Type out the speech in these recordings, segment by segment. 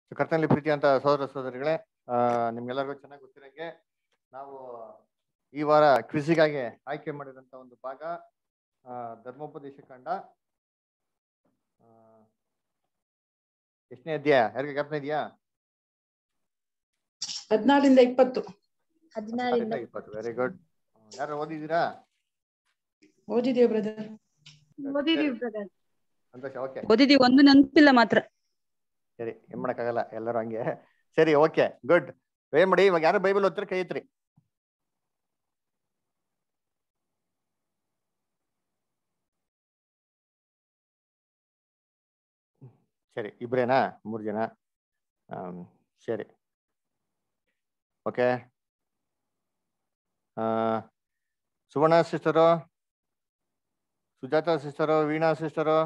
So ಕರ್ತನಲ್ಲಿ ಪ್ರೀತಿ ಅಂತ ಸಹೋದರ ಸಹೋದರಿಗಳೇ ಆ, ನಿಮ್ಗೆಲ್ಲರಿಗೂ ಚೆನ್ನಾಗಿ ಗೊತ್ತಿರಂಗೆ ನಾವು ಈ ವಾರ ಕ್ವಿಸಿಗಾಗಿ ಆಯ್ಕೆ ಮಾಡಿದಂತ ಒಂದು ಭಾಗ ಆ, ಧರ್ಮೋಪದೇಶ ಕಂಡ ಆ, ಎಷ್ಟನೇ ಅಧ್ಯಾಯ ಯಾರಿಗೆ ಜ್ಞಾಪನ ಇದೆಯಾ ಹದಿನಾರರಿಂದ ಇಪ್ಪತ್ತು ಹದಿನಾರಿಂದ ಇಪ್ಪತ್ತು ವೆರಿ ಗುಡ್ ಯಾರು ಓದಿದ್ದೀರಾ ಓದಿದೇವ್ ಬ್ರದರ್ ಓದಿದೀವಿ ಬ್ರದರ್ ಸಂತೋಷ ಓಕೆ ಓದಿದೀವಿ ಒಂದು ನೆನಪಿಲ್ಲ ಮಾತ್ರ ಸರಿ ಏನ್ ಮಾಡಕ್ಕಾಗಲ್ಲ ಎಲ್ಲರೂ ಹಂಗೆ ಸರಿ ಓಕೆ ಗುಡ್ ಏನ್ ಮಾಡಿ ಇವಾಗ ಯಾರು ಬೈಬಲ್ ಓದ್ತಾರೆ ಕೈ ಎತ್ರಿ ಸರಿ ಇಬ್ರೇನಾ ಮೂರು ಜನ ಆಮ್, ಸರಿ okay Suvarna sister Sujatha sister Veena sister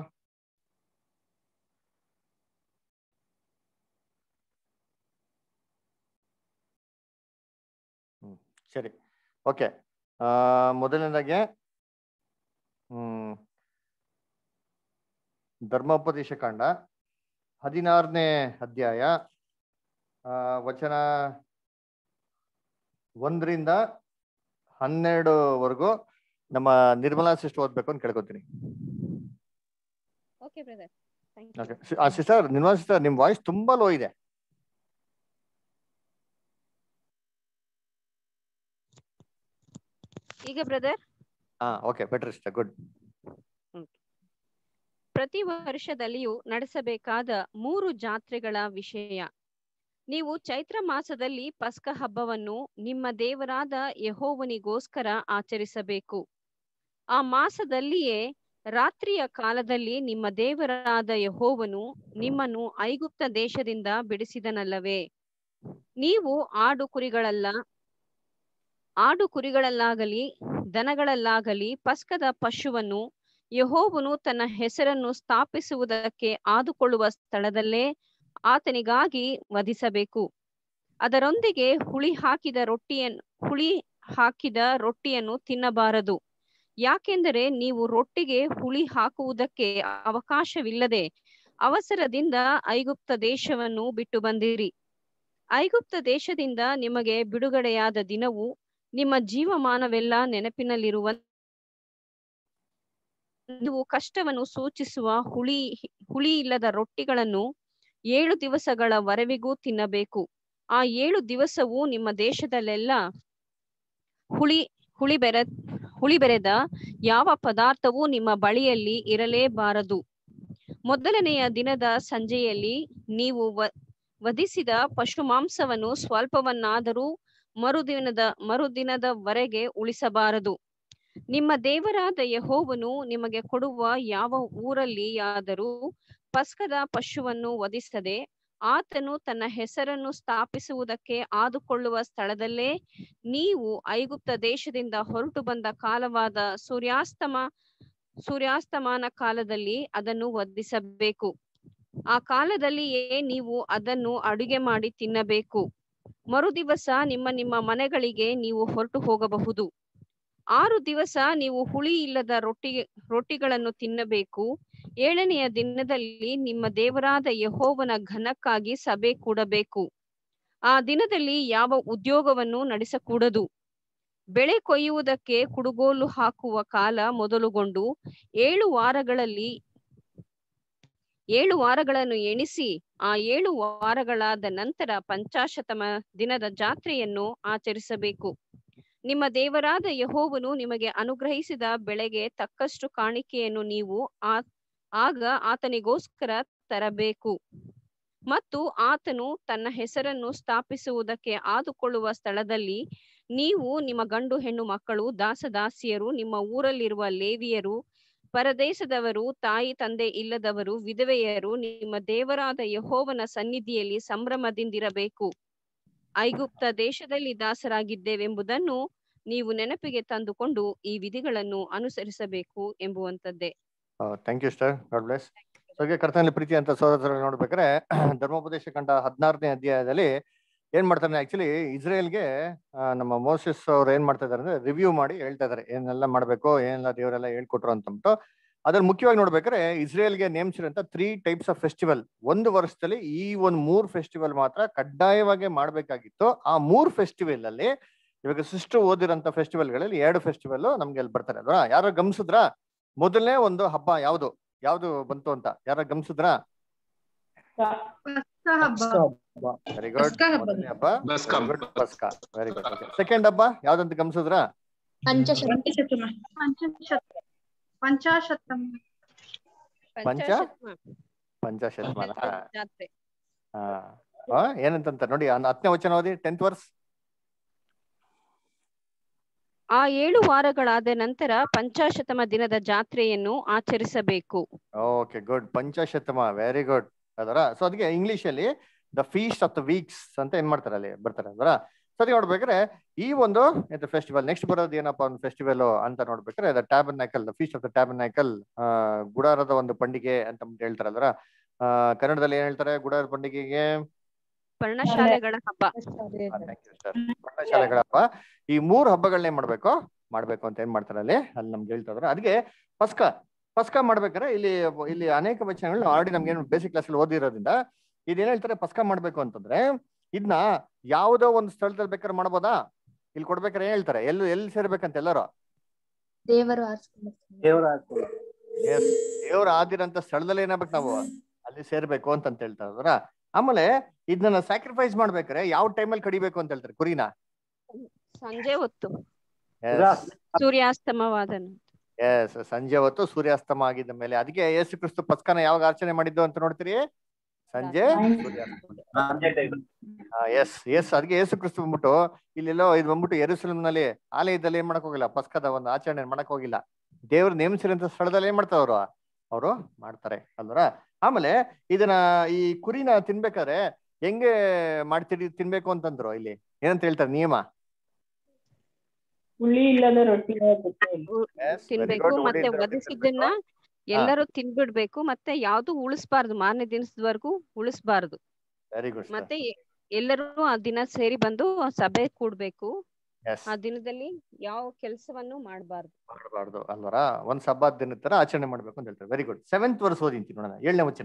ಹ್ಮ್ ಸರಿ ಓಕೆ ಮೊದಲನೇದಾಗಿ ಹ್ಮ್ ಧರ್ಮೋಪದೇಶ ಕಾಂಡ ಹದಿನಾರನೇ ಅಧ್ಯಾಯ ಆ, ವಚನ ಒಂದರಿಂದ ಹನ್ನೆರಡುವರೆಗೂ ನಮ್ಮ ನಿರ್ಮಲಾ ಸಿಸ್ಟರ್ ಓದ್ಬೇಕು ಅಂತ ಕೇಳ್ಕೊತೀನಿ okay brother thank okay sister Nirmala sister ನಿಮ್ ವಾಯ್ಸ್ ತುಂಬಾ ಲೋ ಇದೆ ಈಗ ಬ್ರದರ್ ಹಾ ಓಕೆ ಬೆಟರ್ ಸಿಸ್ಟರ್ ಗುಡ್ ಪ್ರತಿ ವರ್ಷದಲ್ಲಿಯೂ ನಡೆಸಬೇಕಾದ ಮೂರು ಜಾತ್ರೆಗಳ ವಿಷಯ ನೀವು ಚೈತ್ರ ಮಾಸದಲ್ಲಿ ಪಸ್ಕ ಹಬ್ಬವನ್ನು ನಿಮ್ಮ ದೇವರಾದ ಯಹೋವನಿಗೋಸ್ಕರ ಆಚರಿಸಬೇಕು ಆ ಮಾಸದಲ್ಲಿಯೇ ರಾತ್ರಿಯ ಕಾಲದಲ್ಲಿ ನಿಮ್ಮ ದೇವರಾದ ಯಹೋವನು ನಿಮ್ಮನ್ನು ಐಗುಪ್ತ ದೇಶದಿಂದ ಬಿಡಿಸಿದನಲ್ಲವೇ ನೀವು ಆಡು ಕುರಿಗಳಲ್ಲ ಆಡು ಕುರಿಗಳಲ್ಲಾಗಲಿ ದನಗಳಲ್ಲಾಗಲಿ ಪಸ್ಕದ ಪಶುವನ್ನು ಯಹೋವನು ತನ್ನ ಹೆಸರನ್ನು ಸ್ಥಾಪಿಸುವುದಕ್ಕೆ ಆದುಕೊಳ್ಳುವ ಸ್ಥಳದಲ್ಲೇ ಆತನಿಗಾಗಿ ವಧಿಸಬೇಕು ಅದರೊಂದಿಗೆ ಹುಳಿ ಹಾಕಿದ ರೊಟ್ಟಿಯನ್ನು ಹುಳಿ ಹಾಕಿದ ರೊಟ್ಟಿಯನ್ನು ತಿನ್ನಬಾರದು ಯಾಕೆಂದರೆ ನೀವು ರೊಟ್ಟಿಗೆ ಹುಳಿ ಹಾಕುವುದಕ್ಕೆ ಅವಕಾಶವಿಲ್ಲದೆ ಅವಸರದಿಂದ ಐಗುಪ್ತ ದೇಶವನ್ನು ಬಿಟ್ಟು ಬಂದಿರಿ ಐಗುಪ್ತ ದೇಶದಿಂದ ನಿಮಗೆ ಬಿಡುಗಡೆಯಾದ ದಿನವು ನಿಮ್ಮ ಜೀವಮಾನವೆಲ್ಲ ನೆನಪಿನಲ್ಲಿರುವ ನೀವು ಕಷ್ಟವನ್ನು ಸೂಚಿಸುವ ಹುಳಿ ಹುಳಿ ಇಲ್ಲದ ರೊಟ್ಟಿಗಳನ್ನು ಏಳು ದಿವಸಗಳ ವರೆವಿಗೂ ತಿನ್ನಬೇಕು ಆ ಏಳು ದಿವಸವೂ ನಿಮ್ಮ ದೇಶದಲ್ಲೆಲ್ಲ ಹುಳಿ ಹುಳಿ ಬೆರ ಹುಳಿ ಬೆರೆದ ಯಾವ ಪದಾರ್ಥವೂ ನಿಮ್ಮ ಬಳಿಯಲ್ಲಿ ಇರಲೇಬಾರದು ಮೊದಲನೆಯ ದಿನದ ಸಂಜೆಯಲ್ಲಿ ನೀವು ವ- ವಧಿಸಿದ ಪಶು ಮಾಂಸವನ್ನು ಸ್ವಲ್ಪವನ್ನಾದರೂ ಮರುದಿನದ ಮರುದಿನದವರೆಗೆ ಉಳಿಸಬಾರದು ನಿಮ್ಮ ದೇವರಾದ ಯಹೋವನು ನಿಮಗೆ ಕೊಡುವ ಯಾವ ಊರಲ್ಲಿಯಾದರೂ ಪಸ್ಕದ ಪಶುವನ್ನು ವಧಿಸದೆ ಆತನು ತನ್ನ ಹೆಸರನ್ನು ಸ್ಥಾಪಿಸುವುದಕ್ಕೆ ಆದುಕೊಳ್ಳುವ ಸ್ಥಳದಲ್ಲೇ ನೀವು ಐಗುಪ್ತ ದೇಶದಿಂದ ಹೊರಟು ಬಂದ ಕಾಲವಾದ ಸೂರ್ಯಾಸ್ತಮ ಸೂರ್ಯಾಸ್ತಮಾನ ಕಾಲದಲ್ಲಿ ಅದನ್ನು ವಧಿಸಬೇಕು ಆ ಕಾಲದಲ್ಲಿಯೇ ನೀವು ಅದನ್ನು ಅಡುಗೆ ಮಾಡಿ ತಿನ್ನಬೇಕು ಮರುದಿವಸ ನಿಮ್ಮ ನಿಮ್ಮ ಮನೆಗಳಿಗೆ ನೀವು ಹೊರಟು ಹೋಗಬಹುದು ಆರು ದಿವಸ ನೀವು ಹುಳಿ ಇಲ್ಲದ ರೊಟ್ಟಿ ರೊಟ್ಟಿಗಳನ್ನು ತಿನ್ನಬೇಕು ಏಳನೆಯ ದಿನದಲ್ಲಿ ನಿಮ್ಮ ದೇವರಾದ ಯಹೋವನ ಘನಕ್ಕಾಗಿ ಸಭೆ ಕೂಡಬೇಕು ಆ ದಿನದಲ್ಲಿ ಯಾವ ಉದ್ಯೋಗವನ್ನು ನಡೆಸಕೂಡದು ಬೆಳೆ ಕೊಯ್ಯುವುದಕ್ಕೆ ಕುಡುಗೋಲು ಹಾಕುವ ಕಾಲ ಮೊದಲುಗೊಂಡು ಏಳು ವಾರಗಳಲ್ಲಿ ಏಳು ವಾರಗಳನ್ನು ಎಣಿಸಿ ಆ ಏಳು ವಾರಗಳಾದ ನಂತರ ಪಂಚಾಶತಮ ದಿನದ ಜಾತ್ರೆಯನ್ನು ಆಚರಿಸಬೇಕು ನಿಮ್ಮ ದೇವರಾದ ಯಹೋವನು ನಿಮಗೆ ಅನುಗ್ರಹಿಸಿದ ಬೆಳೆಗೆ ತಕ್ಕಷ್ಟು ಕಾಣಿಕೆಯನ್ನು ನೀವು ಆ ಆಗ ಆತನಿಗೋಸ್ಕರ ತರಬೇಕು ಮತ್ತು ಆತನು ತನ್ನ ಹೆಸರನ್ನು ಸ್ಥಾಪಿಸುವುದಕ್ಕೆ ಆದುಕೊಳ್ಳುವ ಸ್ಥಳದಲ್ಲಿ ನೀವು ನಿಮ್ಮ ಗಂಡು ಹೆಣ್ಣು ಮಕ್ಕಳು ದಾಸದಾಸಿಯರು ನಿಮ್ಮ ಊರಲ್ಲಿರುವ ಲೇವಿಯರು ಪರದೇಶದವರು ತಾಯಿ ತಂದೆ ಇಲ್ಲದವರು ವಿಧವೆಯರು ನಿಮ್ಮ ದೇವರಾದ ಯಹೋವನ ಸನ್ನಿಧಿಯಲ್ಲಿ ಸಂಭ್ರಮದಿಂದಿರಬೇಕು ಐಗುಪ್ತ ದೇಶದಲ್ಲಿ ದಾಸರಾಗಿದ್ದೇವೆಂಬುದನ್ನು ನೀವು ನೆನಪಿಗೆ ತಂದುಕೊಂಡು ಈ ವಿಧಿಗಳನ್ನು ಅನುಸರಿಸಬೇಕು ಎಂಬುವಂತದ್ದೇ thank you sister God bless ಹಾಗೆ ಕರ್ತನಲ್ಲಿ ಪ್ರೀತಿ ಅಂತ ಸಹೋದರ ನೋಡ್ಬೇಕಾದ್ರೆ ಧರ್ಮೋಪದೇಶ ಕಂಡ ಹದಿನಾರನೇ ಅಧ್ಯಾಯದಲ್ಲಿ ಏನ್ ಮಾಡ್ತಾರೆ ಆಕ್ಚುಲಿ ಇಸ್ರೇಲ್ಗೆ ಆ, ನಮ್ಮ ಮೋಸಸ್ ಅವ್ರು ಏನ್ ಮಾಡ್ತಾ ಇದಾರೆ ಅಂದ್ರೆ ರಿವ್ಯೂ ಮಾಡಿ ಹೇಳ್ತಾ ಇದಾರೆ ಏನೆಲ್ಲ ಮಾಡ್ಬೇಕು ಏನೆಲ್ಲ ದೇವರೆಲ್ಲ ಹೇಳ್ಕೊಟ್ರು ಅಂತಂದ್ಬಿಟ್ಟು ಅದ್ರಲ್ಲಿ ಮುಖ್ಯವಾಗಿ ನೋಡ್ಬೇಕಾದ್ರೆ ಇಸ್ರೇಲ್ಗೆ ನೇಮಿಸಿರೋಂಥ ತ್ರೀ ಟೈಪ್ಸ್ ಆಫ್ ಫೆಸ್ಟಿವಲ್ ಒಂದು ವರ್ಷದಲ್ಲಿ ಈ ಒಂದು ಮೂರ್ ಫೆಸ್ಟಿವಲ್ ಮಾತ್ರ ಕಡ್ಡಾಯವಾಗಿ ಮಾಡ್ಬೇಕಾಗಿತ್ತು ಆ ಮೂರ್ ಫೆಸ್ಟಿವಲ್ ಅಲ್ಲಿ ಇವಾಗ ಸಿಸ್ಟರ್ ಓದಿರೋಂಥ ಫೆಸ್ಟಿವಲ್ಗಳಲ್ಲಿ ಎರಡು ಫೆಸ್ಟಿವಲ್ ನಮ್ಗೆ ಅಲ್ಲಿ ಬರ್ತಾರೆ ಅಲ್ವಾ ಯಾರೋ ಗಮನಿಸಿದ್ರ ಮೊದಲನೇ ಒಂದು ಹಬ್ಬ ಯಾವುದು ಯಾವ್ದು ಬಂತು ಅಂತ ಯಾರೋ ಗಮನಿಸಿದ್ರ ಪಸ್ಕ ಹಬ್ಬ ವೆರಿ ಗುಡ್ ಪಸ್ಕ ಹಬ್ಬ. ಮೊದಲನೇ ಹಬ್ಬ ಬಸ್ಕಾ. ಪಸ್ಕ ವೆರಿ ಗುಡ್ ಸೆಕೆಂಡ್ ಹಬ್ಬ ಯಾವ್ದಂತ ಗಮನಿಸಿದ್ರ ಪಂಚಶತ ಪಂಚಶತಮ ಪಂಚಶತ ಪಂಚಾಶತಮ ಪಂಚಾಶತ್ಮ ಪಂಚಾಶತಮಾನ ಜಾತ್ರೆ ಹಾ ಆ, ಏನಂತಂತ ನೋಡಿ ಅನ್- ಹತ್ತನೇ ವಚನ ಓದಿ ಟೆಂತ್ ವರ್ಸ್ ಆ ಏಳು ವಾರಗಳಾದ ನಂತರ ಪಂಚಾಶತಮ ದಿನದ ಜಾತ್ರೆಯನ್ನು ಆಚರಿಸಬೇಕು ಓಕೆ ಗುಡ್ ಪಂಚಶತಮ ವೆರಿ ಗುಡ್ ಅದರ ಸೊ ಅದಕ್ಕೆ ಇಂಗ್ಲಿಷ್ ಅಲ್ಲಿ the feast of the weeks ಅಂತ ಏನ್ ಮಾಡ್ತಾರೆ ಅಲ್ಲಿ ಬರ್ತಾರೆ ಅದರ ಸರಿ ನೋಡ್ಬೇಕಾದ್ರೆ ಈ ಒಂದು ಎಂತ ಫೆಸ್ಟಿವಲ್ ನೆಕ್ಸ್ಟ್ ಬರೋದು ಏನಪ್ಪಾ ಒಂದು ಫೆಸ್ಟಿವಲ್ ಅಂತ ನೋಡ್ಬೇಕಾದ್ರೆ the tabernacle the feast of the tabernacle ಗುಡಾರದ ಒಂದು ಪಂಡಿಗೆ ಅಂತ ಅಂದ್ಬಿಟ್ಟು ಹೇಳ್ತಾರೆ ಅದರ ಆ, ಕನ್ನಡದಲ್ಲಿ ಏನ್ ಹೇಳ್ತಾರೆ ಗುಡಾರದ ಪಂಡಿಗೆಗೆ ಪರ್ಣಶಾಲೆಗಳ ಹಬ್ಬ ಶಾಲೆಗಳ ಹಬ್ಬ ಈ ಮೂರು ಹಬ್ಬಗಳನ್ನ ಏನ್ ಮಾಡ್ಬೇಕು ಮಾಡ್ಬೇಕು ಅಂತ ಏನ್ ಮಾಡ್ತಾರೆ ಅಲ್ಲಿ ಅಲ್ಲಿ ನಮ್ಗೆ ಹೇಳ್ತಾ ಇದಾರೆ ಅದಕ್ಕೆ ಪಸ್ಕ ಪಸ್ಕ ಮಾಡ್ಬೇಕಾದ್ರೆ ಇಲ್ಲಿ ಇಲ್ಲಿ ಅನೇಕ ವಚನಗಳು ಆಲ್ರೆಡಿ ನಮ್ಗೆ ಏನು ಬೇಸಿಕ್ ಕ್ಲಾಸ್ ಅಲ್ಲಿ ಓದಿರೋದ್ರಿಂದ ಇದೇನ್ ಹೇಳ್ತಾರೆ ಪಸ್ಕ ಮಾಡ್ಬೇಕು ಅಂತಂದ್ರೆ ಇದನ್ನ ಯಾವುದೋ ಒಂದು ಸ್ಥಳದಲ್ಲಿ ಬೇಕಾದ್ರೆ ಮಾಡ್ಬೋದಾ ಇಲ್ಲಿ ಕೊಡ್ಬೇಕಾದ್ರೆ ಏನ್ ಹೇಳ್ತಾರೆ ಎಲ್ಲಿ ಎಲ್ಲಿ ಸೇರ್ಬೇಕಂತ ಎಲ್ಲರೂ ದೇವರು ಆರಿಸ್ಕೊಂಡು ಎಸ್ ದೇವ್ರ ಆದಿರಂತ ಸ್ಥಳದಲ್ಲಿ ಏನಾಗ್ಬೇಕು ನಾವು ಅಲ್ಲಿ ಸೇರ್ಬೇಕು ಅಂತ ಹೇಳ್ತಾ ಇದಾರ ಆಮೇಲೆ ಇದನ್ನ ಸ್ಯಾಕ್ರಿಫೈಸ್ ಮಾಡ್ಬೇಕಾದ್ರೆ ಯಾವ ಟೈಮಲ್ಲಿ ಕಡಿಬೇಕು ಅಂತ ಹೇಳ್ತಾರೆ ಕುರಿನ ಸಂಜೆ ಹೊತ್ತು Yes. ಸೂರ್ಯಾಸ್ತಮವಾದ ಎಸ್ ಸಂಜೆ ಹೊತ್ತು ಸೂರ್ಯಾಸ್ತಮ ಆಗಿದ್ದ ಮೇಲೆ ಅದಕ್ಕೆ ಯೇಸು ಕ್ರಿಸ್ತು ಪಸ್ಕನ ಯಾವಾಗ ಆಚರಣೆ ಮಾಡಿದ್ದು ಅಂತ ನೋಡ್ತೀರಿ ಸಂಜೆ ಎಸ್ ಎಸ್ ಅದಕ್ಕೆ ಯೇಸು ಕ್ರಿಸ್ತು ಬಂದ್ಬಿಟ್ಟು ಇಲ್ಲೆಲ್ಲೋ ಇದು ಬಂದ್ಬಿಟ್ಟು ಎರುಸಲೇಮ್ನಲ್ಲಿ ಆಲಯದಲ್ಲಿ ಏನ್ ಮಾಡಕ್ ಹೋಗಿಲ್ಲ ಪಸ್ಕದ ಒಂದು ಆಚರಣೆ ಮಾಡಕ್ ಹೋಗಿಲ್ಲ ದೇವ್ರು ನೇಮಿಸಿರೋಂಥ ಸ್ಥಳದಲ್ಲಿ ಏನ್ ಮಾಡ್ತಾರೆ ಅವರು ಅವರು ಮಾಡ್ತಾರೆ ಅಲ್ವರ ಆಮೇಲೆ ಇದನ್ನ ಈ ಕುರಿನ ತಿನ್ಬೇಕಾದ್ರೆ ಹೆಂಗೆ ಮಾಡ್ತೀರಿ ತಿನ್ಬೇಕು ಅಂತಂದ್ರು ಇಲ್ಲಿ ಏನಂತ ಹೇಳ್ತಾರೆ ನಿಯಮ ಹುಳಿ ಇಲ್ಲದ ರೊಟ್ಟಿ Yes, very ತಿನ್ಬೇಕು good. ಮತ್ತೆ ಒಳ್ಳೆ ವಧಿಸಿದ್ದನ್ನ ಎಲ್ಲರೂ ತಿನ್ಬಿಡ್ಬೇಕು ಮತ್ತೆ ಯಾವ್ದು ಉಳಿಸ್ಬಾರ್ದು ಮಾರನೇ ದಿನಸದವರೆಗೂ ಉಳಿಸ್ಬಾರ್ದು ವೆರಿ ಗುಡ್ ಮತ್ತೆ ಎ- ಎಲ್ಲರೂ ಆ ದಿನ ಸೇರಿ ಬಂದು ಆ ಸಭೆ ಕೂಡ್ಬೇಕು ಎಸ್ ಆ ದಿನದಲ್ಲಿ ಯಾವ ಕೆಲಸವನ್ನು ಮಾಡಬಾರ್ದು ಮಾಡಬಾರ್ದು ಅಲ್ವರ ಒಂದ್ ಸಬ್ಬತ್ ದಿನದ ತರ ಆಚರಣೆ ಮಾಡ್ಬೇಕು ಅಂತ ಹೇಳ್ತಾರೆ ವೆರಿ ಗುಡ್ ಸೆವೆಂತ್ ವರ್ಸ್ ಓದಿಂತಿ ನೋಡೋಣ ಏಳನೇ ವಚನ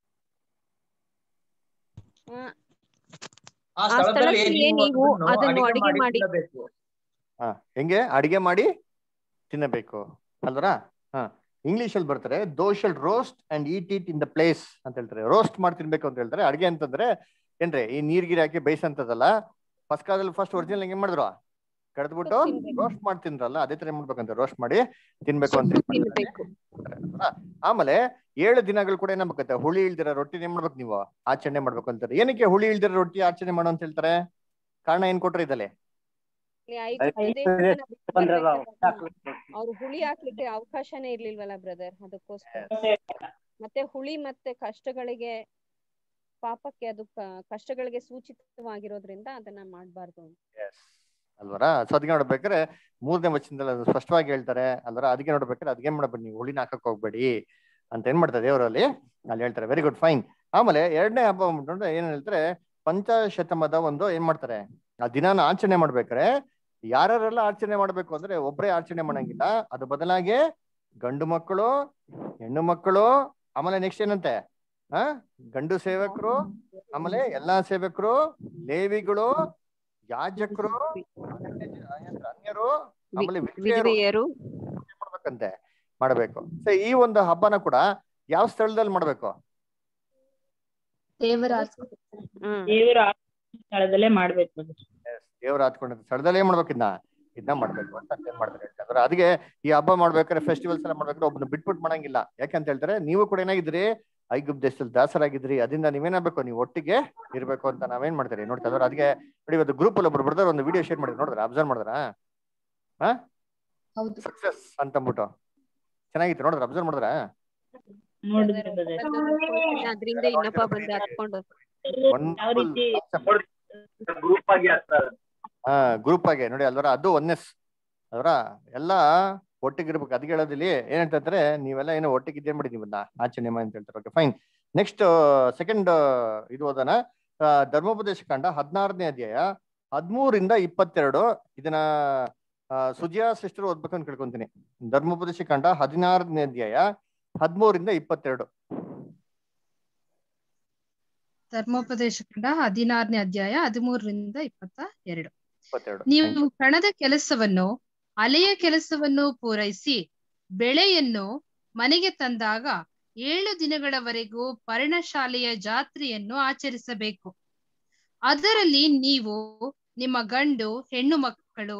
ಆ ಸ್ಥಳದಲ್ಲಿ ಸ್ಥಳದಲ್ಲಿಯೇ ನೀವು ನೀವು ಅದನ್ನು ಅದನ್ನು ಅಡಿಗೆ ಅಡಿಗೆ ಮಾಡಿ ಮಾಡಿ ತಿನ್ನಬೇಕು. ಹಾ ಹೆಂಗೆ ಅಡಿಗೆ ಮಾಡಿ ತಿನ್ನಬೇಕು ಅಲ್ವರ ಹಾ ಇಂಗ್ಲಿಷ್ ಅಲ್ಲಿ ಬರ್ತಾರೆ thou shalt roast and eat it in the place ಅಂತ ಹೇಳ್ತಾರೆ ರೋಸ್ಟ್ ಮಾಡಿ ತಿನ್ಬೇಕು ಅಂತ ಹೇಳ್ತಾರೆ ಅಡಿಗೆ ಅಂತಂದ್ರೆ ಏನ್ರಿ ಈ ನೀರ್ ಗೀರ್ ಹಾಕಿ ಬೇಯಿಸಂತದಲ್ಲ ಪಸ್ಕಾದಲ್ಲಿ ಫಸ್ಟ್ ಒರಿಜಿನಲ್ ಹೆಂಗ್ ಮಾಡಿದ್ರು ಕಡ್ದ್ಬಿಟ್ಟು ತಿನ್ಬೇಕು. ರೋಸ್ಟ್ ಮಾಡಿ ತಿಂದ್ರಲ್ಲ ಅದೇ ತರ ಏನ್ ಮಾಡ್ಬೇಕಂತ ರೋಸ್ಟ್ ಮಾಡಿ ತಿನ್ಬೇಕು ಅಂತ ಸುಟ್ಟು ಏನ್ ಮಾಡ್ತಾರೆ? ತಿನ್ಬೇಕು ಅಲ್ವಾ? ಆಮೇಲೆ ಏಳು ದಿನಗಳು ಕೂಡ ಏನಾಗ್ಬೇಕಂತೆ ಹುಳಿ ಇಲ್ದಿರ ರೊಟ್ಟಿ ಏನ್ ಮಾಡ್ಬೇಕು ನೀವು ಆಚರಣೆ ಮಾಡ್ಬೇಕು ಅಂತಾರೆ ಏನಕ್ಕೆ ಹುಳಿ ಇಲ್ದಿರ ರೊಟ್ಟಿ ಆಚರಣೆ ಮಾಡು ಅಂತ ಹೇಳ್ತಾರೆ ಕಾರಣ ಏನ್ ಕೊಟ್ರೆ ಇದಲ್ಲೇ ಇಲ್ಲಿ ಐಗುಪ್ತ ದೇಶವನ್ನ ಬಿಟ್ಟು ಬರ್ಬೇಕಾದ್ರೆ ಅವ್ರು ಹುಳಿ ಹಾಕ್ಲಿಕ್ಕೆ ಅವಕಾಶನೇ ಇರ್ಲಿಲ್ವಲ್ಲ ಬ್ರದರ್ ಅದಕ್ಕೋಸ್ಕರ ಮತ್ತೆ ಹುಳಿ ಮತ್ತೆ ಕಷ್ಟಗಳಿಗೆ ಪಾಪಕ್ಕೆ ಅದು ಕ- ಕಷ್ಟಗಳಿಗೆ ಸೂಚಿತವಾಗಿರೋದ್ರಿಂದ ಅದನ್ನ ಮಾಡ್ಬಾರ್ದು ಅಲ್ವರ ಸೊ ಅದಕ್ಕೆ ನೋಡ್ಬೇಕಾದ್ರೆ ಮೂರನೇ ವಚನದಲ್ಲಿ ಅದು ಸ್ಪಷ್ಟವಾಗಿ ಹೇಳ್ತಾರೆ ಅಲ್ವರ ಅದಕ್ಕೆ ನೋಡ್ಬೇಕಾದ್ರೆ ಅದಕ್ಕೆ ಮಾಡ್ಬೇಡಿ ನೀವು ಹುಳಿನ ಹಾಕಕ್ ಹೋಗ್ಬೇಡಿ ಅಂತ ಏನ್ ಮಾಡ್ತಾರೆ ದೇವರಲ್ಲಿ ಅಲ್ಲಿ ಹೇಳ್ತಾರೆ ವೆರಿ ಗುಡ್ ಫೈನ್ ಆಮೇಲೆ ಎರಡನೇ ಹಬ್ಬ ಬಂದ್ಬಿಟ್ಟು ಏನ್ ಹೇಳ್ತಾರೆ ಪಂಚಶತಮದ ಒಂದು ಏನ್ ಮಾಡ್ತಾರೆ ಆ ದಿನಾನ ಆಚರಣೆ ಮಾಡ್ಬೇಕಾರೆ ಯಾರ್ಯಾರೆಲ್ಲ ಆಚರಣೆ ಮಾಡ್ಬೇಕು ಅಂದ್ರೆ ಒಬ್ಬರೇ ಆಚರಣೆ ಮಾಡಂಗಿಲ್ಲ ಅದು ಬದಲಾಗಿ ಗಂಡು ಮಕ್ಕಳು ಹೆಣ್ಣು ಮಕ್ಕಳು ಆಮೇಲೆ ನೆಕ್ಸ್ಟ್ ಏನಂತೆ ಆ ಗಂಡು ಸೇವಕರು ಆಮೇಲೆ ಎಲ್ಲಾ ಸೇವಕರು ಲೇವಿಗಳು ಯಾಜಕರು ಅನ್ಯ- ಅನ್ಯರು ಆಮೇಲೆ ವಿಧವೆಯರು ವಿಧವೆಯರು ಮಾಡ್ಬೇಕಂತೆ ಮಾಡ್ಬೇಕು ಸೊ ಈ ಒಂದು ಹಬ್ಬನ ಕೂಡ ಯಾವ ಸ್ಥಳದಲ್ಲಿ ಮಾಡ್ಬೇಕು ದೇವರು ಆರಿಸ್ಕೊಂಡು ಹ್ಮ್ ದೇವರ ಸ್ಥಳದಲ್ಲೇ ಮಾಡ್ಬೇಕು ದೇವ್ರ ಹಾತ್ಕೊಂಡ ಸ್ಥಳದಲ್ಲಿ ಏನ್ ಮಾಡ್ಬೇಕು ಇದನ್ನ ಇದನ್ನ ಮಾಡ್ಬೇಕು ಅಂತ ಏನ್ ಮಾಡ್ತಾರೆ ಹೇಳ್ತಾರೆ ಅದಕ್ಕೆ ಈ ಹಬ್ಬ ಮಾಡ್ಬೇಕಾದ್ರೆ ಫೆಸ್ಟಿವಲ್ಸ್ ಎಲ್ಲ ಮಾಡ್ಬೇಕಾದ್ರೆ ಒಬ್ಬನ ಬಿಟ್ಬಿಟ್ಟು ಮಾಡಂಗಿಲ್ಲ ಯಾಕಂತ ಹೇಳ್ತಾರೆ ನೀವು ಕೂಡ ಏನಾಗಿದ್ರಿ ಐಗುಪ್ ದೇಶದಲ್ಲಿ ದಾಸರಾಗಿದ್ರಿ ಅದರಿಂದ ನೀವೇನಾಗಬೇಕು ನೀವು ಒಟ್ಟಿಗೆ ಇರ್ಬೇಕು ಅಂತ ನಾವೇನ್ ಮಾಡ್ತೀರಿ ನೋಡ್ತಾ ಇದ್ದಾರೆ ಅದಕ್ಕೆ ನೋಡಿ ಇವತ್ತು ಗ್ರೂಪ್ ಅಲ್ಲಿ ಒಬ್ರು ಬ್ರದರ್ ಒಂದು ವಿಡಿಯೋ ಶೇರ್ ಮಾಡಿದ್ರು ನೋಡಿದ್ರ ಅಬ್ಸರ್ವ್ ಮಾಡಿದ್ರ ಹೌದು ಸಕ್ಸಸ್ ಅಂತಂದ್ಬಿಟ್ಟು ಚೆನ್ನಾಗಿತ್ತು ನೋಡಿದ್ರ ಅಬ್ಸರ್ವ್ ಮಾಡಿದ್ರ ನೋಡಿದ್ರೆ ಅದ್ರಿಂದ ಇನ್ನೊಬ್ಬ ಬಂದು ಹತ್ಕೊಂಡು ಯಾವ ರೀತಿ ಗ್ರೂಪ್ ಆಗಿ ಆಗ್ತಾರೆ ಹಾ ಗ್ರೂಪ್ ಆಗಿ ನೋಡಿ ಅಲ್ವರ ಅದು ಒನ್ನೆಸ್ ಅಲ್ವರ ಎಲ್ಲ ಒಟ್ಟಿಗೆ ಇರ್ಬೇಕು ಅದಕ್ಕೆ ಹೇಳೋದಿಲ್ಲಿ ಏನ್ ಹೇಳ್ತಾರೆ ನೀವೆಲ್ಲ ಏನೋ ಒಟ್ಟಿಗೆ ಇದ್ದೇನ್ ಮಾಡಿ ನೀವನ್ನ ಆಚರಣೆ ಮಾಡಿ ಅಂತ ಹೇಳ್ತಾರೆ ಓಕೆ ಫೈನ್ ನೆಕ್ಸ್ಟ್ ಸೆಕೆಂಡ್ ಇದು ಓದೋಣ ಆ, ಧರ್ಮೋಪದೇಶ ಕಾಂಡ ಹದಿನಾರನೇ ಅಧ್ಯಾಯ ಹದಿಮೂರಿಂದ ಇಪ್ಪತ್ತೆರಡು ಇದನ್ನ ಆ, ಸುಜಿಯಾ ಸಿಸ್ಟರ್ ಓದ್ಬೇಕು ಅಂತ ಕೇಳ್ಕೊಂತೀನಿ ಧರ್ಮೋಪದೇಶ ಕಂಡ ಹದಿನಾರನೇ ಅಧ್ಯಾಯ ಹದಿಮೂರಿಂದ ಇಪ್ಪತ್ತೆರಡು ಧರ್ಮೋಪದೇಶ ಕಂಡ ಹದಿನಾರನೇ ಅಧ್ಯಾಯ ಹದಿಮೂರರಿಂದ ಇಪ್ಪತ್ತ ಎರಡು ಇಪ್ಪತ್ತೆರಡು ನೀವು ಕಣದ ಕೆಲಸವನ್ನು ಅಲೆಯ ಕೆಲಸವನ್ನು ಪೂರೈಸಿ ಬೆಳೆಯನ್ನು ಮನೆಗೆ ತಂದಾಗ ಏಳು ದಿನಗಳವರೆಗೂ ಪರ್ಣಶಾಲೆಯ ಜಾತ್ರೆಯನ್ನು ಆಚರಿಸಬೇಕು ಅದರಲ್ಲಿ ನೀವು ನಿಮ್ಮ ಗಂಡು ಹೆಣ್ಣು ಮಕ್ಕಳು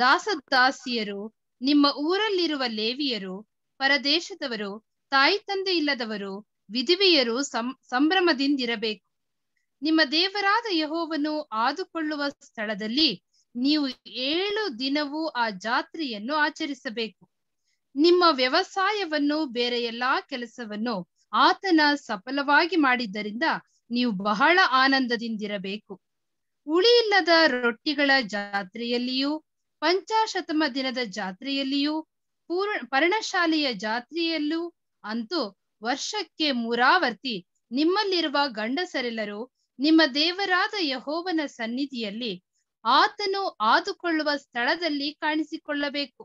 ದಾಸದಾಸಿಯರು ನಿಮ್ಮ ಊರಲ್ಲಿರುವ ಲೇವಿಯರು ಪರದೇಶದವರು ತಾಯಿ ತಂದೆ ಇಲ್ಲದವರು ವಿಧವೆಯರು ಸಂ ಸಂಭ್ರಮದಿಂದಿರಬೇಕು ನಿಮ್ಮ ದೇವರಾದ ಯಹೋವನು ಆದುಕೊಳ್ಳುವ ಸ್ಥಳದಲ್ಲಿ ನೀವು ಏಳು ದಿನವೂ ಆ ಜಾತ್ರೆಯನ್ನು ಆಚರಿಸಬೇಕು ನಿಮ್ಮ ವ್ಯವಸಾಯವನ್ನು ಬೇರೆ ಎಲ್ಲಾ ಕೆಲಸವನ್ನು ಆತನ ಸಫಲವಾಗಿ ಮಾಡಿದ್ದರಿಂದ ನೀವು ಬಹಳ ಆನಂದದಿಂದಿರಬೇಕು ಉಳಿಯಿಲ್ಲದ ರೊಟ್ಟಿಗಳ ಜಾತ್ರೆಯಲ್ಲಿಯೂ ಪಂಚಾಶತಮ ದಿನದ ಜಾತ್ರೆಯಲ್ಲಿಯೂ ಪೂರ್ಣ ಪರ್ಣಶಾಲೆಯ ಜಾತ್ರೆಯಲ್ಲೂ ಅಂತೂ ವರ್ಷಕ್ಕೆ ಮೂರಾವರ್ತಿ ನಿಮ್ಮಲ್ಲಿರುವ ಗಂಡಸರೆಲ್ಲರೂ ನಿಮ್ಮ ದೇವರಾದ ಯಹೋವನ ಸನ್ನಿಧಿಯಲ್ಲಿ ಆತನು ಆದುಕೊಳ್ಳುವ ಸ್ಥಳದಲ್ಲಿ ಕಾಣಿಸಿಕೊಳ್ಳಬೇಕು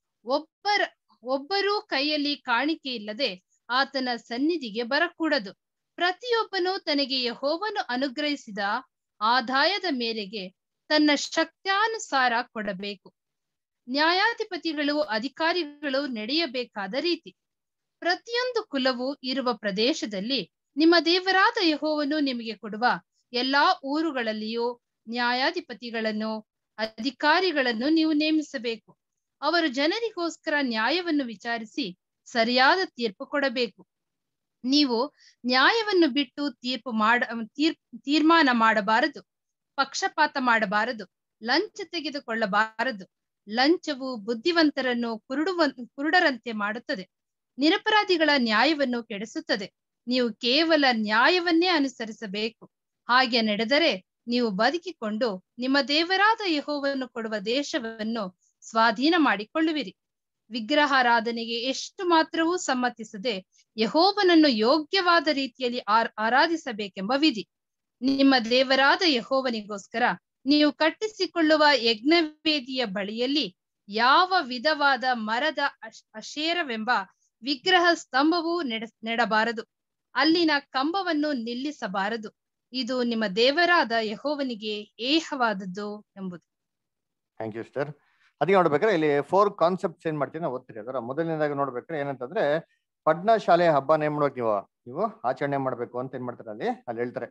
ಒಬ್ಬರ ಒಬ್ಬರೂ ಕೈಯಲ್ಲಿ ಕಾಣಿಕೆ ಇಲ್ಲದೆ ಆತನ ಸನ್ನಿಧಿಗೆ ಬರಕೂಡದು ಪ್ರತಿಯೊಬ್ಬನು ತನಗೆ ಯಹೋವನು ಅನುಗ್ರಹಿಸಿದ ಆದಾಯದ ಮೇರೆಗೆ ತನ್ನ ಶಕ್ತ್ಯಾನುಸಾರ ಕೊಡಬೇಕು ನ್ಯಾಯಾಧಿಪತಿಗಳು ಅಧಿಕಾರಿಗಳು ನಡೆಯಬೇಕಾದ ರೀತಿ ಪ್ರತಿಯೊಂದು ಕುಲವು ಇರುವ ಪ್ರದೇಶದಲ್ಲಿ ನಿಮ್ಮ ದೇವರಾದ ಯಹೋವನು ನಿಮಗೆ ಕೊಡುವ ಎಲ್ಲಾ ಊರುಗಳಲ್ಲಿಯೂ ನ್ಯಾಯಾಧಿಪತಿಗಳನ್ನು ಅಧಿಕಾರಿಗಳನ್ನು ನೀವು ನೇಮಿಸಬೇಕು ಅವರು ಜನರಿಗೋಸ್ಕರ ನ್ಯಾಯವನ್ನು ವಿಚಾರಿಸಿ ಸರಿಯಾದ ತೀರ್ಪು ಕೊಡಬೇಕು ನೀವು ನ್ಯಾಯವನ್ನು ಬಿಟ್ಟು ತೀರ್ಪು ಮಾಡ ತೀರ್ ತೀರ್ಮಾನ ಮಾಡಬಾರದು ಪಕ್ಷಪಾತ ಮಾಡಬಾರದು ಲಂಚ ತೆಗೆದುಕೊಳ್ಳಬಾರದು ಲಂಚವು ಬುದ್ಧಿವಂತರನ್ನು ಕುರುಡುವ ಕುರುಡರಂತೆ ಮಾಡುತ್ತದೆ ನಿರಪರಾಧಿಗಳ ನ್ಯಾಯವನ್ನು ಕೆಡಿಸುತ್ತದೆ ನೀವು ಕೇವಲ ನ್ಯಾಯವನ್ನೇ ಅನುಸರಿಸಬೇಕು ಹಾಗೆ ನಡೆದರೆ ನೀವು ಬದುಕಿಕೊಂಡು ನಿಮ್ಮ ದೇವರಾದ ಯಹೋವನ್ನು ಕೊಡುವ ದೇಶವನ್ನು ಸ್ವಾಧೀನ ಮಾಡಿಕೊಳ್ಳುವಿರಿ ವಿಗ್ರಹಾರಾಧನೆಗೆ ಎಷ್ಟು ಮಾತ್ರವೂ ಸಮ್ಮತಿಸದೆ ಯಹೋವನನ್ನು ಯೋಗ್ಯವಾದ ರೀತಿಯಲ್ಲಿ ಆರ್ ಆರಾಧಿಸಬೇಕೆಂಬ ವಿಧಿ ನಿಮ್ಮ ದೇವರಾದ ಯಹೋವನಿಗೋಸ್ಕರ ನೀವು ಕಟ್ಟಿಸಿಕೊಳ್ಳುವ ಯಜ್ಞವೇದಿಯ ಬಳಿಯಲ್ಲಿ ಯಾವ ವಿಧವಾದ ಮರದ ಅಶ್- ಅಶೇರವೆಂಬ ವಿಗ್ರಹ ಸ್ತಂಭವೂ ನೆಡ ನೆಡಬಾರದು ಅಲ್ಲಿನ ಕಂಬವನ್ನು ನಿಲ್ಲಿಸಬಾರದು ಇದು ನಿಮ್ಮ ದೇವರಾದ ಯಹೋವನಿಗೆ ಏಹವಾದದ್ದು ಎಂಬುದು ಥ್ಯಾಂಕ್ ಯು ಸರ್ ಅದಕ್ಕೆ ನೋಡ್ಬೇಕಾದ್ರೆ ಇಲ್ಲಿ ಫೋರ್ ಕಾನ್ಸೆಪ್ಟ್ಸ್ ಏನ್ ಮಾಡ್ತೀವಿ ನಾವು ಓದ್ತೀರಿ ಅದರ ಮೊದಲನೇದಾಗಿ ನೋಡ್ಬೇಕಾದ್ರೆ ಏನಂತಂದ್ರೆ ಪಡ್ನ ಶಾಲೆ ಹಬ್ಬನ ಏನ್ ಮಾಡ್ಬೇಕು ನೀವು ನೀವು ಆಚರಣೆ ಮಾಡ್ಬೇಕು ಅಂತ ಏನ್ ಮಾಡ್ತಾರೆ ಅಲ್ಲಿ ಅಲ್ಲಿ ಹೇಳ್ತಾರೆ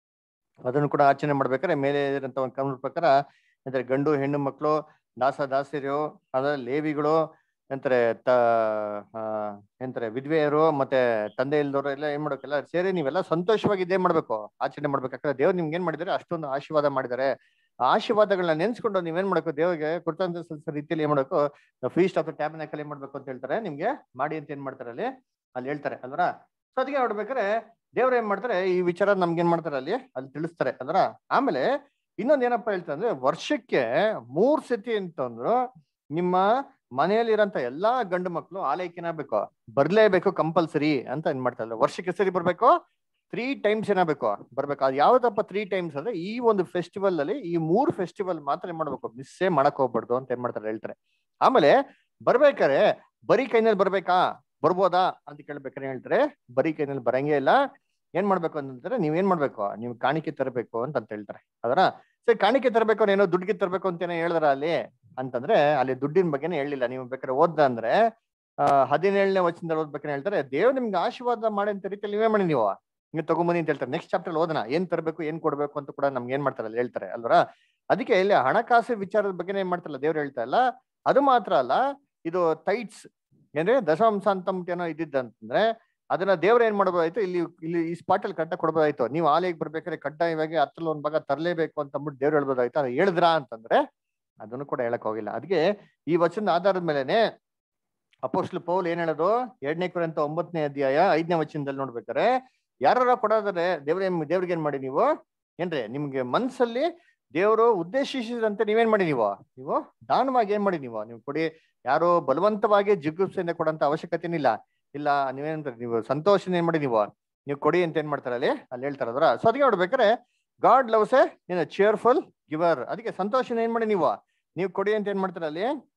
ಅದನ್ನು ಕೂಡ ಆಚರಣೆ ಮಾಡ್ಬೇಕಾದ್ರೆ ಮೇಲೆ ಇರೋಂಥ ಒಂದು ಕಾನೂನು ಪ್ರಕಾರ ಅಂದ್ರೆ ಗಂಡು ಹೆಣ್ಣು ಮಕ್ಕಳು ದಾಸ ದಾಸಿಯರು ಅದ ಲೇವಿಗಳು ಎಂತಾರೆ ತ ಆ, ಎಂತಾರೆ ವಿಧವೆಯರು ಮತ್ತೆ ತಂದೆ ಇಲ್ದವರು ಎಲ್ಲ ಏನ್ ಮಾಡ್ಬೇಕೆಲ್ಲ ಸೇರಿ ನೀವೆಲ್ಲ ಸಂತೋಷವಾಗಿ ಇದೇ ಮಾಡ್ಬೇಕು ಆಚರಣೆ ಮಾಡ್ಬೇಕಾದ್ರೆ ದೇವ್ರು ನಿಮ್ಗೆ ಏನ್ ಮಾಡಿದ್ದಾರೆ ಅಷ್ಟೊಂದು ಆಶೀರ್ವಾದ ಮಾಡಿದ್ದಾರೆ ಆ ಆಶೀರ್ವಾದಗಳನ್ನ ನೆನ್ಸ್ಕೊಂಡು ನೀವೇನ್ ಮಾಡ್ಬೇಕು ದೇವರಿಗೆ ಕೃತಜ್ಞತೆ ಸಲ್ಲಿಸೋ ರೀತಿಯಲ್ಲಿ ಏನ್ ಮಾಡ್ಬೇಕು ಫೀಸ್ಟ್ ಆಫ್ ಟ್ಯಾಬ್ನಾಕಲ್ ಏನ್ ಮಾಡ್ಬೇಕು ಅಂತ ಹೇಳ್ತಾರೆ ನಿಮ್ಗೆ ಮಾಡಿ ಅಂತ ಏನ್ ಮಾಡ್ತಾರೆ ಅಲ್ಲಿ ಅಲ್ಲಿ ಹೇಳ್ತಾರೆ ಅಲ್ವರ ಸೊ ಅದಕ್ಕೆ ನೋಡ್ಬೇಕಾದ್ರೆ ದೇವ್ರು ಏನ್ ಮಾಡ್ತಾರೆ ಈ ವಿಚಾರ ನಮ್ಗೆ ಏನ್ ಮಾಡ್ತಾರೆ ಅಲ್ಲಿ ಅಲ್ಲಿ ತಿಳಿಸ್ತಾರೆ ಅಲ್ವರ ಆಮೇಲೆ ಇನ್ನೊಂದ್ ಏನಪ್ಪಾ ಹೇಳ್ತಾರೆ ಅಂದ್ರೆ ವರ್ಷಕ್ಕೆ ಮೂರ್ ಸತಿ ಅಂತಂದ್ರು ನಿಮ್ಮ ಮನೆಯಲ್ಲಿರೋಂಥ ಎಲ್ಲಾ ಗಂಡು ಮಕ್ಕಳು ಆಲೈಕೆನಾಗಬೇಕು ಬರ್ಲೇಬೇಕು ಕಂಪಲ್ಸರಿ ಅಂತ ಏನ್ ಮಾಡ್ತಾರೆ ವರ್ಷಕ್ಕೆ ಸರಿ ಬರ್ಬೇಕು ತ್ರೀ ಟೈಮ್ಸ್ ಏನಾಗಬೇಕು ಬರ್ಬೇಕು ಅದು ಯಾವ್ದಪ್ಪ ತ್ರೀ ಟೈಮ್ಸ್ ಅಂದ್ರೆ ಈ ಒಂದು ಫೆಸ್ಟಿವಲ್ ಅಲ್ಲಿ ಈ ಮೂರು ಫೆಸ್ಟಿವಲ್ ಮಾತ್ರ ಏನ್ ಮಾಡ್ಬೇಕು ಮಿಸ್ಸೇ ಮಾಡಕ್ ಹೋಗ್ಬಾರ್ದು ಅಂತ ಏನ್ ಮಾಡ್ತಾರೆ ಹೇಳ್ತಾರೆ ಆಮೇಲೆ ಬರ್ಬೇಕಾರೆ ಬರೀ ಕೈನಲ್ಲಿ ಬರ್ಬೇಕಾ ಬರ್ಬೋದಾ ಅಂತ ಕೇಳ್ಬೇಕಾರೆ ಹೇಳ್ತಾರೆ ಬರೀ ಕೈನಲ್ಲಿ ಬರಂಗೇ ಇಲ್ಲ ಏನ್ ಮಾಡ್ಬೇಕು ಅಂತಂದ್ರೆ ನೀವ್ ಏನ್ ಮಾಡ್ಬೇಕು ನೀವು ಕಾಣಿಕೆ ತರಬೇಕು ಅಂತ ಅಂತ ಹೇಳ್ತಾರೆ ಅದರ ಸರಿ ಕಾಣಿಕೆ ತರಬೇಕು ಅಂದ್ರೆ ಏನೋ ದುಡ್ಡಿಗೆ ತರಬೇಕು ಅಂತ ಏನೋ ಹೇಳಿದ್ರ ಅಲ್ಲಿ ಅಂತಂದ್ರೆ ಅಲ್ಲಿ ದುಡ್ಡಿನ ಬಗ್ಗೆನೇ ಹೇಳಿಲ್ಲ ನೀವು ಬೇಕಾದ್ರೆ ಓದ್ದ ಅಂದ್ರೆ ಆ ಹದಿನೇಳನೇ ವಚನದಲ್ಲಿ ಓದ್ಬೇಕಾದ್ರೆ ಹೇಳ್ತಾರೆ ದೇವ್ ನಿಮ್ಗೆ ಆಶೀರ್ವಾದ ಮಾಡಿ ಅಂತ ರೀತಿಯಲ್ಲಿ ನೀವೇ ಮಾಡಿ ನೀವು ನೀವು ತಗೊಂಬನ್ನಿ ಅಂತ ಹೇಳ್ತಾರೆ ನೆಕ್ಸ್ಟ್ ಚಾಪ್ಟರ್ ಓದೋಣ ಏನ್ ತರಬೇಕು ಏನ್ ಕೊಡ್ಬೇಕು ಅಂತ ಕೂಡ ನಮ್ಗೆ ಏನ್ ಮಾಡ್ತಾರೆ ಅಲ್ಲಿ ಹೇಳ್ತಾರೆ ಅಲ್ವರ ಅದಕ್ಕೆ ಇಲ್ಲಿ ಹಣಕಾಸು ವಿಚಾರದ ಬಗ್ಗೆ ಏನ್ ಮಾಡ್ತಾರಲ್ಲ ದೇವ್ರು ಹೇಳ್ತಾ ಇಲ್ಲ ಅದು ಮಾತ್ರ ಅಲ್ಲ ಇದು ಟೈಟ್ಸ್ ಏನ್ರಿ ದಶಾಂಶ ಅಂತ ಏನೋ ಇದ್ದಿದ್ದಂತಂದ್ರೆ ಅದನ್ನ ದೇವ್ರ ಏನ್ ಮಾಡ್ಬೋದಾಯ್ತು ಇಲ್ಲಿ ಇಲ್ಲಿ ಈ ಸ್ಪಾಟ್ ಅಲ್ಲಿ ಕಟ್ಟ ಕೊಡ್ಬೋದಾಯ್ತು ನೀವು ಆಲೆಗೆ ಬರ್ಬೇಕಾದ್ರೆ ಕಡ್ಡಾಯವಾಗಿ ಹತ್ತರಲ್ಲಿ ಒಂದ್ ಭಾಗ ತರಲೇಬೇಕು ಅಂತ ಅಂದ್ಬಿಟ್ಟು ದೇವ್ರು ಹೇಳ್ಬೋದಾಯ್ತು ಅದು ಹೇಳಿದ್ರಾ ಅಂತಂದ್ರೆ ಅದನ್ನು ಕೂಡ ಹೇಳಕ್ ಹೋಗಿಲ್ಲ ಅದಕ್ಕೆ ಈ ವಚನದ ಆಧಾರದ ಮೇಲೆನೆ ಅಪೋಸ್ಟ್ಲ್ ಪೌಲ್ ಏನ್ ಹೇಳೋದು ಎರಡನೇ ಕುರಿತ ಒಂಬತ್ತನೇ ಅಧ್ಯಾಯ ಐದನೇ ವಚನದಲ್ಲಿ ನೋಡ್ಬೇಕಾರೆ ಯಾರ ಕೊಡೋದಾದ್ರೆ ದೇವ್ರ ದೇವ್ರಿಗೆ ಏನ್ ಮಾಡಿ ನೀವು ಏನ್ರಿ ನಿಮ್ಗೆ ಮನ್ಸಲ್ಲಿ ದೇವರು ಉದ್ದೇಶಿಸಿದಂತೆ ನೀವೇನ್ ಮಾಡಿ ನೀವು ನೀವು ದಾನವಾಗಿ ಏನ್ ಮಾಡಿ ನೀವು ನೀವು ಕೊಡಿ ಯಾರು ಬಲವಂತವಾಗಿ ಜಿಗುಪ್ಸೆಯಿಂದ ಕೊಡಂತ ಅವಶ್ಯಕತೆನಿಲ್ಲ ಇಲ್ಲ ನೀವೇನ್ ನೀವು ಸಂತೋಷ ಏನ್ ಮಾಡಿ ನೀವು ನೀವು ಕೊಡಿ ಅಂತ ಏನ್ ಮಾಡ್ತಾರೆ ಅಲ್ಲಿ ಅಲ್ಲಿ ಹೇಳ್ತಾರೆ ಅದರ ಸೊ ಅದಕ್ಕೆ ನೋಡ್ಬೇಕಾರೆ God loves a cheerful giver ಅದಕ್ಕೆ ಸಂತೋಷನ ಏನ್ ಮಾಡಿ ನೀವು ನೀವು ಕೊಡಿ ಅಂತ ಏನ್ ಮಾಡ್ತಾರೆ ಅಲ್ಲಿ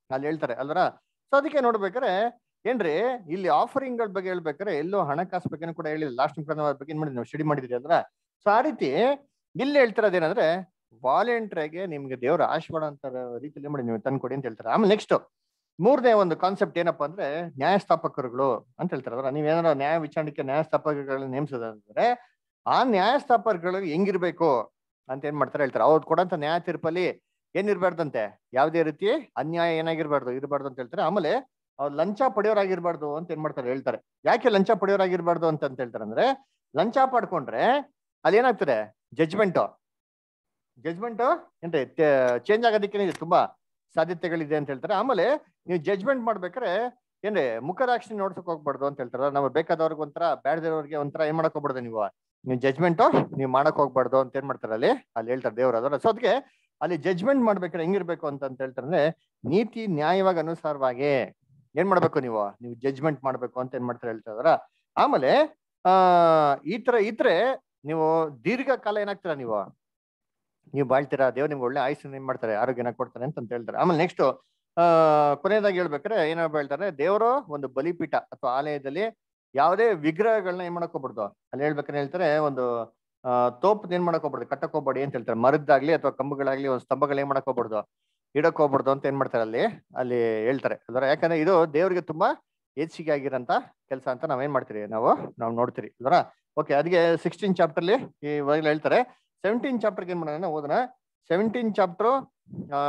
ಅಲ್ಲಿ ಹೇಳ್ತಾರೆ ಅಲ್ವರ ಸೊ ಅದಕ್ಕೆ ನೋಡ್ಬೇಕಾರೆ ಏನ್ರಿ ಇಲ್ಲಿ ಆಫರಿಂಗ್ ಗಳ ಬಗ್ಗೆ ಹೇಳ್ಬೇಕಾರೆ ಎಲ್ಲೋ ಹಣಕಾಸು ಬಗ್ಗೆ ಕೂಡ ಹೇಳಿಲ್ಲ ಲಾಸ್ಟ್ ಬಗ್ಗೆ ಏನ್ ಮಾಡಿದ್ವಿ ನಾವು ಸ್ಟಡಿ ಮಾಡಿದ್ರಿ ಅಂದ್ರ ಸೊ ಆ ರೀತಿ ಇಲ್ಲಿ ಹೇಳ್ತಿರೋದೇನಂದ್ರೆ ವಾಲಂಟ್ರಿಗೆ ನಿಮ್ಗೆ ದೇವರ ಆಶೀರ್ವಾದ ಅಂತ ರೀತಿಯಲ್ಲಿ ಮಾಡಿ ನೀವು ತಂದ್ಕೊಡಿ ಅಂತ ಹೇಳ್ತಾರೆ ಆಮೇಲೆ ನೆಕ್ಸ್ಟ್ ಮೂರನೇ ಒಂದು ಕಾನ್ಸೆಪ್ಟ್ ಏನಪ್ಪಾ ಅಂದ್ರೆ ನ್ಯಾಯಸ್ಥಾಪಕರುಗಳು ಅಂತ ಹೇಳ್ತಾರೆ ಅದರ ನೀವೇನಾರ ನ್ಯಾಯ ವಿಚಾರಣೆಗೆ ನ್ಯಾಯಸ್ಥಾಪಕಗಳನ್ನ ನೇಮಿಸೋದಂದ್ರೆ ಆ ನ್ಯಾಯಸ್ಥಾಪಕಗಳು ಹೆಂಗಿರ್ಬೇಕು ಅಂತ ಏನ್ ಮಾಡ್ತಾರೆ ಹೇಳ್ತಾರೆ ಅವ್ರು ಕೊಡಂತ ನ್ಯಾಯ ತೀರ್ಪಲ್ಲಿ ಏನಿರ್ಬಾರ್ದಂತೆ ಯಾವುದೇ ರೀತಿ ಅನ್ಯಾಯ ಏನಾಗಿರ್ಬಾರ್ದು ಇರಬಾರ್ದು ಅಂತ ಹೇಳ್ತಾರೆ ಆಮೇಲೆ ಅವ್ರು ಲಂಚ ಪಡೆಯೋರಾಗಿರ್ಬಾರ್ದು ಅಂತ ಏನ್ ಮಾಡ್ತಾರೆ ಹೇಳ್ತಾರೆ ಯಾಕೆ ಲಂಚ ಪಡೆಯೋರಾಗಿರ್ಬಾರ್ದು ಅಂತ ಅಂತ ಹೇಳ್ತಾರೆ ಅಂದ್ರೆ ಲಂಚ ಪಡ್ಕೊಂಡ್ರೆ ಅಲ್ಲಿ ಏನಾಗ್ತದೆ ಜಜ್ಮೆಂಟ್ ಜಜ್ಮೆಂಟ್ ಏನ್ರಿ ಚೇಂಜ್ ಆಗೋದಕ್ಕೆ ತುಂಬಾ ಸಾಧ್ಯತೆಗಳಿದೆ ಅಂತ ಹೇಳ್ತಾರೆ ಆಮೇಲೆ ನೀವು ಜಜ್ಮೆಂಟ್ ಮಾಡ್ಬೇಕಾದ್ರೆ ಏನ್ರಿ ಮುಖರಾಕ್ಷಿ ನೋಡ್ಸಕ್ ಹೋಗ್ಬಾರ್ದು ಅಂತ ಹೇಳ್ತಾರೆ ನಾವು ಬೇಕಾದವ್ರಿಗೆ ಒಂಥರ ಬ್ಯಾಡದವ್ರಿಗೆ ಒಂಥರ ಏನ್ ಮಾಡಕ್ ಹೋಗ್ಬಾರ್ದು ನೀವು ನೀವು ಜಜ್ಮೆಂಟ್ ನೀವು ಮಾಡಕ್ ಹೋಗ್ಬಾರ್ದು ಅಂತ ಏನ್ ಮಾಡ್ತಾರೆ ಅಲ್ಲಿ ಅಲ್ಲಿ ಹೇಳ್ತಾರೆ ದೇವ್ರ ಅದರ ಸೊ ಅದಕ್ಕೆ ಅಲ್ಲಿ ಜಜ್ಮೆಂಟ್ ಮಾಡ್ಬೇಕಾದ್ರೆ ಹೆಂಗಿರ್ಬೇಕು ಅಂತ ಅಂತ ಹೇಳ್ತಾರೆ ಅಂದ್ರೆ ನೀತಿ ನ್ಯಾಯವಾಗಿ ಅನುಸಾರವಾಗಿ ಏನ್ ಮಾಡ್ಬೇಕು ನೀವು ನೀವು ಜಜ್ಮೆಂಟ್ ಮಾಡ್ಬೇಕು ಅಂತ ಏನ್ ಮಾಡ್ತಾರೆ ಹೇಳ್ತಾ ಇದಾರ ಆಮೇಲೆ ಆ ಈ ತರ ಇದ್ರೆ ನೀವು ದೀರ್ಘಕಾಲ ಏನಾಗ್ತೀರಾ ನೀವು ನೀವು ಬಾಳ್ತೀರಾ ದೇವ್ರು ನಿಮ್ಗೆ ಒಳ್ಳೆ ಆಯುಷ್ಯ ಏನ್ ಮಾಡ್ತಾರೆ ಆರೋಗ್ಯನ ಕೊಡ್ತಾರೆ ಅಂತ ಅಂತ ಹೇಳ್ತಾರೆ ಆಮೇಲೆ ನೆಕ್ಸ್ಟ್ ಆ ಕೊನೆಯದಾಗಿ ಹೇಳ್ಬೇಕಾದ್ರೆ ಏನಪ್ಪ ಹೇಳ್ತಾರೆ ದೇವರು ಒಂದು ಬಲಿಪೀಠ ಅಥವಾ ಆಲಯದಲ್ಲಿ ಯಾವುದೇ ವಿಗ್ರಹಗಳನ್ನ ಏನ್ ಮಾಡಕ್ ಹೋಗ್ಬಾರ್ದು ಅಲ್ಲಿ ಹೇಳ್ಬೇಕಾದ್ರೆ ಹೇಳ್ತಾರೆ ಒಂದು ಆ ತೋಪ್ ಏನ್ ಮಾಡಕ್ ಹೋಗ್ಬಾರ್ದು ಕಟ್ಟಕ್ ಹೋಗ್ಬೇಡಿ ಅಂತ ಹೇಳ್ತಾರೆ ಮರದ್ದಾಗ್ಲಿ ಅಥವಾ ಕಂಬಗಳಾಗ್ಲಿ ಒಂದು ಸ್ತಂಭಗಳು ಏನ್ ಮಾಡಕ್ ಹೋಗ್ಬಾರ್ದು ಇಡಕ್ ಹೋಗ್ಬಾರ್ದು ಅಂತ ಏನ್ ಮಾಡ್ತಾರೆ ಅಲ್ಲಿ ಅಲ್ಲಿ ಹೇಳ್ತಾರೆ ಅದರ ಯಾಕಂದ್ರೆ ಇದು ದೇವರಿಗೆ ತುಂಬಾ ಹೆಚ್ಚಿಗೆ ಆಗಿರಂತ ಕೆಲಸ ಅಂತ ನಾವೇನ್ ಮಾಡ್ತೀರಿ ನಾವು ನಾವು ನೋಡ್ತೀರಿ ಅದರ ಓಕೆ ಅದಕ್ಕೆ ಸಿಕ್ಸ್ಟೀನ್ ಚಾಪ್ಟರ್ಲಿ ಇವಾಗ ಹೇಳ್ತಾರೆ ಸೆವೆಂಟೀನ್ ಚಾಪ್ಟರ್ಗೆ ಏನ್ ಮಾಡೋಣ ಓದೋಣ ಸೆವೆಂಟೀನ್ ಚಾಪ್ಟರ್ ಆ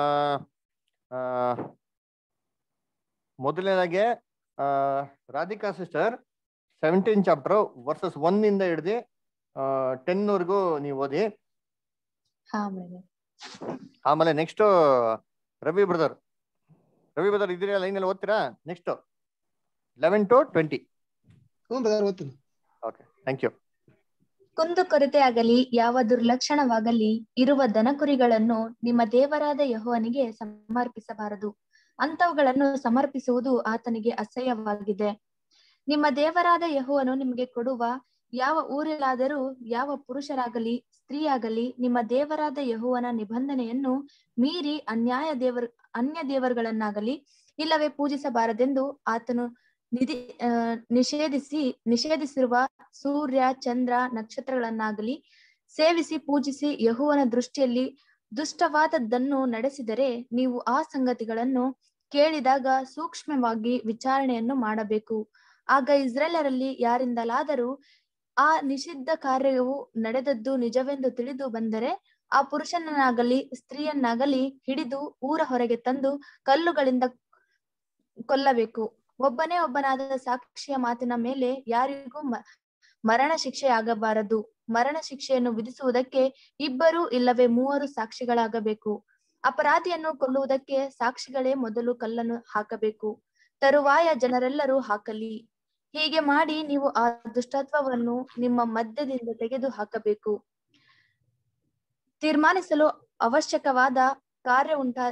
ಮೊದಲನೇದಾಗೆ ಆ Radhika sister seventeen chapter verses one ಇಂದ ಹಿಡ್ದು ಟೆನ್ ವರ್ಗೂ ನೀವು ಓದಿ ಹಾ ಬ್ರದರ್ ಆಮೇಲೆ next Ravi brother Ravi brother ಇದ್ದೀರಾ ಲೈನ್ ಅಲ್ಲಿ ಓದ್ತೀರಾ ನೆಕ್ಸ್ಟ್ ಲೆವೆನ್ ಟು ಟ್ವೆಂಟಿ ಹ್ಞೂ ಬ್ರದರ್ ಓದ್ತೀನಿ ಓಕೆ ಥ್ಯಾಂಕ್ ಯು ಕುಂದು ಕೊರತೆ ಆಗಲಿ ಯಾವ ದುರ್ಲಕ್ಷಣವಾಗಲಿ ಇರುವ ದನಕುರಿಗಳನ್ನು ನಿಮ್ಮ ದೇವರಾದ ಯೆಹೋವನಿಗೆ ಸಮರ್ಪಿಸಬಾರದು ಅಂತವುಗಳನ್ನು ಸಮರ್ಪಿಸುವುದು ಆತನಿಗೆ ಅಸಹ್ಯವಾಗಿದೆ ನಿಮ್ಮ ದೇವರಾದ ಯೆಹೋವನು ನಿಮಗೆ ಕೊಡುವ ಯಾವ ಊರಲ್ಲಾದರೂ ಯಾವ ಪುರುಷರಾಗಲಿ ಸ್ತ್ರೀಯಾಗಲಿ ನಿಮ್ಮ ದೇವರಾದ ಯೆಹೋವನ ನಿಬಂಧನೆಯನ್ನು ಮೀರಿ ಅನ್ಯಾಯ ದೇವರ ಅನ್ಯ ದೇವರುಗಳನ್ನಾಗಲಿ ಇಲ್ಲವೇ ಪೂಜಿಸಬಾರದೆಂದು ಆತನು ನಿಧಿ ಆ, ನಿಷೇಧಿಸಿ ನಿಷೇಧಿಸಿರುವ ಸೂರ್ಯ ಚಂದ್ರ ನಕ್ಷತ್ರಗಳನ್ನಾಗಲಿ ಸೇವಿಸಿ ಪೂಜಿಸಿ ಯಹುವನ ದೃಷ್ಟಿಯಲ್ಲಿ ದುಷ್ಟವಾದದ್ದನ್ನು ನಡೆಸಿದರೆ ನೀವು ಆ ಸಂಗತಿಗಳನ್ನು ಕೇಳಿದಾಗ ಸೂಕ್ಷ್ಮವಾಗಿ ವಿಚಾರಣೆಯನ್ನು ಮಾಡಬೇಕು ಆಗ ಇಸ್ರೇಲರಲ್ಲಿ ಯಾರಿಂದಲಾದರೂ ಆ ನಿಷಿದ್ಧ ಕಾರ್ಯವು ನಡೆದದ್ದು ನಿಜವೆಂದು ತಿಳಿದು ಬಂದರೆ ಆ ಪುರುಷನನ್ನಾಗಲಿ ಸ್ತ್ರೀಯನ್ನಾಗಲಿ ಹಿಡಿದು ಊರ ಹೊರಗೆ ತಂದು ಕಲ್ಲುಗಳಿಂದ ಕೊಲ್ಲಬೇಕು ಒಬ್ಬನೇ ಒಬ್ಬನಾದ ಸಾಕ್ಷಿಯ ಮಾತಿನ ಮೇಲೆ ಯಾರಿಗೂ ಮ- ಮರಣ ಶಿಕ್ಷೆ ಆಗಬಾರದು ಮರಣ ಶಿಕ್ಷೆಯನ್ನು ವಿಧಿಸುವುದಕ್ಕೆ ಇಬ್ಬರು ಇಲ್ಲವೇ ಮೂವರು ಸಾಕ್ಷಿಗಳಾಗಬೇಕು ಅಪರಾಧಿಯನ್ನು ಕೊಲ್ಲುವುದಕ್ಕೆ ಸಾಕ್ಷಿಗಳೇ ಮೊದಲು ಕಲ್ಲನ್ನು ಹಾಕಬೇಕು ತರುವಾಯ ಜನರೆಲ್ಲರೂ ಹಾಕಲಿ ಹೀಗೆ ಮಾಡಿ ನೀವು ಆ ದುಷ್ಟತ್ವವನ್ನು ನಿಮ್ಮ ಮಧ್ಯದಿಂದ ತೆಗೆದು ಹಾಕಬೇಕು ತೀರ್ಮಾನಿಸಲು ಅವಶ್ಯಕವಾದ ಕಾರ್ಯ ಉಂಟಾ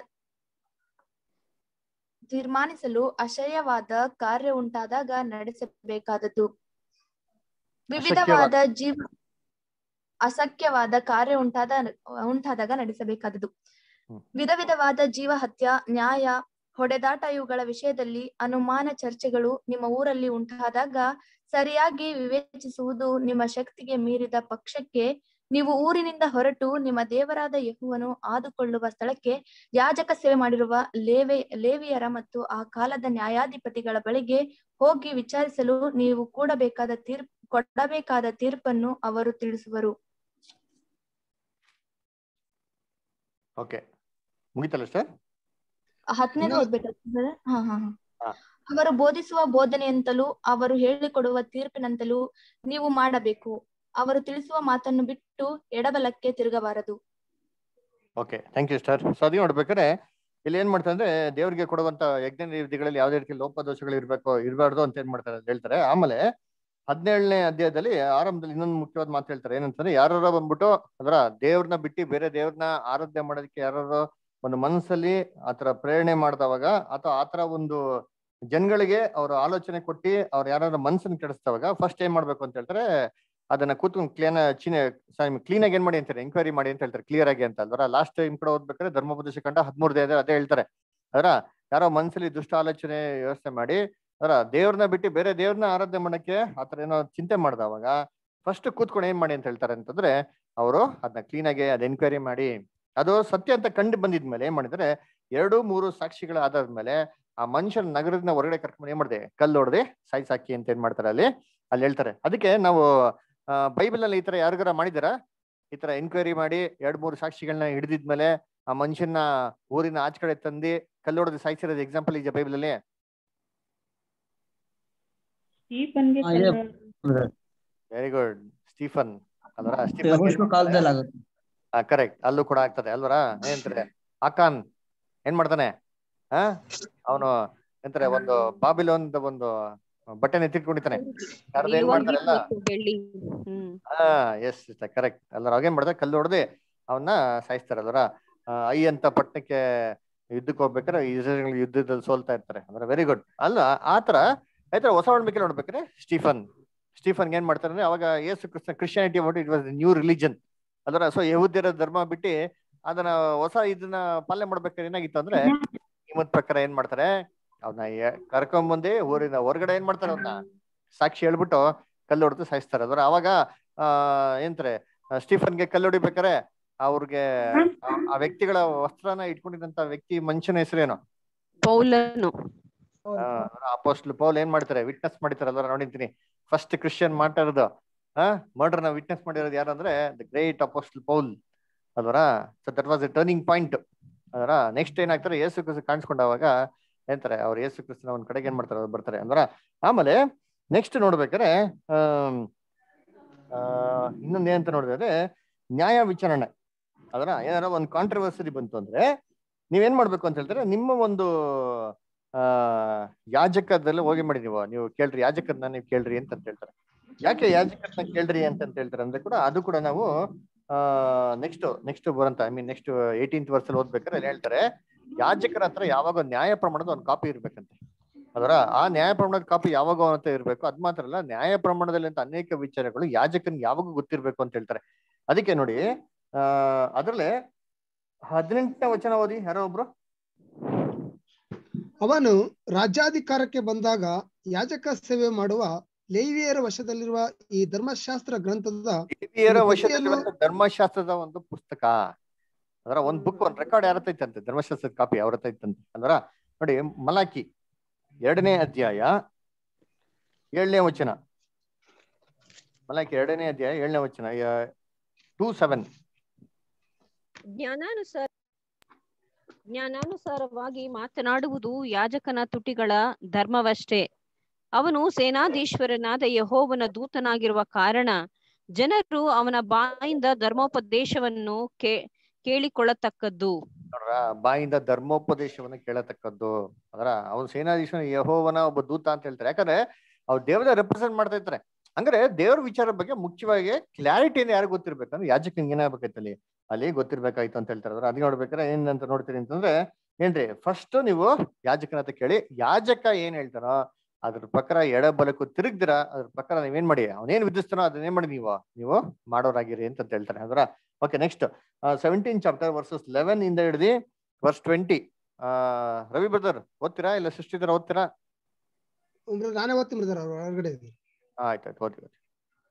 ತೀರ್ಮಾನಿಸಲು ಅಶಯವಾದ ಕಾರ್ಯ ಉಂಟಾದಾಗ ನಡೆಸಬೇಕಾದದ್ದು ವಿವಿಧವಾದ ಜೀವ ಅಸಖ್ಯವಾದ ಕಾರ್ಯ ಉಂಟಾದ ಉಂಟಾದಾಗ ನಡೆಸಬೇಕಾದದ್ದು ಹ್ಮ್. ವಿಧ ವಿಧವಾದ ಜೀವ ಹತ್ಯ ನ್ಯಾಯ ಹೊಡೆದಾಟ ಇವುಗಳ ವಿಷಯದಲ್ಲಿ ಅನುಮಾನ ಚರ್ಚೆಗಳು ನಿಮ್ಮ ಊರಲ್ಲಿ ಉಂಟಾದಾಗ ಸರಿಯಾಗಿ ವಿವೇಚಿಸುವುದು ನಿಮ್ಮ ಶಕ್ತಿಗೆ ಮೀರಿದ ಪಕ್ಷಕ್ಕೆ ನೀವು ಊರಿನಿಂದ ಹೊರಟು ನಿಮ್ಮ ದೇವರಾದ ಯೆಹೋವನು ಆದುಕೊಳ್ಳುವ ಸ್ಥಳಕ್ಕೆ ಯಾಜಕ ಸೇವೆ ಮಾಡಿರುವ ಲೇವೆ ಲೇವಿಯರ ಮತ್ತು ಆ ಕಾಲದ ನ್ಯಾಯಾಧಿಪತಿಗಳ ಬಳಿಗೆ ಹೋಗಿ ವಿಚಾರಿಸಲು ನೀವು ಕೂಡಬೇಕಾದ ತೀರ್ಪು ಕೊಡಬೇಕಾದ ತೀರ್ಪನ್ನು ಅವರು ತಿಳಿಸುವರು ಓಕೆ ಮುಗಿತಲ್ಲ ಸರ್ ಹತ್ತನೇದು ಇನ್ನು- ಓದ್ಬೇಕಾಗ್ತದೆ ಹಾ ಹಾ ಹಾ ಹಾ. ಅವರು ಬೋಧಿಸುವ ಬೋಧನೆಯಂತಲೂ ಅವರು ಹೇಳಿಕೊಡುವ ತೀರ್ಪಿನಂತಲೂ ನೀವು ಮಾಡಬೇಕು ಅವರು ತಿಳಿಸುವ ಮಾತನ್ನು ಬಿಟ್ಟು ಎಡಬಲಕ್ಕೆ ತಿರುಗಬಾರದು okay thank you sir so ಅದೇ ನೋಡ್ಬೇಕಾದ್ರೆ ಇಲ್ಲಿ ಏನ್ ಮಾಡ್ತಾರೆ ಅಂದ್ರೆ ದೇವರಿಗೆ ಕೊಡುವಂತ ಯಜ್ಞ ವಿಧಿಗಳಲ್ಲಿ ಯಾವುದೇ ರೀತಿ ಲೋಪದೋಷಗಳು ಇರ್ಬೇಕು ಇರಬಾರ್ದು ಅಂತ ಏನ್ ಮಾಡ್ತಾರೆ ಅಂತ ಹೇಳ್ತಾರೆ ಆಮೇಲೆ ಹದಿನೇಳನೇ ಅಧ್ಯಾಯದಲ್ಲಿ ಆರಂಭದಲ್ಲಿ ಇನ್ನೊಂದು ಮುಖ್ಯವಾದ ಮಾತು ಹೇಳ್ತಾರೆ ಏನಂತಂದ್ರೆ ಯಾರು ಬಂದ್ಬಿಟ್ಟು ಅದರ ದೇವ್ರನ್ನ ಬಿಟ್ಟು ಬೇರೆ ದೇವ್ರನ್ನ ಆರಾಧನೆ ಮಾಡೋದಕ್ಕೆ ಯಾರು ಒಂದು ಮನಸ್ಸಲ್ಲಿ ಆತರ ಪ್ರೇರಣೆ ಮಾಡಿದವಾಗ ಅಥವಾ ಆತರ ಒಂದು ಜನಗಳಿಗೆ ಅವ್ರ ಆಲೋಚನೆ ಕೊಟ್ಟು ಅವ್ರ ಯಾರು ಮನಸ್ಸನ್ನ ಕೆಡಿಸ್ತವಾಗ ಫಸ್ಟ್ ಏನ್ ಮಾಡ್ಬೇಕು ಅಂತ ಹೇಳ್ತಾರೆ ಅದನ್ನ ಕೂತ್ಕೊಂಡು ಕ್ಲೀನ್ ಚಿನ ಕ್ಲೀನ್ ಆಗಿ ಏನ್ ಮಾಡಿ ಅಂತಾರೆ ಎಂಕ್ವೈರಿ ಮಾಡಿ ಅಂತ ಹೇಳ್ತಾರೆ ಕ್ಲಿಯರ್ ಆಗಿ ಅಂತ ಅಲ್ವರ ಲಾಸ್ಟ್ ಟೈಮ್ ಕೂಡ ಓದ್ಬೇಕಾದ್ರೆ ಧರ್ಮೋಪದೇಶ ಕಂಡ ಹದಿಮೂರು ಅದೇ ಹೇಳ್ತಾರೆ ಅದರ ಯಾರೋ ಮನ್ಸಲ್ಲಿ ದುಷ್ಟ ಆಲೋಚನೆ ವ್ಯವಸ್ಥೆ ಮಾಡಿ ಅದರ ದೇವ್ರನ್ನ ಬಿಟ್ಟು ಬೇರೆ ದೇವ್ರನ್ನ ಆರಾಧನೆ ಮಾಡಕ್ಕೆ ಆತರ ಏನೋ ಚಿಂತೆ ಮಾಡ್ದ ಅವಾಗ ಫಸ್ಟ್ ಕೂತ್ಕೊಂಡು ಏನ್ ಮಾಡಿ ಅಂತ ಹೇಳ್ತಾರೆ ಅಂತಂದ್ರೆ ಅವರು ಅದನ್ನ ಕ್ಲೀನಾಗಿ ಅದ್ ಎನ್ಕ್ವೈರಿ ಮಾಡಿ ಅದು ಸತ್ಯ ಅಂತ ಕಂಡು ಬಂದಿದ್ಮೇಲೆ ಏನ್ ಮಾಡಿದ್ರೆ ಎರಡು ಮೂರು ಸಾಕ್ಷಿಗಳ ಆಧಾರದ ಆ ಮನುಷ್ಯನ ನಗರದಿಂದ ಹೊರಗಡೆ ಕರ್ಕೊಂಡು ಏನ್ ಮಾಡಿದೆ ಕಲ್ಲು ಹೊಡೆದೆ ಸಾಯ್ಸಾಕಿ ಅಂತ ಏನ್ ಮಾಡ್ತಾರೆ ಅಲ್ಲಿ ಅಲ್ಲಿ ಹೇಳ್ತಾರೆ ಅದಕ್ಕೆ ನಾವು ಬೈಬಲ್ ಅಲ್ಲಿ ಈ ತರ ಯಾರಿಗಾರ ಮಾಡಿದಾರ ಈ ತರ ಎನ್ಕ್ವೈರಿ ಮಾಡಿ ಎರಡ್ ಮೂರು ಸಾಕ್ಷಿಗಳನ್ನ ಹಿಡಿದಿದ್ಮೇಲೆ ಆ ಮನುಷ್ಯನ ಊರಿನ ಆಚ ಕಡೆ ತಂದಿ ಕಲ್ಲು ಹೊಡೆದು ಸಾಯಿಸಿರೋದು ಎಕ್ಸಾಂಪಲ್ ಇದೆಯಾ ಬೈಬಲ್ ಅಲ್ಲಿ ಸ್ಟೀಫನ್ಗೆ ಹಾ, ಇದೆ. ವೆರಿ ಗುಡ್ ಸ್ಟೀಫನ್ ಅಲ್ವರ ಅಪೊಸ್ತಲ ಕಾಲದಲ್ಲಿ ಆಗುತ್ತೆ ಕರೆಕ್ಟ್ ಅಲ್ಲೂ ಕೂಡ ಆಗ್ತದೆ ಅಲ್ವರ ಏನಂತಾರೆ ಆಕಾನ್ ಏನ್ ಮಾಡ್ತಾನೆ ಹಾ ಅವನು ಎಂತಾರೆ ಒಂದು ಬಾಬಿಲೋನ್ ಒಂದು ಬಟ್ಟೆನ ಎತ್ತಿಟ್ಕೊಂಡಿದ್ದಾನೆ ಕರ್ದು ಏನ್ ನಿಲುವಂಗಿ ಮಾಡ್ತಾರಲ್ಲ ಮತ್ತು ಬೆಳ್ಳಿ ಹ್ಮ್ ಹಾ ಎಸ್ ಕರೆಕ್ಟ್ ಅಲ್ವರ ಅವಾಗೇನ್ ಮಾಡ್ತಾರೆ ಕಲ್ಲು ಹೊಡೆದು ಅವನ್ನ ಸಾಯಿಸ್ತಾರಲ್ವರ ಐ ಅಂತ ಪಟ್ಟಣಕ್ಕೆ ಯುದ್ಧಕ್ಕೆ ಹೋಗ್ಬೇಕಾದ್ರೆ ಇಸ್ರೇಲ್ ಯುದ್ಧದಲ್ಲಿ ಸೋಲ್ತಾ ಇರ್ತಾರೆ ಅಂದ್ರೆ ವೆರಿ ಗುಡ್ ಅಲ್ಲ ಆತರ ಆಯ್ತರ ಹೊಸ ಒಡಂಬಡಿಕೆ ನೋಡ್ಬೇಕಾದ್ರೆ ಸ್ಟೀಫನ್ ಸ್ಟೀಫನ್ ಏನ್ ಮಾಡ್ತಾರೆ ಅಂದ್ರೆ ಅವಾಗ ಯೇಸು ಕೃಷ್ಣ Christianity about it was new religion ಅದರ ಸೊ ಯಹೂದ್ಯರ ಧರ್ಮ ಬಿಟ್ಟು ಅದನ್ನ ಹೊಸ ಇದನ್ನ ಪಾಲನೆ ಮಾಡ್ಬೇಕಾದ್ರೆ ಏನಾಗಿತ್ತು ಅಂದ್ರೆ ನಿಮ್ಮದ್ ಪ್ರಕಾರ ಏನ್ ಮಾಡ್ತಾರೆ ಅವ್ನ ಕರ್ಕೊಂಬಂದಿ ಊರಿನ ಹೊರಗಡೆ ಏನ್ ಮಾಡ್ತಾರೆ ಅವ್ನ ಸಾಕ್ಷಿ ಹೇಳ್ಬಿಟ್ಟು ಕಲ್ಲು ಹೊಡೆದು ಸಾಯಿಸ್ತಾರೆ ಅದರ ಅವಾಗ ಆ ಏನ್ತಾರೆ ಸ್ಟೀಫನ್ಗೆ ಕಲ್ಲು ಹೊಡಿಬೇಕಾರೆ ಅವ್ರಿಗೆ ಆ- ಆ ವ್ಯಕ್ತಿಗಳ ವಸ್ತ್ರನ ಇಟ್ಕೊಂಡಿದ್ದಂತ ವ್ಯಕ್ತಿ ಮನುಷ್ಯನ ಹೆಸರೇನು ಪೌಲನು ಅಪೋಸ್ಟ್ಲ್ ಪೌಲ್ ಏನ್ ಮಾಡ್ತಾರೆ ವಿಟ್ನೆಸ್ ಮಾಡ್ತಾರೆ ಅಲ್ವರ ನೋಡಿರ್ತೀನಿ ಫಸ್ಟ್ ಕ್ರಿಶ್ಚಿಯನ್ ಮಾತಾಡೋದು ಆ ಮರ್ಡರ್ ನ ವಿಟ್ನೆಸ್ ಮಾಡಿರೋದು ಯಾರಂದ್ರೆ ದ ಗ್ರೇಟ್ ಅಪೋಸ್ಟ್ಲ್ ಪೌಲ್ ಅಲ್ವರ so that was a turning point ಅದರ ನೆಕ್ಸ್ಟ್ ಏನಾಗ್ತಾರೆ ಯೇಸು ಕ್ರಿಸ್ತ ಕಾಣಿಸ್ಕೊಂಡಾಗ ಏನಂತಾರೆ ಅವ್ರು ಯೇಸು ಕ್ರಿಸ್ತನ ಒಂದ್ ಕಡೆಗೆ ಏನ್ ಮಾಡ್ತಾರೆ ಅವ್ರು ಬರ್ತಾರೆ ಅಂದ್ರ ಆಮೇಲೆ ನೆಕ್ಸ್ಟ್ ನೋಡ್ಬೇಕಾದ್ರೆ ಆಮ್, ಆ ಇನ್ನೊಂದ್ ಏನಂತ ನೋಡಿದ್ರೆ ನ್ಯಾಯ ವಿಚಾರಣೆ ಅದರ ಏನಾರ ಒಂದು ಕಾಂಟ್ರವರ್ಸರಿ ಬಂತು ಅಂದ್ರೆ ನೀವೇನ್ ಮಾಡ್ಬೇಕು ಅಂತ ಹೇಳ್ತಾರೆ ನಿಮ್ಮ ಒಂದು ಆ ಯಾಜಕದಲ್ಲಿ ಹೋಗಿ ಮಾಡಿ ನೀವು ನೀವು ಕೇಳ್ರಿ ಯಾಜಕರನ್ನ ನೀವು ಕೇಳ್ರಿ ಅಂತ ಅಂತ ಹೇಳ್ತಾರೆ ಯಾಕೆ ಯಾಜಕರನ್ನ ಕೇಳ್ರಿ ಅಂತ ಅಂತ ಹೇಳ್ತಾರೆ ಅಂದ್ರೆ ಕೂಡ ಅದು ಕೂಡ ನಾವು ಆ ನೆಕ್ಸ್ಟ್ ನೆಕ್ಸ್ಟ್ ಬರಂತ ಐ ಮೀನ್ ನೆಕ್ಸ್ಟ್ ಏಯ್ಟೀನ್ತ್ ವರ್ಷಲ್ಲಿ ಓದ್ಬೇಕಾದ್ರೆ ಅಲ್ಲಿ ಹೇಳ್ತಾರೆ ಯಾಜಕರ ಹತ್ರ ಯಾವಾಗ ನ್ಯಾಯ ಪ್ರಮಾಣದ ಒಂದು ಕಾಪಿ ಇರ್ಬೇಕಂತೆ ಅದರ ಆ ನ್ಯಾಯ ಪ್ರಮಾಣದ ಕಾಪಿ ಯಾವಾಗ ಅಂತ ಇರ್ಬೇಕು ಅದ್ ಮಾತ್ರ ಅಲ್ಲ ನ್ಯಾಯ ಪ್ರಮಾಣದಲ್ಲಿ ಅಂತ ಅನೇಕ ವಿಚಾರಗಳು ಯಾಜಕನ್ ಯಾವಾಗ ಗೊತ್ತಿರ್ಬೇಕು ಅಂತ ಹೇಳ್ತಾರೆ ಅದಕ್ಕೆ ನೋಡಿ ಆ ಅದ್ರಲ್ಲೇ ಹದಿನೆಂಟನೇ ವಚನ ಓದಿ ಯಾರೋ ಒಬ್ರು ಅವನು ರಾಜ್ಯಾಧಿಕಾರಕ್ಕೆ ಬಂದಾಗ ಯಾಜಕ ಸೇವೆ ಮಾಡುವ ಲೇವಿಯರ ವಶದಲ್ಲಿರುವ ಈ ಧರ್ಮಶಾಸ್ತ್ರ ಗ್ರಂಥದ ಹಿರಿಯರ ಒಂದು ವಶದಲ್ಲಿರುವಂತ ಧರ್ಮಶಾಸ್ತ್ರದ ಒಂದು ಪುಸ್ತಕ ಅದರ ಒಂದ್ ಬುಕ್ ಒಂದ್ ರೆಕಾರ್ಡ್ ಯಾರ ಹತ್ರ ಇತ್ತಂತೆ ಧರ್ಮಶಾಸ್ತ್ರದ ಕಾಪಿ ಅವ್ರ ಹತ್ರ ಇತ್ತಂತೆ ಅಂದ್ರ ನೋಡಿ ಮಲಾಕಿ ಎರಡನೇ ಅಧ್ಯಾಯ ಏಳನೇ ವಚನ ಮಲಾಕಿ ಎರಡನೇ ಅಧ್ಯಾಯ ಏಳನೇ ವಚನ ಟೂ ಸೆವೆನ್ ಜ್ಞಾನಾನುಸಾರ ಜ್ಞಾನಾನುಸಾರವಾಗಿ ಮಾತನಾಡುವುದು ಯಾಜಕನ ತುಟಿಗಳ ಧರ್ಮವಷ್ಟೇ ಅವನು ಸೇನಾಧೀಶ್ವರನಾದ ಯಹೋವನ ದೂತನಾಗಿರುವ ಕಾರಣ ಜನರು ಅವನ ಬಾಯಿಂದ ಧರ್ಮೋಪದೇಶವನ್ನು ಕೇ ಕೇಳಿಕೊಳ್ಳತಕ್ಕದ್ದು ನೋಡ್ರ ಬಾಯಿಂದ ಧರ್ಮೋಪದೇಶವನ್ನ ಕೇಳತಕ್ಕದ್ದು ಅದರ ಅವ್ನು ಸೇನಾಧೀಶನ ಯಹೋವನ ಒಬ್ಬ ದೂತ ಅಂತ ಹೇಳ್ತಾರೆ ಯಾಕಂದ್ರೆ ಅವ್ರು ದೇವರ ರೆಪ್ರೆಸೆಂಟ್ ಮಾಡ್ತಾ ಇರ್ತಾರೆ ಅಂದ್ರೆ ದೇವ್ರ ವಿಚಾರ ಬಗ್ಗೆ ಮುಖ್ಯವಾಗಿ ಕ್ಲಾರಿಟಿನ ಯಾರು ಗೊತ್ತಿರ್ಬೇಕಂದ್ರೆ ಯಾಜಕಂಗೆ ಏನಾಗ್ಬೇಕಾಯ್ತು ಅಲ್ಲಿ ಅಲ್ಲಿ ಗೊತ್ತಿರ್ಬೇಕಾಯ್ತು ಅಂತ ಹೇಳ್ತಾರೆ ಅದ್ರ ಅದ್ ನೋಡ್ಬೇಕಾದ್ರೆ ಏನಂತ ನೋಡ್ತೀರಿ ಅಂತಂದ್ರೆ ಏನ್ರಿ ಫಸ್ಟ್ ನೀವು ಯಾಜಕನ ಹತ್ರ ಕೇಳಿ ಯಾಜಕ ಏನ್ ಹೇಳ್ತಾನೋ ಅದ್ರ ಪ್ರಕಾರ ಎಡ ಬಲಕ್ಕೂ ತಿರುಗ್ದಿರ ಅದ್ರ ಪ್ರಕಾರ ನೀವೇನ್ ಮಾಡಿ ಅವನೇನ್ ವಿಧಿಸ್ತಾನೋ ಅದನ್ನೇನ್ ಮಾಡಿ ನೀವು ನೀವು ಮಾಡೋರಾಗಿರಿ ಅಂತ ಹೇಳ್ತಾರೆ ಅದರ okay next seventeen chapter verses eleven ಇಂದ ಹಿಡಿದು ವರ್ಸ್ ಟ್ವೆಂಟಿ ರವಿ ಬ್ರದರ್ ಓದ್ತೀರಾ ಇಲ್ಲ ಸೃಷ್ಟಿಧರ ಓದ್ತೀರಾ ಅಂದ್ರೆ ನಾನೇ ಓದ್ತೀನಿ ಬ್ರದರ್ ಅವ್ರ ಒಳಗಡೆ ಇದೆ. ಆಯ್ತು ಆಯ್ತು ಓದಿ ಓದಿ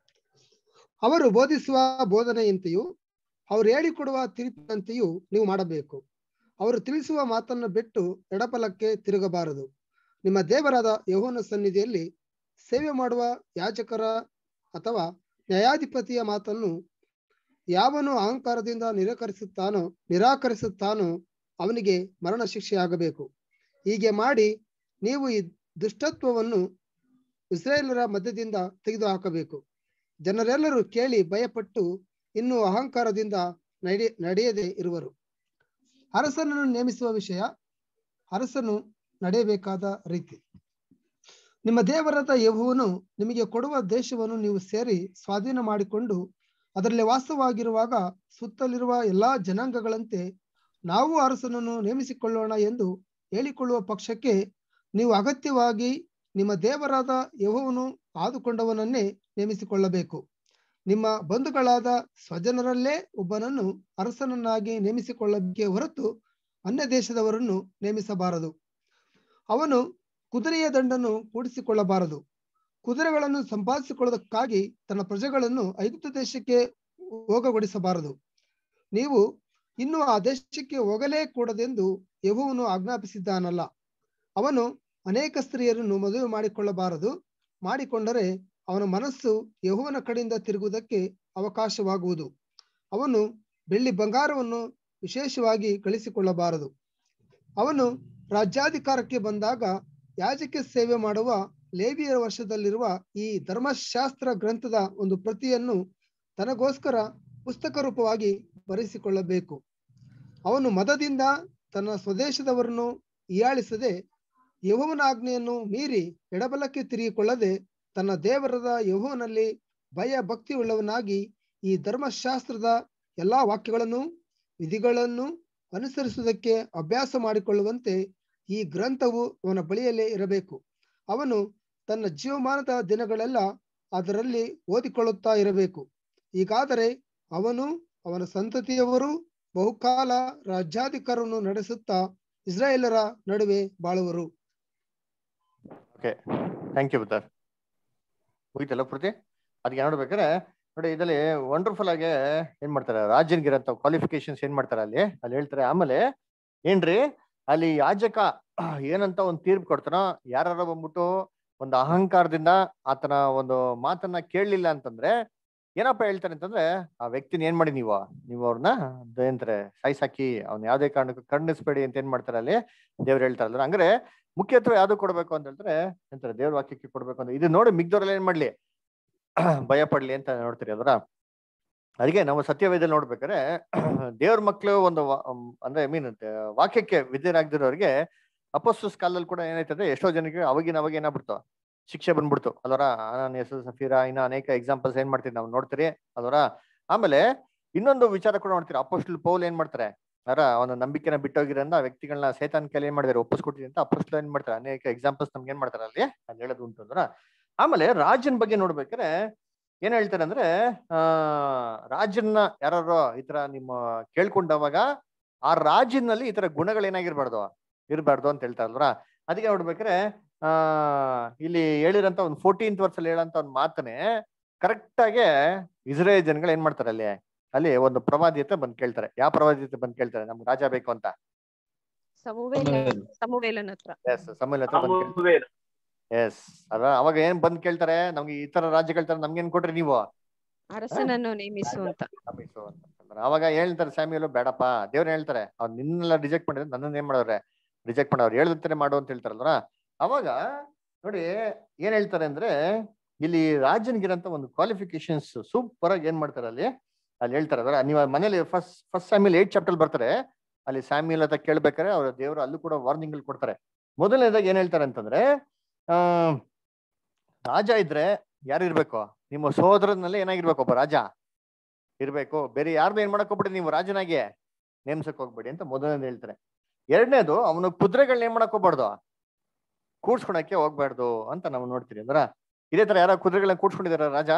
ಅವರು ಬೋಧಿಸುವ ಬೋಧನೆಯಂತೆಯೂ ಅವರು ಹೇಳಿಕೊಡುವ ತೀರ್ಪಿನಂತೆಯೂ ನೀವು ಮಾಡಬೇಕು ಅವರು ತಿಳಿಸುವ ಮಾತನ್ನು ಬಿಟ್ಟು ಎಡಪಲಕ್ಕೆ ತಿರುಗಬಾರದು ನಿಮ್ಮ ದೇವರಾದ ಯಹೋವನ ಸನ್ನಿಧಿಯಲ್ಲಿ ಸೇವೆ ಮಾಡುವ ಯಾಜಕರ ಅಥವಾ ನ್ಯಾಯಾಧಿಪತಿಯ ಮಾತನ್ನು ಯಾವನು ಅಹಂಕಾರದಿಂದ ನಿರಾಕರಿಸುತ್ತಾನೋ ನಿರಾಕರಿಸುತ್ತಾನೋ ಅವನಿಗೆ ಮರಣ ಶಿಕ್ಷೆಯಾಗಬೇಕು ಹೀಗೆ ಮಾಡಿ ನೀವು ಈ ದುಷ್ಟತ್ವವನ್ನು ಇಸ್ರಾಯೇಲರ ಮಧ್ಯದಿಂದ ತೆಗೆದುಹಾಕಬೇಕು ಜನರೆಲ್ಲರೂ ಕೇಳಿ ಭಯಪಟ್ಟು ಇನ್ನು ಅಹಂಕಾರದಿಂದ ನಡೆ ನಡೆಯದೆ ಇರುವರು ಅರಸನನ್ನು ನೇಮಿಸುವ ವಿಷಯ ಅರಸನು ನಡೆಯಬೇಕಾದ ರೀತಿ ನಿಮ್ಮ ದೇವರಾದ ಯೆಹೋವನು ನಿಮಗೆ ಕೊಡುವ ದೇಶವನ್ನು ನೀವು ಸೇರಿ ಸ್ವಾಧೀನ ಮಾಡಿಕೊಂಡು ಅದರಲ್ಲಿ ವಾಸವಾಗಿರುವಾಗ ಸುತ್ತಲಿರುವ ಎಲ್ಲಾ ಜನಾಂಗಗಳಂತೆ ನಾವು ಅರಸನನ್ನು ನೇಮಿಸಿಕೊಳ್ಳೋಣ ಎಂದು ಹೇಳಿಕೊಳ್ಳುವ ಪಕ್ಷಕ್ಕೆ ನೀವು ಅಗತ್ಯವಾಗಿ ನಿಮ್ಮ ದೇವರಾದ ಯೆಹೋವನು ಆದುಕೊಂಡವನನ್ನೇ ನೇಮಿಸಿಕೊಳ್ಳಬೇಕು ನಿಮ್ಮ ಬಂಧುಗಳಾದ ಸ್ವಜನರಲ್ಲೇ ಒಬ್ಬನನ್ನು ಅರಸನನ್ನಾಗಿ ನೇಮಿಸಿಕೊಳ್ಳಬೇಕೇ ಹೊರತು ಅನ್ಯ ದೇಶದವರನ್ನು ನೇಮಿಸಬಾರದು ಅವನು ಕುದುರೆಯ ದಂಡನ್ನು ಕೂಡಿಸಿಕೊಳ್ಳಬಾರದು ಕುದುರೆಗಳನ್ನು ಸಂಪಾದಿಸಿಕೊಳ್ಳೋದಕ್ಕಾಗಿ ತನ್ನ ಪ್ರಜೆಗಳನ್ನು ಐಗುಪ್ತ ದೇಶಕ್ಕೆ ಹೋಗಗೊಡಿಸಬಾರದು ನೀವು ಇನ್ನು ಆ ದೇಶಕ್ಕೆ ಹೋಗಲೇ ಕೂಡದೆಂದು ಯೆಹೋವನು ಆಜ್ಞಾಪಿಸಿದ್ದಾನಲ್ಲ ಅವನು ಅನೇಕ ಸ್ತ್ರೀಯರನ್ನು ಮದುವೆ ಮಾಡಿಕೊಳ್ಳಬಾರದು ಮಾಡಿಕೊಂಡರೆ ಅವನ ಮನಸ್ಸು ಯೆಹೋವನ ಕಡೆಯಿಂದ ತಿರುಗುವುದಕ್ಕೆ ಅವಕಾಶವಾಗುವುದು ಅವನು ಬೆಳ್ಳಿ ಬಂಗಾರವನ್ನು ವಿಶೇಷವಾಗಿ ಗಳಿಸಿಕೊಳ್ಳಬಾರದು ಅವನು ರಾಜ್ಯಾಧಿಕಾರಕ್ಕೆ ಬಂದಾಗ ಯಾಜಕ ಸೇವೆ ಮಾಡುವ ಲೇವಿಯರ ವರ್ಷದಲ್ಲಿರುವ ಈ ಧರ್ಮಶಾಸ್ತ್ರ ಗ್ರಂಥದ ಒಂದು ಪ್ರತಿಯನ್ನು ತನಗೋಸ್ಕರ ಪುಸ್ತಕ ರೂಪವಾಗಿ ಬರೆಸಿಕೊಳ್ಳಬೇಕು ಅವನು ಮದದಿಂದ ತನ್ನ ಸ್ವದೇಶದವರನ್ನು ಹೀಯಾಳಿಸದೆ ಯಹೋವನ ಆಜ್ಞೆಯನ್ನು ಮೀರಿ ಎಡಬಲಕ್ಕೆ ತಿರುಗಿಕೊಳ್ಳದೆ ತನ್ನ ದೇವರದ ಯಹೋವನಲ್ಲಿ ಭಯ ಭಕ್ತಿ ಉಳ್ಳವನಾಗಿ ಈ ಧರ್ಮಶಾಸ್ತ್ರದ ಎಲ್ಲಾ ವಾಕ್ಯಗಳನ್ನು ವಿಧಿಗಳನ್ನು ಅನುಸರಿಸುವುದಕ್ಕೆ ಅಭ್ಯಾಸ ಮಾಡಿಕೊಳ್ಳುವಂತೆ ಈ ಗ್ರಂಥವು ಅವನ ಬಳಿಯಲ್ಲೇ ಇರಬೇಕು ಅವನು ತನ್ನ ಜೀವಮಾನದ ದಿನಗಳೆಲ್ಲ ಅದರಲ್ಲಿ ಓದಿಕೊಳ್ಳುತ್ತಾ ಇರಬೇಕು ಹೀಗಾದರೆ ಅವನು ಅವನ ಸಂತತಿಯವರು ಬಹುಕಾಲ ರಾಜ್ಯಾಧಿಕಾರವನ್ನು ನಡೆಸುತ್ತಾ ಇಸ್ರಾಯೇಲರ ನಡುವೆ ಬಾಳುವರು ಓಕೆ ಥ್ಯಾಂಕ್ ಯು ಬುದ್ಧರ್ ಮುಗಿತಲ್ಲ ಪೂರ್ತಿ ಅದಕ್ಕೆ ನೋಡ್ಬೇಕಾದ್ರೆ ನೋಡಿ ಇದರಲ್ಲಿ ವಂಡರ್ಫುಲ್ ಆಗಿ ಏನ್ ಮಾಡ್ತಾರೆ ರಾಜನ್ಗಿರಂತ ಕ್ವಾಲಿಫಿಕೇಶನ್ಸ್ ಏನ್ ಮಾಡ್ತಾರೆ ಅಲ್ಲಿ ಅಲ್ಲಿ ಹೇಳ್ತಾರೆ ಆಮೇಲೆ ಏನ್ರಿ ಅಲ್ಲಿ ಯಾಜಕ ಏನಂತ ಒಂದು ತೀರ್ಪು ಕೊಡ್ತಾನೋ ಯಾರು ಬಂದ್ಬಿಟ್ಟು ಒಂದು ಅಹಂಕಾರದಿಂದ ಆತನ ಒಂದು ಮಾತನ್ನ ಕೇಳಲಿಲ್ಲ ಅಂತಂದ್ರೆ ಏನಪ್ಪ ಹೇಳ್ತಾರೆ ಅಂತಂದ್ರೆ ಆ ವ್ಯಕ್ತಿನ ಏನ್ ಮಾಡಿ ನೀವು ನೀವು ಅವ್ರನ್ನ ಏನಂತಾರೆ ಸಾಯ್ಸಾಕಿ ಅವ್ನ ಯಾವ್ದೇ ಕಾರಣಕ್ಕೂ ಖಂಡಿಸ್ಬೇಡಿ ಅಂತ ಏನ್ ಮಾಡ್ತಾರೆ ಅಲ್ಲಿ ದೇವ್ರು ಹೇಳ್ತಾರಲ್ಲ ಹಂಗಾರೆ ಮುಖ್ಯತ್ವ ಯಾವ್ದು ಕೊಡ್ಬೇಕು ಅಂತ ಹೇಳ್ತಾರೆ ಎಂತಾರೆ ದೇವ್ರ ವಾಕ್ಯಕ್ಕೆ ಕೊಡ್ಬೇಕು ಅಂತ ಇದು ನೋಡಿ ಮಿಗ್ದವ್ರೆಲ್ಲ ಏನ್ ಮಾಡ್ಲಿ ಭಯ ಪಡ್ಲಿ ಅಂತ ನೋಡ್ತೀರಿ ಅದರ ಅದಕ್ಕೆ ನಾವು ಸತ್ಯವೇದಲ್ಲಿ ನೋಡ್ಬೇಕಾದ್ರೆ ದೇವ್ರ ಮಕ್ಳು ಒಂದು ವಾ- ಅಮ್, ಅಂದ್ರೆ ಐ ಮೀನ್ ವಾಕ್ಯಕ್ಕೆ ವಿದ್ಯರಾಗ್ದಿರೋರಿಗೆ ಅಪೋಸ್ತಸ್ ಕಾಲದಲ್ಲಿ ಕೂಡ ಏನಾಯ್ತದೆ ಎಷ್ಟೋ ಜನಕ್ಕೆ ಅವಾಗಿನ ಅವಾಗ ಏನಾಗ್ಬಿಡ್ತು ಶಿಕ್ಷೆ ಬಂದ್ಬಿಡ್ತು ಅದರ ಅನಾನಿಯಸ್ ಸಫೀರಾ ಇನ್ನ ಅನೇಕ ಎಕ್ಸಾಂಪಲ್ಸ್ ಏನ್ ಮಾಡ್ತೀವಿ ನಾವು ನೋಡ್ತೀರಿ ಅದರ ಆಮೇಲೆ ಇನ್ನೊಂದು ವಿಚಾರ ಕೂಡ ನೋಡ್ತೀರಿ ಅಪೋಸ್ಟಲ್ ಪೌಲ್ ಏನ್ ಮಾಡ್ತಾರೆ ಅದರ ಒಂದು ನಂಬಿಕೆನ ಬಿಟ್ಟೋಗಿರೋದ್ರಿಂದ ಆ ವ್ಯಕ್ತಿಗಳನ್ನ ಸೇತಾನ್ ಕೈಲಿ ಏನ್ ಮಾಡಿದಾರೆ ಒಪ್ಪಿಸ್ಕೊಟ್ಟಿದೆ ಅಂತ ಅಪೋಸ್ಟಲ್ ಏನ್ ಮಾಡ್ತಾರೆ ಅನೇಕ ಎಕ್ಸಾಂಪಲ್ಸ್ ನಮ್ಗೆ ಏನ್ ಮಾಡ್ತಾರೆ ಅಲ್ಲಿ ಅಲ್ಲಿ ಹೇಳೋದು ಉಂಟು ಅಂದ್ರ ಆಮೇಲೆ ರಾಜನ್ ಬಗ್ಗೆ ನೋಡ್ಬೇಕಾದ್ರೆ ಏನ್ ಹೇಳ್ತಾರೆ ಅಂದ್ರೆ ಆ ರಾಜನ್ನ ಯಾರು ಈ ತರ ನಿಮ್ಮ ಕೇಳ್ಕೊಂಡವಾಗ ಆ ರಾಜಿನಲ್ಲಿ ಈ ತರ ಗುಣಗಳು ಏನಾಗಿರ್ಬಾರ್ದು ಇರಬಾರ್ದು ಅಂತ ಹೇಳ್ತಾರಲ್ರ ಅದಕ್ಕೆ ನೋಡ್ಬೇಕಾದ್ರೆ ಆ ಇಲ್ಲಿ ಹೇಳಿರಂತ ಒಂದು ಫೋರ್ಟೀನ್ತ್ ವರ್ಷ ಅಲ್ಲಿ ಹೇಳಂತ ಒಂದು ಮಾತನೆ ಕರೆಕ್ಟ್ ಆಗಿ ಇಸ್ರೇಲ್ ಜನಗಳು ಏನ್ ಮಾಡ್ತಾರೆ ಅಲ್ಲಿ ಅಲ್ಲಿ ಒಂದು ಪ್ರವಾದಿ ಹತ್ರ ಬಂದ್ ಕೇಳ್ತಾರೆ ಯಾವ ಪ್ರವಾದಿ ಹತ್ರ ಬಂದ್ ಕೇಳ್ತಾರೆ ನಮ್ಗೆ ರಾಜ ಬೇಕು ಅಂತ ಸಮುವೇಲ ಸಮುವೇಲನ ಹತ್ರ ಎಸ್ ಸಮೂಹಲ್ ಹತ್ರ ಬಂದ್ ಕೇಳ್ತಾರೆ ಎಸ್ ಅದ ಅವಾಗ ಏನ್ ಬಂದ್ ಕೇಳ್ತಾರೆ ನಮ್ಗೆ ಈ ತರ ರಾಜ್ಯಗಳ ತರ ನಮ್ಗೇನ್ ಕೊಟ್ರಿ ನೀವು ಅರಸನನ್ನು ನೇಮಿಸು ಅಂತ ನಮಿಸು ಅಂತ ಅಂತಂದ್ರೆ ಅವಾಗ ಹೇಳ್ತಾರೆ ಸ್ಯಾಮಿಯಲು ಬೇಡಪ್ಪ ದೇವ್ರು ಹೇಳ್ತಾರೆ ಅವ್ರು ನಿನ್ನೆಲ್ಲ ರಿಜೆಕ್ಟ್ ಮಾಡಿದ್ರೆ ನನ್ನನ್ನ ಏನ್ ಮಾಡವ್ರೆ ರಿಜೆಕ್ಟ್ ಮಾಡವ್ರು ಹೇಳ್ದಂತಾನೆ ಮಾಡು ಅಂತ ಹೇಳ್ತಾರಲ್ವ ಅವಾಗ ನೋಡಿ ಏನ್ ಹೇಳ್ತಾರೆ ಅಂದ್ರೆ ಇಲ್ಲಿ ರಾಜನ್ಗಿರಂತ ಒಂದು ಕ್ವಾಲಿಫಿಕೇಶನ್ಸ್ ಸೂಪರ್ ಆಗಿ ಏನ್ ಮಾಡ್ತಾರೆ ಅಲ್ಲಿ ಅಲ್ಲಿ ಹೇಳ್ತಾರೆ ಅದರ ನೀವು ಮನೇಲಿ first first Samuel eight chapter ಬರ್ತಾರೆ ಅಲ್ಲಿ ಸ್ಯಾಮಿಯಲ್ ಅಂತ ಕೇಳ್ಬೇಕಾರೆ ಅವ್ರ ದೇವರು ಅಲ್ಲೂ ಕೂಡ ವಾರ್ನಿಂಗ್ ಕೊಡ್ತಾರೆ ಮೊದಲನೇದಾಗಿ ಏನ್ ಹೇಳ್ತಾರೆ ಅಂತಂದ್ರೆ ಆ ರಾಜ ಇದ್ರೆ ಯಾರು ಇರ್ಬೇಕು ನಿಮ್ಮ ಸೋದರನಲ್ಲಿ ಏನಾಗಿರ್ಬೇಕು ಒಬ್ಬ ರಾಜ ಇರ್ಬೇಕು ಬೇರೆ ಯಾರ್ದು ಏನ್ ಮಾಡಕ್ ಹೋಗ್ಬಿಡಿ ನೀವು ರಾಜನಾಗಿ ನೇಮ್ಸಕ್ ಹೋಗ್ಬೇಡಿ ಅಂತ ಮೊದಲನೇದು ಹೇಳ್ತಾರೆ ಎರಡನೇದು ಅವನು ಕುದುರೆಗಳನ್ನ ಏನ್ ಮಾಡಕ್ ಹೋಗ್ಬಾರ್ದು ಕೂಡ್ಸ್ಕೊಳಕ್ಕೆ ಹೋಗ್ಬಾರ್ದು ಅಂತ ನಾವು ನೋಡ್ತೀವಿ ಅಂದ್ರ ಇದೇ ತರ ಯಾರ ಕುದುರೆಗಳನ್ನ ಕೂಡ್ಸ್ಕೊಂಡಿದಾರ ರಾಜ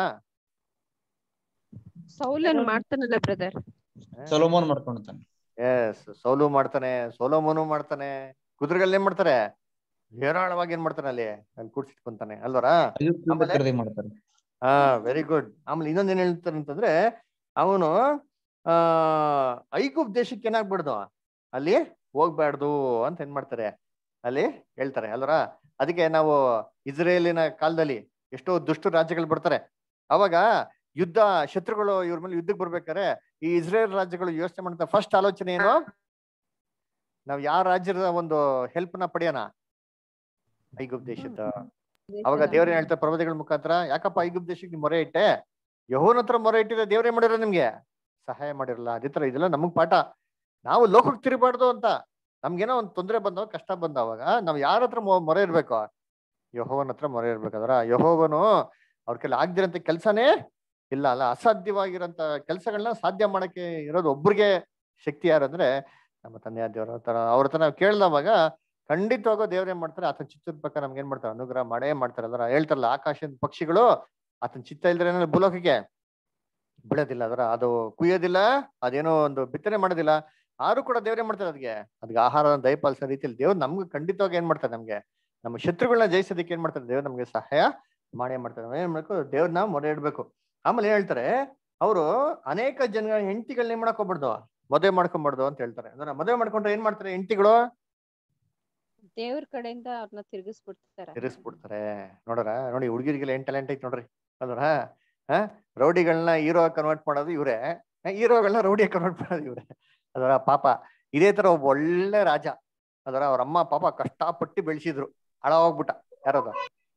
ಸೌಲನ್ ಮಾಡ್ತಾನಲ್ಲ ಬ್ರದರ್ ಸೊಲೋಮೋನ್ ಮಾಡ್ಕೊಂತಾನೆ ಎಸ್ ಸೋಲು ಮಾಡ್ತಾನೆ ಸೋಲೋಮೋನು ಮಾಡ್ತಾನೆ ಕುದುರೆಗಳನ್ನ ಏನ್ ಮಾಡ್ತಾರೆ ಹೇರಾಳವಾಗಿ ಏನ್ ಮಾಡ್ತಾನೆ ಅಲ್ಲಿ ಅಲ್ಲಿ ಕೂಡ್ಸಿಟ್ಕೊಂತಾನೆ ಅಲ್ವರಾ ಐಗುಪ್ತದಿಂದ ಆಮೇಲೆ? ಖರೀದಿ ಮಾಡ್ತಾರೆ ಹಾ ವೆರಿ ಗುಡ್ ಆಮೇಲೆ ಇನ್ನೊಂದ್ ಏನ್ ಹೇಳ್ತಾರೆ ಅಂತಂದ್ರೆ ಅವನು ಆ ಐಗುಪ್ ದೇಶಕ್ಕೆ ಏನಾಗ್ಬಾರ್ದು ಅಲ್ಲಿ ಹೋಗ್ಬಾರ್ದು ಅಂತ ಏನ್ ಮಾಡ್ತಾರೆ ಅಲ್ಲಿ ಹೇಳ್ತಾರೆ ಅಲ್ವರ ಅದಕ್ಕೆ ನಾವು ಇಸ್ರೇಲಿನ ಕಾಲದಲ್ಲಿ ಎಷ್ಟೋ ದುಷ್ಟ ರಾಜ್ಯಗಳು ಬರ್ತಾರೆ ಅವಾಗ ಯುದ್ಧ ಶತ್ರುಗಳು ಇವ್ರ ಮೇಲೆ ಯುದ್ಧಕ್ಕೆ ಬರ್ಬೇಕಾದ್ರೆ ಈ ಇಸ್ರೇಲ್ ರಾಜ್ಯಗಳು ಯೋಚನೆ ಮಾಡ್ತಾರೆ ಫಸ್ಟ್ ಆಲೋಚನೆ ಏನು ನಾವ್ ಯಾವ ರಾಜ್ಯದ ಒಂದು ಹೆಲ್ಪ್ ನ ಪಡೆಯೋಣ ಐಗುಪ್ ದೇಶದ ಅವಾಗ ದೇವ್ರೇನ್ ಹೇಳ್ತಾರೆ ಪರ್ವತಗಳ ಮುಖಾಂತರ ಯಾಕಪ್ಪ ಐಗುಪ್ತ ದೇಶಕ್ಕೆ ನೀವು ಮೊರೆ ಇಟ್ಟೆ ಯಹೋವನ ಹತ್ರ ಮೊರೆ ಇಟ್ಟಿದ್ರೆ ದೇವ್ರೇ ಮಾಡಿರೋ ನಿಮ್ಗೆ ಸಹಾಯ ಮಾಡಿರಲ್ಲ ಅದೇ ತರ ಇದೆಲ್ಲ ನಮಗ್ ಪಾಠ ನಾವು ಲೋಕಕ್ಕೆ ತಿರುಗಬಾರ್ದು ಅಂತ ನಮ್ಗೇನೋ ಒಂದು ತೊಂದರೆ ಬಂದವಾಗ ಕಷ್ಟ ಬಂದವಾಗ ನಾವ್ ಯಾರ ಹತ್ರ ಮೊ- ಮೊರೆ ಇರ್ಬೇಕು ಯಹೋವನ ಹತ್ರ ಮೊರೆ ಇರ್ಬೇಕಾದ್ರ ಯಹೋವನು ಅವ್ರ ಕೈಲಿ ಆಗ್ದಿರಂತ ಕೆಲ್ಸನೇ ಇಲ್ಲ ಅಲ್ಲ ಅಸಾಧ್ಯವಾಗಿರಂತ ಕೆಲ್ಸಗಳನ್ನ ಸಾಧ್ಯ ಮಾಡಕ್ಕೆ ಇರೋದು ಒಬ್ರಿಗೆ ಶಕ್ತಿ ಯಾರು ಅಂದ್ರೆ ನಮ್ಮ ತಂದೆಯ ದೇವರ ತರ ಅವ್ರ ಹತ್ರ ನಾವು ಕೇಳ್ದವಾಗ ಖಂಡಿತವಾಗೂ ದೇವ್ರ ಏನ್ ಮಾಡ್ತಾರೆ ಆತನ ಚಿತ್ತದ ಪ್ರಕಾರ ನಮ್ಗೆ ಏನ್ ಮಾಡ್ತಾರೆ ಅನುಗ್ರಹ ಮಾಡೇ ಮಾಡ್ತಾರೆ ಅದರ ಹೇಳ್ತಾರಲ್ಲ ಆಕಾಶದ ಪಕ್ಷಿಗಳು ಆತನ ಚಿತ್ತ ಇಲ್ದ್ರೆ ಏನಾದ್ರು ಭೂಲೋಕಕ್ಕೆ ಬೀಳೋದಿಲ್ಲ ಅದರ ಅದು ಕುಯ್ಯೋದಿಲ್ಲ ಅದೇನೋ ಒಂದು ಬಿತ್ತನೆ ಮಾಡೋದಿಲ್ಲ ಆರು ಕೂಡ ದೇವ್ರು ಏನ್ ಮಾಡ್ತಾರೆ ಅದಕ್ಕೆ ಅದಕ್ಕೆ ಆಹಾರ ದಯಪಾಲಿಸೋ ರೀತಿಯಲ್ಲಿ ದೇವ್ರು ನಮ್ಗೆ ಖಂಡಿತವಾಗಿ ಏನ್ ಮಾಡ್ತಾರೆ ನಮ್ಗೆ ನಮ್ಮ ಶತ್ರುಗಳನ್ನ ಜಯಿಸೋದಕ್ಕೆ ಏನ್ ಮಾಡ್ತಾರೆ ದೇವ್ರು ನಮ್ಗೆ ಸಹಾಯ ಮಾಡೇ ಮಾಡ್ತಾರೆ ನಾವ್ ಏನ್ ಮಾಡ್ಬೇಕು ದೇವ್ರನ್ನ ಮೊರೆ ಇಡ್ಬೇಕು ಆಮೇಲೆ ಏನ್ ಹೇಳ್ತಾರೆ ಅವರು ಅನೇಕ ಜನ ಹೆಂಡತಿಗಳನ್ನ ಏನ್ ಮಾಡಕ್ ಹೋಗ್ಬಾರ್ದು ಮದುವೆ ಮಾಡ್ಕೊಂಬಾರ್ದು ಅಂತ ಹೇಳ್ತಾರೆ ಅಂದ್ರೆ ಮದುವೆ ಮಾಡ್ಕೊಂಡ್ರೆ ಏನ್ ಮಾಡ್ತಾರೆ ಹೆಂಡತಿಗಳು ದೇವ್ರ ಕಡೆಯಿಂದ ಅವ್ರನ್ನ ತಿರುಗಿಸ್ಬಿಡ್ತಾರೆ ತಿರ್ಗಿಸ್ಬಿಡ್ತಾರೆ ನೋಡ್ರ ನೋಡಿ ಹುಡುಗಿರಿಗೆಲ್ಲ ಏನ್ ಟ್ಯಾಲೆಂಟ್ ಐತಿ ನೋಡ್ರಿ ಅಲ್ವರ ಹಾ ರೌಡಿಗಳನ್ನ ಹೀರೋ ಕನ್ವರ್ಟ್ ಮಾಡೋದು ಇವ್ರೆ ಹೀರೋಗಳನ್ನ ರೌಡಿ ಕನ್ವರ್ಟ್ ಮಾಡೋದು ಇವ್ರೆ ಅದರ ಪಾಪ ಇದೇ ತರ ಒಬ್ಬ ಒಳ್ಳೆ ರಾಜ ಅದರ ಅವ್ರ ಅಮ್ಮ ಪಾಪ ಕಷ್ಟಪಟ್ಟು ಬೆಳೆಸಿದ್ರು ಹಾಳಾಗೋಗ್ಬಿಟ್ಟ ಯಾರದ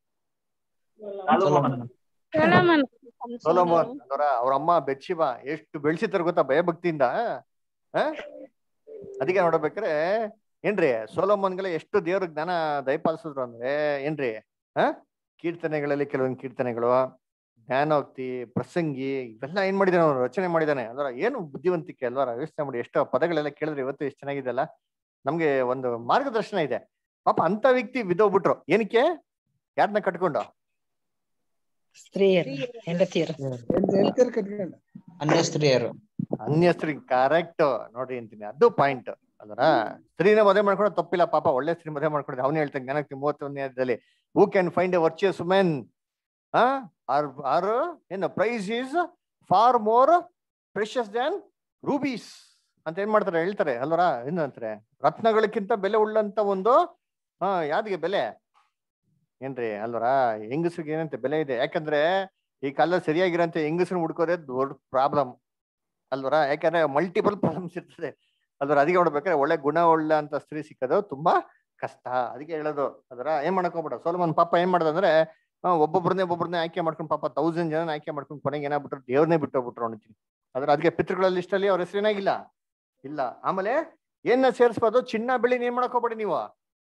ಸೋಲೋಮೋನ್ ಅದರ ಅವ್ರ ಅಮ್ಮ ಬೆಚ್ಚಿಬಾ ಎಷ್ಟು ಬೆಳೆಸಿದ್ರು ಗೊತ್ತಾ ಭಯಭಕ್ತಿಯಿಂದ ಹ ಅದಕ್ಕೆ ನೋಡ್ಬೇಕಾರೆ ಏನ್ರಿ ಸೋಲೋಮೋನ್ಗೆಲ್ಲ ಎಷ್ಟು ದೇವ್ರ ಜ್ಞಾನ ದಯಪಾಲಿಸಿದ್ರು ಅಂದ್ರೆ ಏನ್ರಿ ಹ ಕೀರ್ತನೆಗಳಲ್ಲಿ ಕೆಲವೊಂದು ಕೀರ್ತನೆಗಳು ಜ್ಞಾನೋಕ್ತಿ ಪ್ರಸಂಗಿ ಇವೆಲ್ಲ ಏನ್ ಮಾಡಿದಾನೆ ಅವನು ರಚನೆ ಮಾಡಿದಾನೆ ಅದರ ಏನು ಬುದ್ಧಿವಂತಿಕೆ ಅಲ್ವಾ ಯೋಚನೆ ಮಾಡಿ ಎಷ್ಟೋ ಪದಗಳೆಲ್ಲ ಕೇಳಿದ್ರೆ ಇವತ್ತು ಎಷ್ಟು ಚೆನ್ನಾಗಿದೆ ಅಲ್ಲ ನಮ್ಗೆ ಒಂದು ಮಾರ್ಗದರ್ಶನ ಇದೆ ಪಾಪ ಅಂತ ವ್ಯಕ್ತಿ ಬಿದ್ದೋಗ್ಬಿಟ್ರು ಏನಕ್ಕೆ ಯಾರನ್ನ ಕಟ್ಕೊಂಡು ಸ್ತ್ರೀಯರು ಹೆಂಡತಿಯರು ಹೆಂಡ್ತಿಯರ್ ಕಟ್ಕೊಂಡ ಅನ್ಯ ಸ್ತ್ರೀಯರು ಅನ್ಯ ಸ್ತ್ರೀ ಕರೆಕ್ಟ್ ನೋಡ್ರಿ ಅಂತೀನಿ ಅದು ಪಾಯಿಂಟ್ ಅದರ ಸ್ತ್ರೀನ ಮದುವೆ ಮಾಡ್ಕೊಂಡು ತಪ್ಪಿಲ್ಲ ಪಾಪ ಒಳ್ಳೆ ಸ್ತ್ರೀ ಮದುವೆ ಮಾಡ್ಕೊಂಡಿದ್ದೆ ಅವನು ಹೇಳ್ತಾನೆ ಜ್ಞಾನಕ್ಕೆ ಮೂವತ್ತೊಂದನೇದಲ್ಲಿ who can find a virtuous women ಆ ಆರ್ ಆರ್ ಏನು price is far more precious than rubies ಅಂತ ಏನ್ ಮಾಡ್ತಾರೆ ಹೇಳ್ತಾರೆ ಅಲ್ವರ ಏನಂತಾರೆ ರತ್ನಗಳಕ್ಕಿಂತ ಬೆಲೆ ಉಳ್ಳಂತ ಒಂದು ಹಾ ಯಾವ್ದಿಗೆ ಬೆಲೆ ಏನ್ರಿ ಅಲ್ವರ ಹೆಂಗಸ್ರಿಗೆ ಏನಂತೆ ಬೆಲೆ ಇದೆ ಯಾಕಂದ್ರೆ ಈ ಕಾಲ ಸರಿಯಾಗಿರೋಂತ ಹೆಂಗಸ್ರನ್ನ ಹುಡ್ಕೋದೇ ದೊಡ್ಡ ಪ್ರಾಬ್ಲಮ್ ಅಲ್ವರ ಯಾಕಂದ್ರೆ ಮಲ್ಟಿಪಲ್ ಪ್ರಾಬ್ಲಮ್ಸ್ ಇರ್ತದೆ ಅಲ್ವರ ಅದಕ್ಕೆ ನೋಡ್ಬೇಕಾದ್ರೆ ಒಳ್ಳೆ ಗುಣ ಉಳ್ಳ ಅಂತ ಸ್ತ್ರೀ ಸಿಕ್ಕೋದು ತುಂಬಾ ಕಷ್ಟ ಅದಕ್ಕೆ ಹೇಳೋದು ಅದರ ಏನ್ ಮಾಡಕ್ ಹೋಗ್ಬೇಡ ಸೋಲಮನ್ ಪಾಪ ಏನ್ ಮಾಡ್ದಂದ್ರೆ ಒಬ್ಬೊಬ್ರನ್ನೇ ಒಬ್ಬೊಬ್ರನ್ನೇ ಆಯ್ಕೆ ಮಾಡ್ಕೊಂಡು ಪಾಪ ತೌಸಂಡ್ ಜನ ಆಯ್ಕೆ ಮಾಡ್ಕೊಂಡು ಕೊನೆಗೆ ಏನಾಗ್ಬಿಟ್ರು ದೇವ್ರನ್ನೇ ಬಿಟ್ಟು ಹೋಗ್ಬಿಟ್ರು ಅಂತೀನಿ ಅದ್ರ ಅದಕ್ಕೆ ಪಿತೃಗಳ ಲಿಸ್ಟ್ ಅಲ್ಲಿ ಅವ್ರ ಹೆಸರೇನಾಗಿಲ್ಲ ಇಲ್ಲ ಆಮೇಲೆ ಏನ ಸೇರಿಸ್ಬೋದು ಚಿನ್ನ ಬೆಳ್ಳಿ ಏನ್ ಮಾಡಕ್ ಹೋಗ್ಬೇಡಿ ನೀವು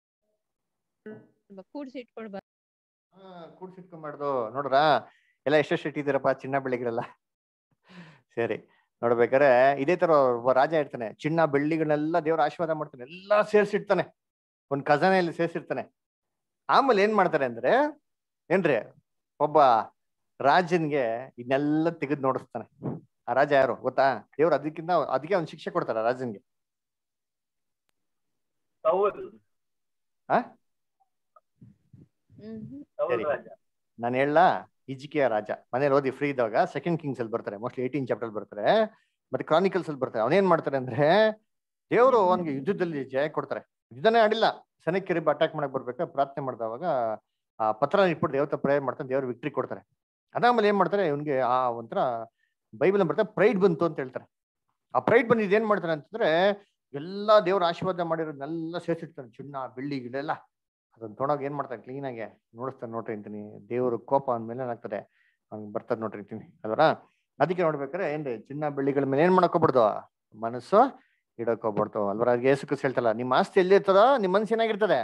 ಕೂಡ್ಸಿ ಇಟ್ಕೊಳ್ಬಾರ್ದು ಕೂಡ್ಸಿಟ್ಕೊಂಬಾರ್ದು ನೋಡ್ರ ಎಲ್ಲ ಎಷ್ಟೆಷ್ಟು ಇಟ್ಟಿದ್ದೀರಪ್ಪ ಚಿನ್ನ ಬೆಳ್ಳಿಗಳೆಲ್ಲ ಸರಿ ನೋಡ್ಬೇಕಾರೆ ಇದೇ ತರ ಒಬ್ಬ ರಾಜ ಇರ್ತಾನೆ ಚಿನ್ನ ಬೆಳ್ಳಿಗಳನ್ನೆಲ್ಲ ದೇವ್ರ ಆಶೀರ್ವಾದ ಮಾಡ್ತಾನೆ ಎಲ್ಲಾ ಸೇರ್ಸಿರ್ತಾನೆ ಒಂದ್ ಖಜಾನೆಯಲ್ಲಿ ಸೇರ್ಸಿರ್ತಾನೆ ಆಮೇಲೆ ಏನ್ ಮಾಡ್ತಾರೆ ಅಂದ್ರೆ ಏನ್ರಿ ಒಬ್ಬ ರಾಜನ್ಗೆ ಇದನ್ನೆಲ್ಲ ತೆಗೆದು ನೋಡಿಸ್ತಾನೆ ಆ ರಾಜ ಯಾರು ಗೊತ್ತಾ ದೇವ್ರು ಅದಕ್ಕಿಂತ ಅದಕ್ಕೆ ಅವ್ನ್ ಶಿಕ್ಷೆ ಕೊಡ್ತಾರ ರಾಜನ್ಗೆ ಸೌಲ್ ಆ ಹ್ಮ್ ಸೌಲ್ ಸರಿ. ರಾಜ ನಾನು ಹೇಳ ಇಜಿಕೆಯ ರಾಜ ಮನೇಲಿ ಓದಿ ಫ್ರೀ ಇದ್ದಾಗ ಸೆಕೆಂಡ್ ಕಿಂಗ್ಸ್ ಅಲ್ಲಿ ಬರ್ತಾರೆ ಮೋಸ್ಟ್ಲಿ ಏಯ್ಟೀನ್ ಚಾಪ್ಟರ್ ಬರ್ತಾರೆ ಮತ್ತೆ ಕ್ರಾನಿಕಲ್ಸ್ ಅಲ್ಲಿ ಬರ್ತಾರೆ ಅವನೇನ್ ಮಾಡ್ತಾರೆ ಅಂದ್ರೆ ದೇವರು ಅವನಿಗೆ ಯುದ್ಧದಲ್ಲಿ ಜಯ ಕೊಡ್ತಾರೆ ಯುದ್ಧನೇ ಆಡಿಲ್ಲ ಸನಕ್ಕಿರಿಬ ಅಟ್ಯಾಕ್ ಮಾಡಕ್ ಬರ್ಬೇಕು ಪ್ರಾರ್ಥನೆ ಮಾಡಿದವಾಗ ಆ ಪತ್ರ ಇಟ್ಬಿಟ್ಟು ದೇವತ ಪ್ರೇಯರ್ ಮಾಡ್ತಾನೆ ದೇವ್ರು ವಿಕ್ಟ್ರಿ ಕೊಡ್ತಾರೆ ಅದಾದ್ಮೇಲೆ ಏನ್ ಮಾಡ್ತಾರೆ ಇವನ್ಗೆ ಆ ಒಂಥರ ಬೈಬಲ್ ಬರ್ತಾರೆ ಪ್ರೈಡ್ ಬಂತು ಅಂತ ಹೇಳ್ತಾರೆ ಆ ಪ್ರೈಡ್ ಬಂದಿದ್ದು ಏನ್ ಮಾಡ್ತಾರೆ ಅಂತಂದ್ರೆ ಎಲ್ಲಾ ದೇವ್ರ ಆಶೀರ್ವಾದ ಮಾಡಿರೋದನ್ನೆಲ್ಲ ಸೇರ್ಸಿರ್ತಾನೆ ಚಿನ್ನ ಬೆಳ್ಳಿ ಗಿಡೆಲ್ಲ ಅದನ್ನ ತೊಗೊಂಡೋಗಿ ಏನ್ ಮಾಡ್ತಾನೆ ಕ್ಲೀನ್ ಆಗಿ ನೋಡಿಸ್ತಾನೆ ನೋಡ್ರಿ ಅಂತೀನಿ ದೇವ್ರ ಕೋಪ ಅಂದ್ಮೇಲೆ ಏನಾಗ್ತದೆ ಹಂಗ್ ಬರ್ತದ ನೋಡ್ರಿ ಅಂತೀನಿ ಅದರ ಅದಕ್ಕೆ ನೋಡ್ಬೇಕಾರೆ ಏನ್ರಿ ಚಿನ್ನ ಬೆಳ್ಳಿಗಳ ಮೇಲೆ ಏನ್ ಮಾಡಕೋಗ್ಬಾರ್ದು ಮನಸ್ಸು ಇಡಕೋಗ್ಬಾರ್ದು ಅಲ್ವರ ಯೇಸು ಕ್ರಿಸ್ತ ಹೇಳ್ತಲ್ಲ ನಿಮ್ಮ ಆಸ್ತಿ ಎಲ್ಲಿ ಇರ್ತದ ನಿಮ್ ಮನಸ್ಸು ಏನಾಗಿರ್ತದೆ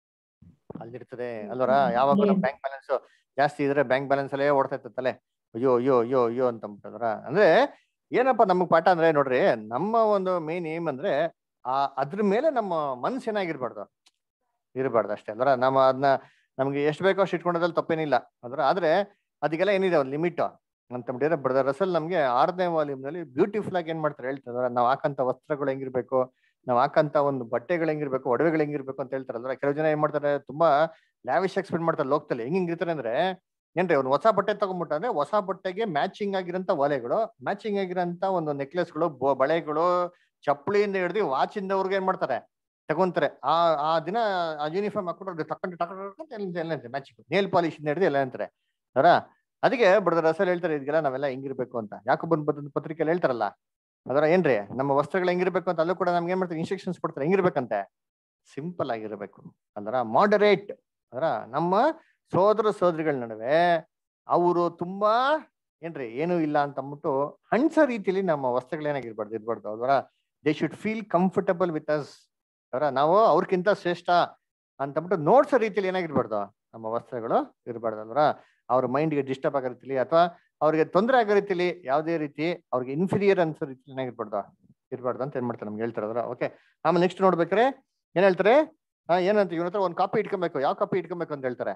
ಅಲ್ಲಿರ್ತದೆ ಅಲ್ವರ ಯಾವಾಗ ಬ್ಯಾಂಕ್ ಬ್ಯಾಲೆನ್ಸ್ ಜಾಸ್ತಿ ಇದ್ರೆ ಬ್ಯಾಂಕ್ ಬ್ಯಾಲೆನ್ಸ್ ಅಲ್ಲೇ ಓಡ್ತಾ ಇರ್ತದಲ್ಲ ಅಯ್ಯೋ ಅಯ್ಯೋ ಅಯ್ಯೋ ಅಯ್ಯೋ ಅಂತ ಅಂದ್ಬಿಟ್ಟದ್ರ ಅಂದ್ರೆ ಏನಪ್ಪ ನಮಗ್ ಪಾಠ ಅಂದ್ರೆ ನೋಡ್ರಿ ನಮ್ಮ ಒಂದು ಮೇನ್ ಏಮ್ ಅಂದ್ರೆ ಆ ಅದ್ರ ಮೇಲೆ ನಮ್ಮ ಮನ್ಸು ಏನಾಗಿರ್ಬಾರ್ದು ಇರಬಾರ್ದು ಅಷ್ಟೇ ಅಲ್ವರ ನಮ್ಮ ಅದನ್ನ ನಮ್ಗೆ ಎಷ್ಟು ಬೇಕೋ ಅಷ್ಟು ಇಟ್ಕೊಂಡೋದ್ರಲ್ಲಿ ತಪ್ಪೇನಿಲ್ಲ ಅದ್ರ ಆದ್ರೆ ಅದಕ್ಕೆಲ್ಲ ಏನಿದೆ ಒಂದು ಲಿಮಿಟ್ ಅಂತ ಬಿಟ್ಟಿದ್ರೆ ಬ್ರದರ್ ರಸಲ್ ನಮ್ಗೆ ಆರನೇ ವಾಲ್ಯೂಮ್ ನಲ್ಲಿ ಬ್ಯೂಟಿಫುಲ್ ಆಗಿ ಏನ್ ಮಾಡ್ತಾರೆ ಹೇಳ್ತಾರೆ ನಾವ್ ಹಾಕಂತ ವಸ್ತ್ರಗಳು ಹೆಂಗಿರ್ಬೇಕು ನಾವ್ ಹಾಕಂತ ಒಂದು ಬಟ್ಟೆಗಳು ಹೆಂಗಿರ್ಬೇಕು ಒಡವೆಗಳು ಹೆಂಗಿರ್ಬೇಕು ಅಂತ ಹೇಳ್ತಾರಲ್ವ ಕೆಲವು ಜನ ಏನ್ ಮಾಡ್ತಾರೆ ತುಂಬಾ ಲ್ಯಾವಿಶ್ ಎಕ್ಸ್ಪೆಂಡ್ ಮಾಡ್ತಾರೆ ಲೋಕದಲ್ಲಿ ಹೆಂಗ್ ಹೆಂಗಿರ್ತಾರೆ ಅಂದ್ರೆ ಏನ್ರಿ ಒಂದು ಹೊಸ ಬಟ್ಟೆ ತಗೊಂಡ್ಬಿಟ್ಟ ಅಂದ್ರೆ ಹೊಸ ಬಟ್ಟೆಗೆ ಮ್ಯಾಚಿಂಗ್ ಆಗಿರೋಂತ ಒಲೆಗಳು ಮ್ಯಾಚಿಂಗ್ ಆಗಿರೋಂತ ಒಂದು ನೆಕ್ಲೆಸ್ಗಳು ಬಳೆಗಳು ಚಪ್ಪಲಿಯಿಂದ ಹಿಡಿದು ವಾಚ್ ಇಂದವ್ರಿಗೆ ಏನ್ ಮಾಡ್ತಾರೆ ತಗೊಂತಾರೆ ಆ ಆ ದಿನ ಆ ಯೂನಿಫಾರ್ಮ್ ಹಾಕೊಂಡು ತಕೊಂಡು ತಕೊಂಡು ಎಲ್ಲ ಅಂತಾರೆ ಮ್ಯಾಚಿಂಗ್ ನೇಲ್ ಪಾಲಿಶ್ ಇಂದ ಹಿಡಿದು ಎಲ್ಲ ಅಂತಾರೆ ಅವರ ಅದಕ್ಕೆ ಬ್ರದರ್ ರಸಲ್ ಹೇಳ್ತಾರೆ ಇದೆಲ್ಲ ನಾವೆಲ್ಲ ಹೆಂಗಿರ್ಬೇಕು ಅಂತ ಯಾಕೆ ಬಂದ್ ಬಂದ ಪತ್ರಿಕೆಯಲ್ಲಿ ಹೇಳ್ತಾರಲ್ಲ ಅದರ ಏನ್ರಿ ನಮ್ಮ ವಸ್ತ್ರಗಳು ಹೆಂಗಿರ್ಬೇಕು ಅಂತ ಅಲ್ಲೂ ಕೂಡ ನಮ್ಗೆ ಏನ್ ಮಾಡ್ತಾರೆ ಇನ್ಸ್ಟ್ರಕ್ಷನ್ಸ್ ಕೊಡ್ತಾರೆ ಹೆಂಗಿರ್ಬೇಕಂತೆ ಸಿಂಪಲ್ ಆಗಿರ್ಬೇಕು ಅಂದ್ರ ಮಾಡರೇಟ್ ಅದರ ನಮ್ಮ ಸೋದರ ಸೋದರಿಗಳ ನಡುವೆ ಅವರು ತುಂಬಾ ಏನ್ರಿ ಏನೂ ಇಲ್ಲ ಅಂತ ಅಂದ್ಬಿಟ್ಟು ಹಣ್ಸ ರೀತಿಯಲ್ಲಿ ನಮ್ಮ ವಸ್ತ್ರಗಳು ಏನಾಗಿರ್ಬಾರ್ದು ಇರ್ಬಾರ್ದು ಅದರ they should feel comfortable with us ಅವರ ನಾವು ಅವ್ರಕ್ಕಿಂತ ಶ್ರೇಷ್ಠ ಅಂತಂದ್ಬಿಟ್ಟು ನೋಡ್ಸೋ ರೀತಿಯಲ್ಲಿ ಏನಾಗಿರ್ಬಾರ್ದು ನಮ್ಮ ವಸ್ತ್ರಗಳು ಇರಬಾರ್ದು ಅಲ್ವರ ಅವ್ರ ಮೈಂಡ್ಗೆ ಡಿಸ್ಟರ್ಬ್ ಆಗೋ ರೀತಿಲಿ ಅಥವಾ ಅವ್ರಿಗೆ ತೊಂದರೆ ಆಗೋ ರೀತಿಲಿ ಯಾವುದೇ ರೀತಿ ಅವ್ರಿಗೆ ಇನ್ಫೀರಿಯರ್ ಅನ್ಸೋ ರೀತಿಲಿ ಏನಾಗಿರ್ಬಾರ್ದು ಇರ್ಬಾರ್ದು ಅಂತ ಏನ್ ಮಾಡ್ತಾರೆ ನಮ್ಗೆ ಹೇಳ್ತಾರೆ ಅದ್ರ ಓಕೆ ಆಮೇಲೆ ನೆಕ್ಸ್ಟ್ ನೋಡ್ಬೇಕಾರೆ ಏನ್ ಹೇಳ್ತಾರೆ ಆ, ಏನಂತ ಇವನ ಹತ್ರ ಒಂದ್ ಕಾಪಿ ಇಟ್ಕೊಬೇಕು ಯಾವ ಕಾಪಿ ಇಟ್ಕೊಬೇಕು ಅಂತ ಹೇಳ್ತಾರೆ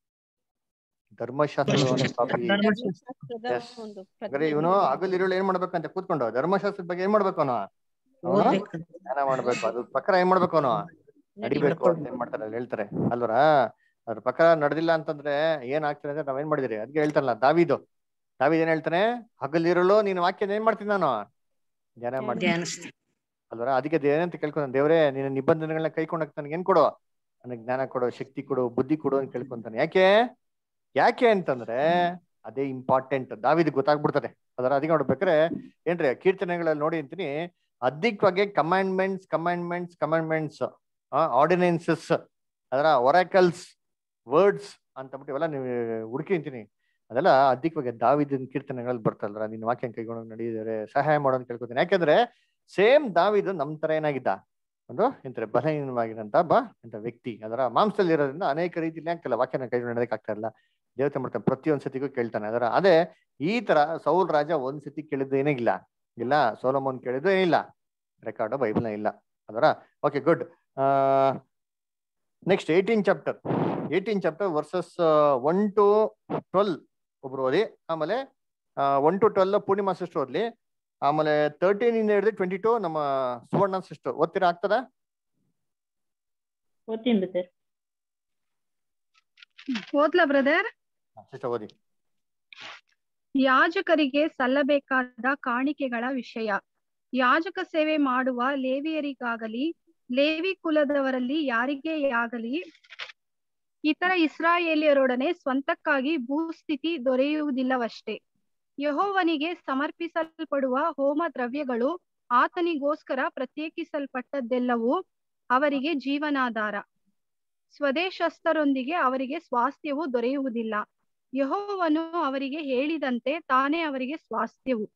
ಧರ್ಮಶಾಸ್ತ್ರದ ಒಂದು ಕಾಪಿ ಧರ್ಮಶಾಸ್ತ್ರದ Yes. ಒಂದು ಹಾಗಾದ್ರೆ ಇವನು ಹಗಲಿರುಳು ಏನ್ ಮಾಡ್ಬೇಕಂತ ಕೂತ್ಕೊಂಡು ಧರ್ಮಶಾಸ್ತ್ರದ ಬಗ್ಗೆ ಏನ್ ಮಾಡ್ಬೇಕು ಅವನು ಅವನು ಧ್ಯಾನ ಮಾಡ್ಬೇಕು ಅದ್ರ ಪ್ರಕಾರ ಏನ್ ಮಾಡ್ಬೇಕು ಅವನು ನಡಿಬೇಕು ಅಂತ ಏನ್ ಮಾಡ್ತಾರೆ ಅಲ್ಲಿ ಹೇಳ್ತಾರೆ ಅಲ್ವರ ಅದ್ರ ಪ್ರಕಾರ ನಡೆದಿಲ್ಲ ಅಂತಂದ್ರೆ ಏನ್ ಆಗ್ತದೆ ಅಂದ್ರೆ ನಾವೇನ್ ಮಾಡಿದಿರಿ ಅದಕ್ಕೆ ಹೇಳ್ತಾರಲ್ಲ ದಾವಿದು ದಾವಿದ್ ಏನ್ ಹೇಳ್ತಾನೆ ಹಗಲಿರಲು ನೀನ್ ವಾಕ್ಯನ ಏನ್ ಮಾಡ್ತೀನಿ ನಾನು ಧ್ಯಾನ ಮಾಡ್ತೀನಿ ಅಲ್ವರ ಅದಕ್ಕೆ ಏನಂತ ಕೇಳ್ಕೊಂಡ ದೇವ್ರೇ ನಿನ್ನ ನಿಬಂಧನೆಗಳನ್ನ ಕೈಕೊಂಡಾಗ ನನಗೆ ಏನ್ ಕೊಡು ನನಗೆ ಜ್ಞಾನ ಕೊಡು ಶಕ್ತಿ ಕೊಡು ಬುದ್ಧಿ ಕೊಡು ಅಂತ ಕೇಳ್ಕೊಂತಾನೆ ಯಾಕೆ ಯಾಕೆ ಅಂತಂದ್ರೆ ಅದೇ ಇಂಪಾರ್ಟೆಂಟ್ ದಾವಿದ್ ಗೊತ್ತಾಗ್ಬಿಡ್ತದೆ ಅದರ ಅದಕ್ಕೆ ನೋಡ್ಬೇಕಾರೆ ಏನ್ರಿ ಕೀರ್ತನೆಗಳಲ್ಲಿ ನೋಡಿ ಅಂತೀನಿ ಅಧಿಕವಾಗಿ ಕಮಾಂಡ್ಮೆಂಟ್ಸ್ ಕಮಾಂಡ್ಮೆಂಟ್ಸ್ ಕಮಾಂಡ್ಮೆಂಟ್ಸ್ ಆರ್ಡಿನೆನ್ಸಸ್ ಅದರ ಒರಾಕಲ್ಸ್ ವರ್ಡ್ಸ್ ಅಂತ ಬಿಟ್ಟು ಇವೆಲ್ಲ ನೀವು ಹುಡುಕಿ ಅಂತೀನಿ ಅದೆಲ್ಲ ಅಧಿಕವಾಗಿ ದಾವಿದನ್ ಕೀರ್ತನೆಗಳಲ್ಲಿ ಬರ್ತಲ್ರ ನಿನ್ನ ವಾಕ್ಯ ಕೈಗೊಂಡು ನಡೆಯಿದರೆ ಸಹಾಯ ಮಾಡೋದು ಕೇಳ್ಕೊತೀನಿ ಯಾಕಂದ್ರೆ ಸೇಮ್ ದಾವಿದು ನಮ್ ತರ ಏನಾಗಿದ್ದ ಒಂದು ಎಂತಾರೆ ಬಲಹೀನವಾಗಿರಂತ ಬ ಎಂತ ವ್ಯಕ್ತಿ ಅದರ ಮಾಂಸದಲ್ಲಿ ಇರೋದ್ರಿಂದ ಅನೇಕ ರೀತಿಯಲ್ಲಿ ಆಗ್ತಲ್ಲ ವಾಕ್ಯನ ಕೈಗೊಂಡು ನಡೆದಕ್ಕೆ ಆಗ್ತಾ ಇಲ್ಲ ದೇವತೆ ಮಾಡ್ತಾನೆ ಪ್ರತಿಯೊಂದ್ ಸತಿಗೂ ಕೇಳ್ತಾನೆ ಅದರ ಅದೇ ಈ ತರ ಸೌಲ್ ರಾಜ ಒಂದ್ ಸತಿ ಕೇಳಿದ್ದು ಏನೇ ಇಲ್ಲ ಇಲ್ಲ ಸೋಲಮೋನ್ ಕೇಳಿದ್ದು ಏನಿಲ್ಲ ರೆಕಾರ್ಡ್ ಬೈಬಲ್ನ ಇಲ್ಲ ಅದರ okay good next eighteen chapter eighteen chapter verses one to twelve ಒಬ್ರು ಓದಿ ಆಮೇಲೆ one to twelve Poornima sister ಓದ್ಲಿ ಆಮೇಲೆ ತರ್ಟೀನ್ ಇಂದ ಹಿಡಿದು ಟ್ವೆಂಟಿ ಟು ನಮ್ಮ ಸುವರ್ಣ ಸಿಸ್ಟರ್ ಓದ್ತೀರಾ ಆಗ್ತದ ಓದ್ತೀನಿ ಬ್ರದರ್ ಓದ್ಲಾ ಬ್ರದರ್ ಸಿಸ್ಟರ್ ಓದಿ ಯಾಜಕರಿಗೆ ಸಲ್ಲಬೇಕಾದ ಕಾಣಿಕೆಗಳ ವಿಷಯ ಯಾಜಕ ಸೇವೆ ಮಾಡುವ ಲೇವಿಯರಿಗಾಗಲಿ ಲೇವಿ ಕುಲದವರಲ್ಲಿ ಯಾರಿಗೇ ಆಗಲಿ ಇತರ ಇಸ್ರಾಯೇಲಿಯರೊಡನೆ ಸ್ವಂತಕ್ಕಾಗಿ ಭೂಸ್ಥಿತಿ ದೊರೆಯುವುದಿಲ್ಲವಷ್ಟೇ ಯಹೋವನಿಗೆ ಸಮರ್ಪಿಸಲ್ಪಡುವ ಹೋಮ ದ್ರವ್ಯಗಳು ಆತನಿಗೋಸ್ಕರ ಪ್ರತ್ಯೇಕಿಸಲ್ಪಟ್ಟದ್ದೆಲ್ಲವೂ ಅವರಿಗೆ ಜೀವನಾಧಾರ ಸ್ವದೇಶಸ್ಥರೊಂದಿಗೆ ಅವರಿಗೆ ಸ್ವಾಸ್ಥ್ಯವು ದೊರೆಯುವುದಿಲ್ಲ ಯಹೋವನು ಅವರಿಗೆ ಹೇಳಿದಂತೆ ತಾನೇ ಅವರಿಗೆ ಸ್ವಾಸ್ಥ್ಯವು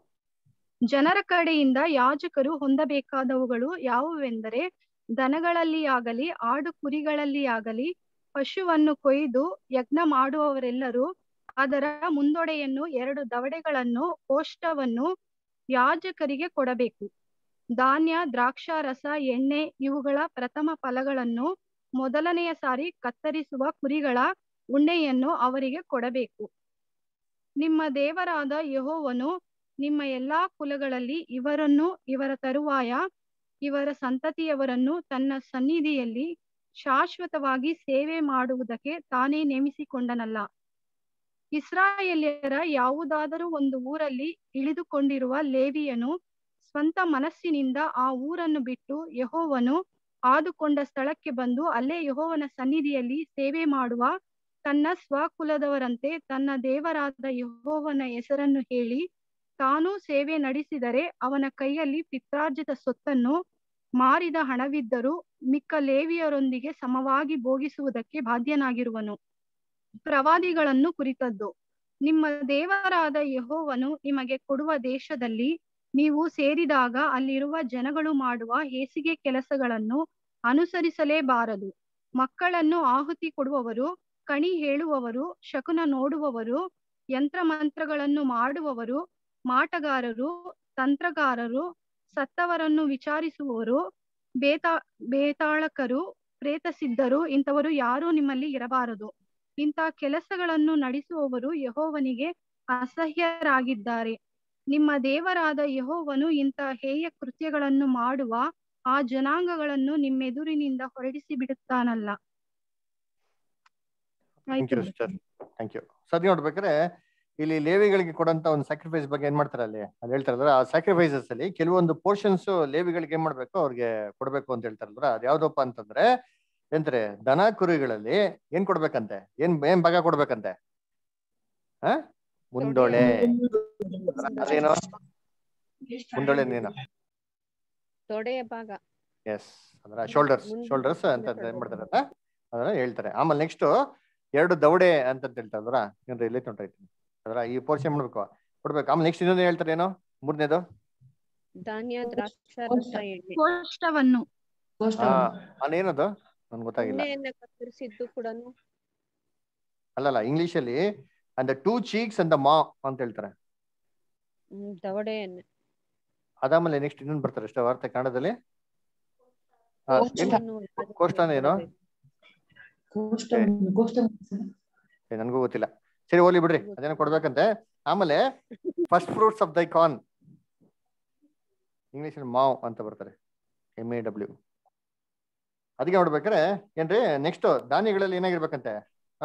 ಜನರ ಕಡೆಯಿಂದ ಯಾಜಕರು ಹೊಂದಬೇಕಾದವುಗಳು ಯಾವುವೆಂದರೆ ದನಗಳಲ್ಲಿ ಆಗಲಿ ಆಡು ಕುರಿಗಳಲ್ಲಿ ಆಗಲಿ ಪಶುವನ್ನು ಕೊಯ್ದು ಯಜ್ಞ ಮಾಡುವವರೆಲ್ಲರೂ ಅದರ ಮುಂದೊಡೆಯನ್ನು ಎರಡು ದವಡೆಗಳನ್ನು ಕೋಷ್ಟವನ್ನು ಯಾಜಕರಿಗೆ ಕೊಡಬೇಕು ಧಾನ್ಯ ದ್ರಾಕ್ಷಾರಸ ಎಣ್ಣೆ ಇವುಗಳ ಪ್ರಥಮ ಫಲಗಳನ್ನು ಮೊದಲನೆಯ ಸಾರಿ ಕತ್ತರಿಸುವ ಕುರಿಗಳ ಉಣ್ಣೆಯನ್ನು ಅವರಿಗೆ ಕೊಡಬೇಕು ನಿಮ್ಮ ದೇವರಾದ ಯಹೋವನು ನಿಮ್ಮ ಎಲ್ಲಾ ಕುಲಗಳಲ್ಲಿ ಇವರನ್ನು ಇವರ ತರುವಾಯ ಇವರ ಸಂತತಿಯವರನ್ನು ತನ್ನ ಸನ್ನಿಧಿಯಲ್ಲಿ ಶಾಶ್ವತವಾಗಿ ಸೇವೆ ಮಾಡುವುದಕ್ಕೆ ತಾನೇ ನೇಮಿಸಿಕೊಂಡನಲ್ಲ ಇಸ್ರಾಯೇಲ್ಯರ ಯಾವುದಾದರೂ ಒಂದು ಊರಲ್ಲಿ ಇಳಿದುಕೊಂಡಿರುವ ಲೇವಿಯನು ಸ್ವಂತ ಮನಸ್ಸಿನಿಂದ ಆ ಊರನ್ನು ಬಿಟ್ಟು ಯಹೋವನು ಆದುಕೊಂಡ ಸ್ಥಳಕ್ಕೆ ಬಂದು ಅಲ್ಲೇ ಯಹೋವನ ಸನ್ನಿಧಿಯಲ್ಲಿ ಸೇವೆ ಮಾಡುವ ತನ್ನ ಸ್ವಕುಲದವರಂತೆ ತನ್ನ ದೇವರಾದ ಯಹೋವನ ಹೆಸರನ್ನು ಹೇಳಿ ತಾನೂ ಸೇವೆ ನಡೆಸಿದರೆ ಅವನ ಕೈಯಲ್ಲಿ ಪಿತ್ರಾರ್ಜಿತ ಸೊತ್ತನ್ನು ಮಾರಿದ ಹಣವಿದ್ದರೂ ಮಿಕ್ಕ ಲೇವಿಯರೊಂದಿಗೆ ಸಮವಾಗಿ ಭೋಗಿಸುವುದಕ್ಕೆ ಬಾಧ್ಯನಾಗಿರುವನು ಪ್ರವಾದಿಗಳನ್ನು ಕುರಿತದ್ದು ನಿಮ್ಮ ದೇವರಾದ ಯಹೋವನು ನಿಮಗೆ ಕೊಡುವ ದೇಶದಲ್ಲಿ ನೀವು ಸೇರಿದಾಗ ಅಲ್ಲಿರುವ ಜನಗಳು ಮಾಡುವ ಹೇಸಿಗೆ ಕೆಲಸಗಳನ್ನು ಅನುಸರಿಸಲೇಬಾರದು ಮಕ್ಕಳನ್ನು ಆಹುತಿ ಕೊಡುವವರು ಕಣಿ ಹೇಳುವವರು ಶಕುನ ನೋಡುವವರು ಯಂತ್ರಮಂತ್ರಗಳನ್ನು ಮಾಡುವವರು ಮಾಟಗಾರರು ತಂತ್ರಗಾರರು ಸತ್ತವರನ್ನು ವಿಚಾರಿಸುವವರು ಬೇತಾ ಬೇತಾಳಕರು ಪ್ರೇತಸಿದ್ಧರು ಇಂಥವರು ಯಾರೂ ನಿಮ್ಮಲ್ಲಿ ಇರಬಾರದು ಇಂಥ ಕೆಲಸಗಳನ್ನು ನಡೆಸುವವರು ಯಹೋವನಿಗೆ ಅಸಹ್ಯರಾಗಿದ್ದಾರೆ ನಿಮ್ಮ ದೇವರಾದ ಯಹೋವನು ಇಂಥ ಹೇಯ ಕೃತ್ಯಗಳನ್ನು ಮಾಡುವ ಆ ಜನಾಂಗಗಳನ್ನು ನಿಮ್ಮೆದುರಿನಿಂದ ಹೊರಡಿಸಿ ಬಿಡುತ್ತಾನಲ್ಲ thank you sister thank you ಸದ್ಯ ನೋಡ್ಬೇಕಾದ್ರೆ ಇಲ್ಲಿ ಲೇವಿಗಳಿಗೆ ಕೊಡಂತ ಒಂದು ಸ್ಯಾಕ್ರಿಫೈಸ್ ಬಗ್ಗೆ ಏನ್ ಮಾಡ್ತಾರೆ ಅಲ್ಲಿ ಅದು ಹೇಳ್ತಾರಲ್ಲ ಆ ಸ್ಯಾಕ್ರಿಫೈಸಸ್ ಅಲ್ಲಿ ಕೆಲವೊಂದು ಪೋರ್ಷನ್ಸ್ ಲೇವಿಗಳಿಗೆ ಏನ್ ಮಾಡ್ಬೇಕು ಅವ್ರಿಗೆ ಕೊಡ್ಬೇಕು ಅಂತ ಹೇಳ್ತಾರಲ್ರ ಅದ್ ಯಾವ್ದಪ್ಪ ಅಂತಂದ್ರೆ ಎಂದ್ರೆ ದನ ಕುರಿಗಳಲ್ಲಿ ಏನ್ ಕೊಡ್ಬೇಕಂತೆ ಏನ್ ಏನ್ ಭಾಗ ಕೊಡ್ಬೇಕಂತೆ ಹ ಮುಂದೊಳೆ ಅದೇನೋ ಮುಂದೊಳೆ ನೀನು ತೊಡೆಯ ಭಾಗ ಎಸ್ ಅಂದ್ರ ಶೋಲ್ಡರ್ಸ್ ಶೋಲ್ಡರ್ಸ್ ಅಂತ ಏನ್ ಮಾಡ್ತಾರೆ ಅಂತ ಅದನ್ನ ಹೇಳ್ತಾರೆ ಆಮೇಲೆ ನೆಕ್ಸ್ಟ್ ಎರಡು ದವಡೆ ಅಂತ ಹೇಳ್ತಾರಲ್ರ ಏನ್ರಿ ಇಲ್ಲಿ ತೊಂಡ್ರೈತಿ ಅದ್ರ ಈ ಪೋರ್ಷನ್ ಮಾಡ್ಬೇಕು ಕೊಡ್ಬೇಕು ಆಮೇಲೆ ನೆಕ್ಸ್ಟ್ ಇನ್ನೊಂದು ಹೇಳ್ತಾರೆ ಏನು ಮೂರನೇದು ಧಾನ್ಯ ದ್ರಾಕ್ಷಾರಸ ಎಣ್ಣೆ ಕೋಷ್ಟವನ್ನು ಅದೇನದು ನನ್ಗೆ ಗೊತ್ತಾಗಿಲ್ಲ ಎಣ್ಣೆಯನ್ನ ಕತ್ತರಿಸಿದ್ದು ಕೂಡ ಅಲ್ಲಲ್ಲ ಇಂಗ್ಲಿಷ್ ಅಲ್ಲಿ and two cheeks and the maw ಅಂತ ಹೇಳ್ತಾರೆ ದವಡೆ ಎಣ್ಣೆ ಅದಾದ್ಮೇಲೆ ನೆಕ್ಸ್ಟ್ ಇನ್ನೊಂದು ಬರ್ತಾರೆ ಅಷ್ಟೇ ವಾರ್ತೆ ಕನ್ನಡದಲ್ಲಿ ಆ, ಏನ್ ಕೋಷ್ಟವನ್ನು ಕೋಷ್ಟನ ಏನು ಏ, ನನ್ಗೂ ಗೊತ್ತಿಲ್ಲ ಸರಿ ಹೋಗ್ಲಿ ಬಿಡ್ರಿ ಅದೇನೋ ಕೊಡ್ಬೇಕಂತೆ ಆಮೇಲೆ first fruits of thy corn English ಮಾವ್ ಅಂತ ಬರ್ತಾರೆ ಎಮ್ ಎ ಡಬ್ಲ್ಯೂ ಅದಕ್ಕೆ ನೋಡ್ಬೇಕಾರೆ ಏನ್ರಿ ನೆಕ್ಸ್ಟ್ ಧಾನ್ಯಗಳಲ್ಲಿ ಏನಾಗಿರ್ಬೇಕಂತೆ ಆ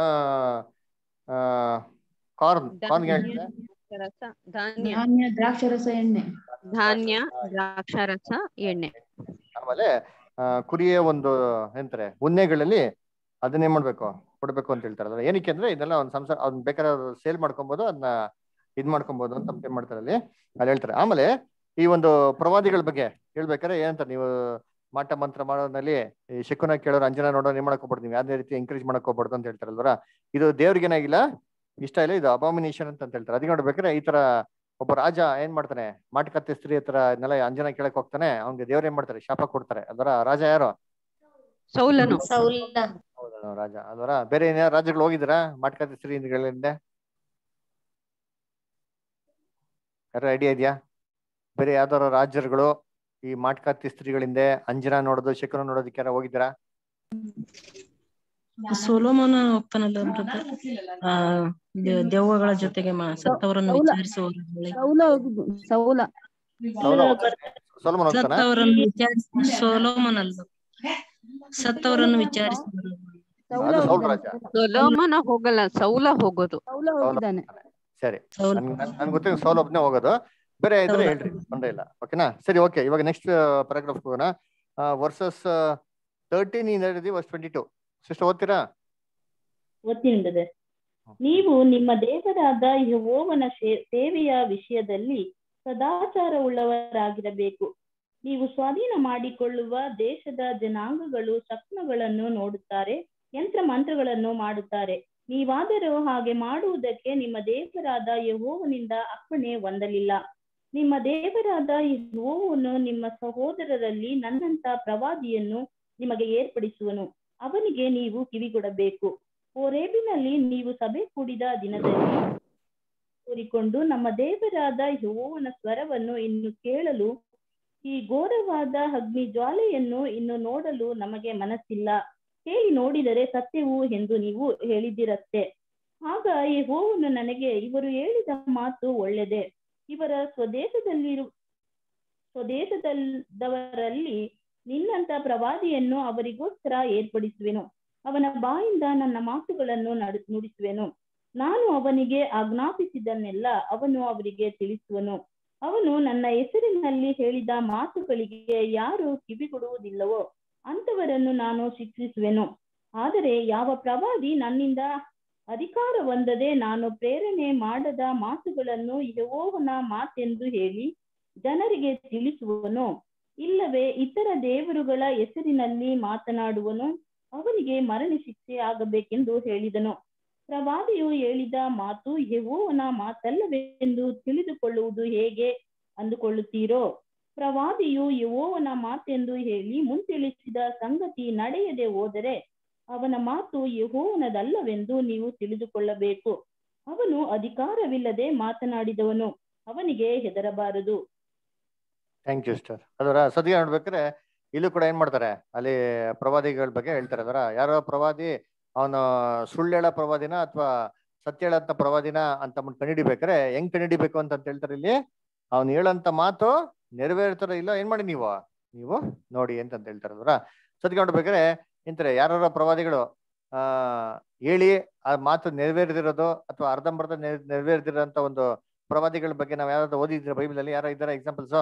ಕಾರ್ನ್ ಕಾರ್ನ್ ಧಾನ್ಯ ರಸ ಧಾನ್ಯ ಧಾನ್ಯ ದ್ರಾಕ್ಷರಸ ಎಣ್ಣೆ ಧಾನ್ಯ ದ್ರಾಕ್ಷಾರಸ ಎಣ್ಣೆ ಆಮೇಲೆ ಆ, ಕುರಿಯ ಒಂದು ಎಂತಾರೆ ಉನ್ನೆಗಳಲ್ಲಿ ಅದನ್ನೇ ಮಾಡ್ಬೇಕು ಕೊಡ್ಬೇಕು ಅಂತ ಹೇಳ್ತಾರೆ ಅದ್ರ ಏನಕ್ಕೆ ಅಂದ್ರೆ ಇದೆಲ್ಲ ಒಂದು ಸಂಸಾರ ಅವ್ನ್ ಬೇಕಾದ್ರೆ ಸೇಲ್ ಮಾಡ್ಕೊಬೋದು ಅದನ್ನ ಇದ್ ಮಾಡ್ಕೊಬೋದು ಅಂತ ಏನ್ ಮಾಡ್ತಾರೆ ಅಲ್ಲಿ ಅಲ್ಲಿ ಹೇಳ್ತಾರೆ ಆಮೇಲೆ ಈ ಒಂದು ಪ್ರವಾದಿಗಳ ಬಗ್ಗೆ ಹೇಳ್ಬೇಕಾದ್ರೆ ಏನಂತಾರೆ ನೀವು ಮಾಟ ಮಂತ್ರ ಮಾಡೋದ್ರಲ್ಲಿ ಈ ಶಿಕ್ಕುನ ಕೇಳೋರು ಅಂಜನ ನೋಡೋರು ಏನ್ ಮಾಡಕ್ ಹೋಗ್ಬಾರ್ದು ನೀವು ಯಾವ್ದೇ ರೀತಿ ಎಂಕರೇಜ್ ಮಾಡಕ್ ಹೋಗ್ಬಾರ್ದು ಅಂತ ಹೇಳ್ತಾರಲ್ವರ ಇದು ದೇವ್ರಿಗೆ ಏನಾಗಿಲ್ಲ ಇಷ್ಟ ಇಲ್ಲ ಇದು ಅಬಾಮಿನೇಷನ್ ಅಂತ ಹೇಳ್ತಾರೆ ಅದಕ್ಕೆ ನೋಡ್ಬೇಕಾದ್ರೆ ಈ ತರ ಒಬ್ಬ ರಾಜ ಏನ್ ಮಾಡ್ತಾನೆ ಮಾಟಕತ್ತೆ ಸ್ತ್ರೀ ಹತ್ರ ಇದನ್ನೆಲ್ಲ ಅಂಜನ ಕೇಳಕ್ ಹೋಗ್ತಾನೆ ಅವ್ನಿಗೆ ದೇವ್ರು ಏನ್ ಮಾಡ್ತಾರೆ ಶಾಪ ಕೊಡ್ತಾರೆ ಅದರ ರಾಜ ಯಾರು ಸೌಲನು ಹೌದಾ ರಾಜ ಅದರ ಬೇರೆ ಏನಾರ ರಾಜ್ಯಗಳು ಹೋಗಿದ್ದೀರಾ ಮಾಟಕತ್ತೆ ಸ್ತ್ರೀ ಹಿಂದೆ ಯಾರ ಐಡಿಯಾ ಇದೆಯಾ ಬೇರೆ ಯಾವ್ದಾರ ರಾಜ್ಯಗಳು ಈ ಮಾಟಕತ್ತಿ ಸ್ತ್ರೀಗಳಿಂದ ಅಂಜನ ನೋಡೋದು ಶಕನ ನೋಡೋದಕ್ಕೆ ಯಾರ ಹೋಗಿದ್ದೀರಾ ಸೊಲೋಮನ ಹೋಗ್ತಾನಲ್ಲ ಬ್ರದರ್ ಆ ದೆ- ದೆವ್ವಗಳ ಜೊತೆಗೆ ಮಾ- ಸತ್ತವರನ್ನು ಸೌಲ. ವಿಚಾರಿಸುವವರು ಸೌಲ ಹೋಗುದು ಸೌಲ ಸೌಲ ಸೊಲಮನ್ ಹೋಗ್ತಾನ ಸತ್ತವರನ್ನು ವಿಚಾರಿಸ ಸೊಲೋಮನ್ ಅಲ್ಲ ಸತ್ತವರನ್ನು ವಿಚಾರಿಸುವರು ಸೌಲ ಅದು ಸೌಲ್ ಹೋಗಿದ್ದಾನೆ ರಾಜ ಸೊಲೋಮನ ಹೋಗಲ್ಲ ಸೌಲ ಹೋಗೋದು ಸೌಲ ಹೋಗಿದ್ದಾನೆ ಸರಿ ಸೌಲ ನನ್ಗೆ ಗೊತ್ತಿಲ್ಲ ಸೌಲ್ ಒಬ್ನೇ ಹೋಗೋದು ಬೇರೆ ಇದ್ರೆ ಹೇಳ್ರಿ ತೊಂದ್ರೆ ಇಲ್ಲ ಓಕೆನಾ ಸರಿ ಓಕೆ ಇವಾಗ ನೆಕ್ಸ್ಟ್ ಪ್ಯಾರಾಗ್ರಾಫ್ ಹೋಗೋಣ ವರ್ಸಸ್ ತರ್ಟೀನ್ ಇಂದ ಹಿಡಿದು ವರ್ಸ್ ಟ್ವೆಂಟಿ ಟು ಸಿಸ್ಟರ್ ಓದ್ತೀರಾ ಒತ್ತಿನಿಂದದೆ ನೀವು ನಿಮ್ಮ ದೇವರಾದ ಯೆಹೋವನ ಶೇ- ಸೇವೆಯ ವಿಷಯದಲ್ಲಿ ಸದಾಚಾರವುಳ್ಳವರಾಗಿರಬೇಕು ನೀವು ಸ್ವಾಧೀನ ಮಾಡಿಕೊಳ್ಳುವ ದೇಶದ ಜನಾಂಗಗಳು ಸ್ವಪ್ನಗಳನ್ನು ನೋಡುತ್ತಾರೆ ಯಂತ್ರ ಮಂತ್ರಗಳನ್ನು ಮಾಡುತ್ತಾರೆ ನೀವಾದರೂ ಹಾಗೆ ಮಾಡುವುದಕ್ಕೆ ನಿಮ್ಮ ದೇವರಾದ ಯೆಹೋವನಿಂದ ಅಪ್ಪಣೆ ಹೊಂದಲಿಲ್ಲ ನಿಮ್ಮ ದೇವರಾದ ಯೆಹೋವನು ನಿಮ್ಮ ಸಹೋದರರಲ್ಲಿ ನನ್ನಂತ ಪ್ರವಾದಿಯನ್ನು ನಿಮಗೆ ಏರ್ಪಡಿಸುವನು ಅವನಿಗೆ ನೀವು ಕಿವಿಗೊಡಬೇಕು ಓರೇಬಿನಲ್ಲಿ ನೀವು ಸಭೆ ಕೂಡಿದ ದಿನದಲ್ಲಿ ಕೂರಿಕೊಂಡು ನಮ್ಮ ದೇವರಾದ ಯೆಹೋವನ ಸ್ವರವನ್ನು ಇನ್ನು ಕೇಳಲು ಈ ಘೋರವಾದ ಅಗ್ನಿ ಜ್ವಾಲೆಯನ್ನು ಇನ್ನು ನೋಡಲು ನಮಗೆ ಮನಸ್ಸಿಲ್ಲ ಹೇಳಿ ನೋಡಿದರೆ ಸತ್ಯವು ಎಂದು ನೀವು ಹೇಳಿದಿರತ್ತೆ ಆಗ ಯೆಹೋವನು ನನಗೆ ಇವರು ಹೇಳಿದ ಮಾತು ಒಳ್ಳೆದೆ ಇವರ ಸ್ವದೇಶದಲ್ಲಿರು ಸ್ವದೇಶದಲ್ಲದವರಲ್ಲಿ ನಿನ್ನಂತ ಪ್ರವಾದಿಯನ್ನು ಅವರಿಗೋಸ್ಕರ ಏರ್ಪಡಿಸುವೆನು ಅವನ ಬಾಯಿಂದ ನನ್ನ ಮಾತುಗಳನ್ನು ನಡು ನುಡಿಸುವೆನು ನಾನು ಅವನಿಗೆ ಆಜ್ಞಾಪಿಸಿದನ್ನೆಲ್ಲ ಅವನು ಅವರಿಗೆ ತಿಳಿಸುವನು ಅವನು ನನ್ನ ಹೆಸರಿನಲ್ಲಿ ಹೇಳಿದ ಮಾತುಗಳಿಗೆ ಯಾರು ಕಿವಿಗೊಡುವುದಿಲ್ಲವೋ ಅಂತವರನ್ನು ನಾನು ಶಿಕ್ಷಿಸುವೆನು ಆದರೆ ಯಾವ ಪ್ರವಾದಿ ನನ್ನಿಂದ ಅಧಿಕಾರ ಹೊಂದದೆ ನಾನು ಪ್ರೇರಣೆ ಮಾಡದ ಮಾತುಗಳನ್ನು ಯೆಹೋವನ ಮಾತೆಂದು ಹೇಳಿ ಜನರಿಗೆ ತಿಳಿಸುವನು ಇಲ್ಲವೇ ಇತರ ದೇವರುಗಳ ಹೆಸರಿನಲ್ಲಿ ಮಾತನಾಡುವನು ಅವನಿಗೆ ಮರಣ ಶಿಕ್ಷೆ ಆಗಬೇಕೆಂದು ಹೇಳಿದನು ಪ್ರವಾದಿಯು ಹೇಳಿದ ಮಾತು ಯೆಹೋವನ ಮಾತಲ್ಲವೆಂದು ತಿಳಿದುಕೊಳ್ಳುವುದು ಹೇಗೆ ಅಂದುಕೊಳ್ಳುತ್ತೀರೋ ಪ್ರವಾದಿಯು ಯೆಹೋವನ ಮಾತೆಂದು ಹೇಳಿ ಮುಂತಿಳಿಸಿದ ಸಂಗತಿ ನಡೆಯದೆ ಹೋದರೆ ಅವನ ಮಾತು ಯೆಹೋವನದಲ್ಲವೆಂದು ನೀವು ತಿಳಿದುಕೊಳ್ಳಬೇಕು ಅವನು ಅಧಿಕಾರವಿಲ್ಲದೆ ಮಾತನಾಡಿದವನು ಅವನಿಗೆ ಹೆದರಬಾರದು ಥ್ಯಾಂಕ್ ಯು ಸ್ಟರ್ ಅದರ ಸದ್ಯ ನೋಡ್ಬೇಕಾದ್ರೆ ಇಲ್ಲೂ ಕೂಡ ಏನ್ ಮಾಡ್ತಾರೆ ಅಲ್ಲಿ ಪ್ರವಾದಿಗಳ ಬಗ್ಗೆ ಹೇಳ್ತಾರೆ ಅದರ ಯಾರೋ ಪ್ರವಾದಿ ಅವನು ಸುಳ್ಳು ಹೇಳೋ ಪ್ರವಾದಿನ ಅಥವಾ ಸತ್ಯ ಹೇಳಂತ ಪ್ರವಾದಿನ ಅಂತ ಮುಂದೆ ಕಂಡಿಡಿಬೇಕಾರೆ ಹೆಂಗ್ ಕಂಡಿಡಿಬೇಕು ಅಂತ ಹೇಳ್ತಾರೆ ಇಲ್ಲಿ ಅವ್ನು ಹೇಳಂತ ಮಾತು ನೆರವೇರ್ತಾರ ಇಲ್ಲ ಏನ್ ಮಾಡಿ ನೀವು ನೀವು ನೋಡಿ ಅಂತ ಹೇಳ್ತಾರೆ ಅದರ ಸದ್ಯ ನೋಡ್ಬೇಕಾದ್ರೆ ಇಂತಾರೆ ಯಾರ ಪ್ರವಾದಿಗಳು ಆ ಹೇಳಿ ಆ ಮಾತು ನೆರವೇರದಿರೋದು ಅಥವಾ ಅರ್ಧಂಬರ್ಧ ನೆರವೇರದಿರೋಂತ ಒಂದು ಪ್ರವಾದಿಗಳ ಬಗ್ಗೆ ನಾವ್ ಯಾರಾದ್ರೂ ಓದಿದ್ರೆ ಬೈಬಲ್ ಅಲ್ಲಿ ಯಾರೋ ಇದಾರೆ ಎಕ್ಸಾಂಪಲ್ಸ್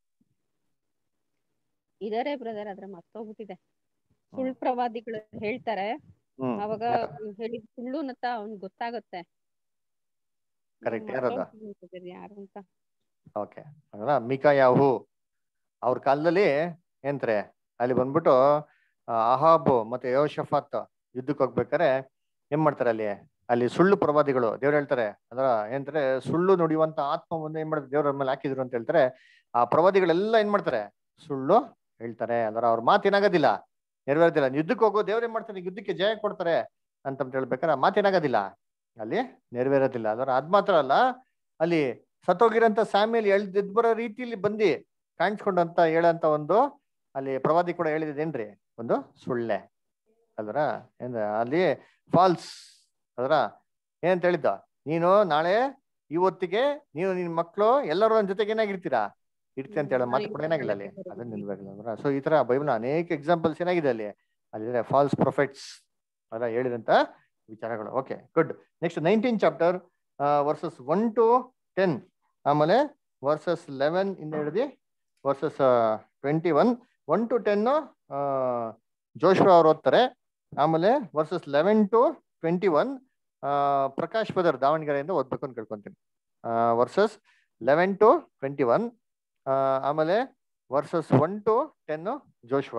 ಇದಾರೆ ಬ್ರದರ್ ಅದ್ರ ಮರ್ತೋಗ್ಬಿಟ್ಟಿದೆ ಸುಳ್ಳು ಪ್ರವಾದಿಗಳು ಹೇಳ್ತಾರೆ ಹ್ಮ್ ಅವಾಗ ಹೇಳಿದ್ ಸುಳ್ಳು ಅಂತ ಅವ್ನ್ ಗೊತ್ತಾಗುತ್ತೆ ಕರೆಕ್ಟ್ ಯಾರದ ಮರ್ತೋಗ್ಬಿಟ್ಟಿದೆ brother ಯಾರು ಅಂತ ಓಕೆ ಅಲ್ಲ ಮಿಕಾಯಾಹು ಅವ್ರ ಕಾಲದಲ್ಲಿ ಏನ್ತ್ರೆ ಅಲ್ಲಿ ಬಂದ್ಬಿಟ್ಟು ಆ, ಅಹಾಬ್ ಮತ್ತೆ ಯೋಶಫಾತ್ ಯುದ್ಧಕ್ಕೆ ಹೋಗ್ಬೇಕಾರೆ ಏನ್ ಮಾಡ್ತಾರೆ ಅಲ್ಲಿ ಅಲ್ಲಿ ಸುಳ್ಳು ಪ್ರವಾದಿಗಳು ದೇವ್ರು ಹೇಳ್ತಾರೆ ಅದರ ಏನಂತಾರೆ ಸುಳ್ಳು ನುಡಿಯುವಂತ ಆತ್ಮ ಮುಂದೆ ಏನ್ ಮಾಡಿದ್ರೆ ದೇವ್ರ ಮೇಲೆ ಹಾಕಿದ್ರು ಅಂತ ಹೇಳ್ತಾರೆ ಆ ಪ್ರವಾದಿಗಳೆಲ್ಲ ಏನ್ ಮಾಡ್ತಾರೆ ಸುಳ್ಳು ಹೇಳ್ತಾರೆ ಅದರ ಅವ್ರ ಮಾತು ಏನಾಗೋದಿಲ್ಲ ನೆರವೇರೋದಿಲ್ಲ ಯುದ್ಧಕ್ಕೆ ಹೋಗೋ ದೇವ್ರು ಏನ್ ಮಾಡ್ತಾರೆ ಯುದ್ಧಕ್ಕೆ ಜಯ ಕೊಡ್ತಾರೆ ಅಂತ ಹೇಳ್ಬೇಕಾರೆ ಆ ಮಾತೇನಾಗೋದಿಲ್ಲ ಅಲ್ಲಿ ನೆರವೇರೋದಿಲ್ಲ ಅದರ ಅದ್ ಮಾತ್ರ ಅಲ್ಲ ಅಲ್ಲಿ ಸತ್ತೋಗಿರೋಂಥ ಸ್ಯಾಮಿಯಲ್ಲಿ ಎಳ್ದ್ ಬರೋ ರೀತಿಯಲ್ಲಿ ಬಂದು ಕಾಣಿಸ್ಕೊಂಡಂತ ಹೇಳಂತ ಒಂದು ಅಲ್ಲಿ ಪ್ರವಾದಿ ಕೂಡ ಹೇಳಿದೇನ್ರಿ ಒಂದು ಸುಳ್ಳೆ ಅಲ್ವರ ಏನ್ ಅಲ್ಲಿ ಫಾಲ್ಸ್ ಅದರ ಏನಂತ ಹೇಳಿದ್ದ ನೀನು ನಾಳೆ ಇವತ್ತಿಗೆ ನೀನು ನಿನ್ ಮಕ್ಕಳು ಎಲ್ಲರೂ ನನ್ನ ಜೊತೆಗೆ ಏನಾಗಿರ್ತೀರಾ ಇಡ್ತೀನಿ ಅಂತ ಹೇಳೋ ಮಾತು ಕೂಡ ಏನಾಗಿಲ್ಲ ಅಲ್ಲಿ ಅದನ್ನ ನಿಲ್ಬೇಕಲ್ಲ ಸೊ ಈ ತರ ಬೈಬಲ್ ಅನೇಕ ಎಕ್ಸಾಂಪಲ್ಸ್ ಏನಾಗಿದೆ ಅಲ್ಲಿ ಅಲ್ಲಿ ಫಾಲ್ಸ್ ಪ್ರೊಫೆಟ್ಸ್ ಅಲ್ಲ ಹೇಳಿದಂತ ವಿಚಾರಗಳು okay good next nineteen chapter verses one to ten ಆಮೇಲೆ ವರ್ಸಸ್ ಲೆವೆನ್ ಇಂದ ಹಿಡಿದು verses twenty one one to ten Joshua ಅವ್ರು ಓದ್ತಾರೆ ಆಮೇಲೆ verses eleven to twenty one Prakash brother ದಾವಣಗೆರೆಯಿಂದ ಓದ್ಬೇಕು ಅಂತ ಕೇಳ್ಕೊಂತೀನಿ verses eleven to twenty one ಆಮೇಲೆ verses one to ten Joshua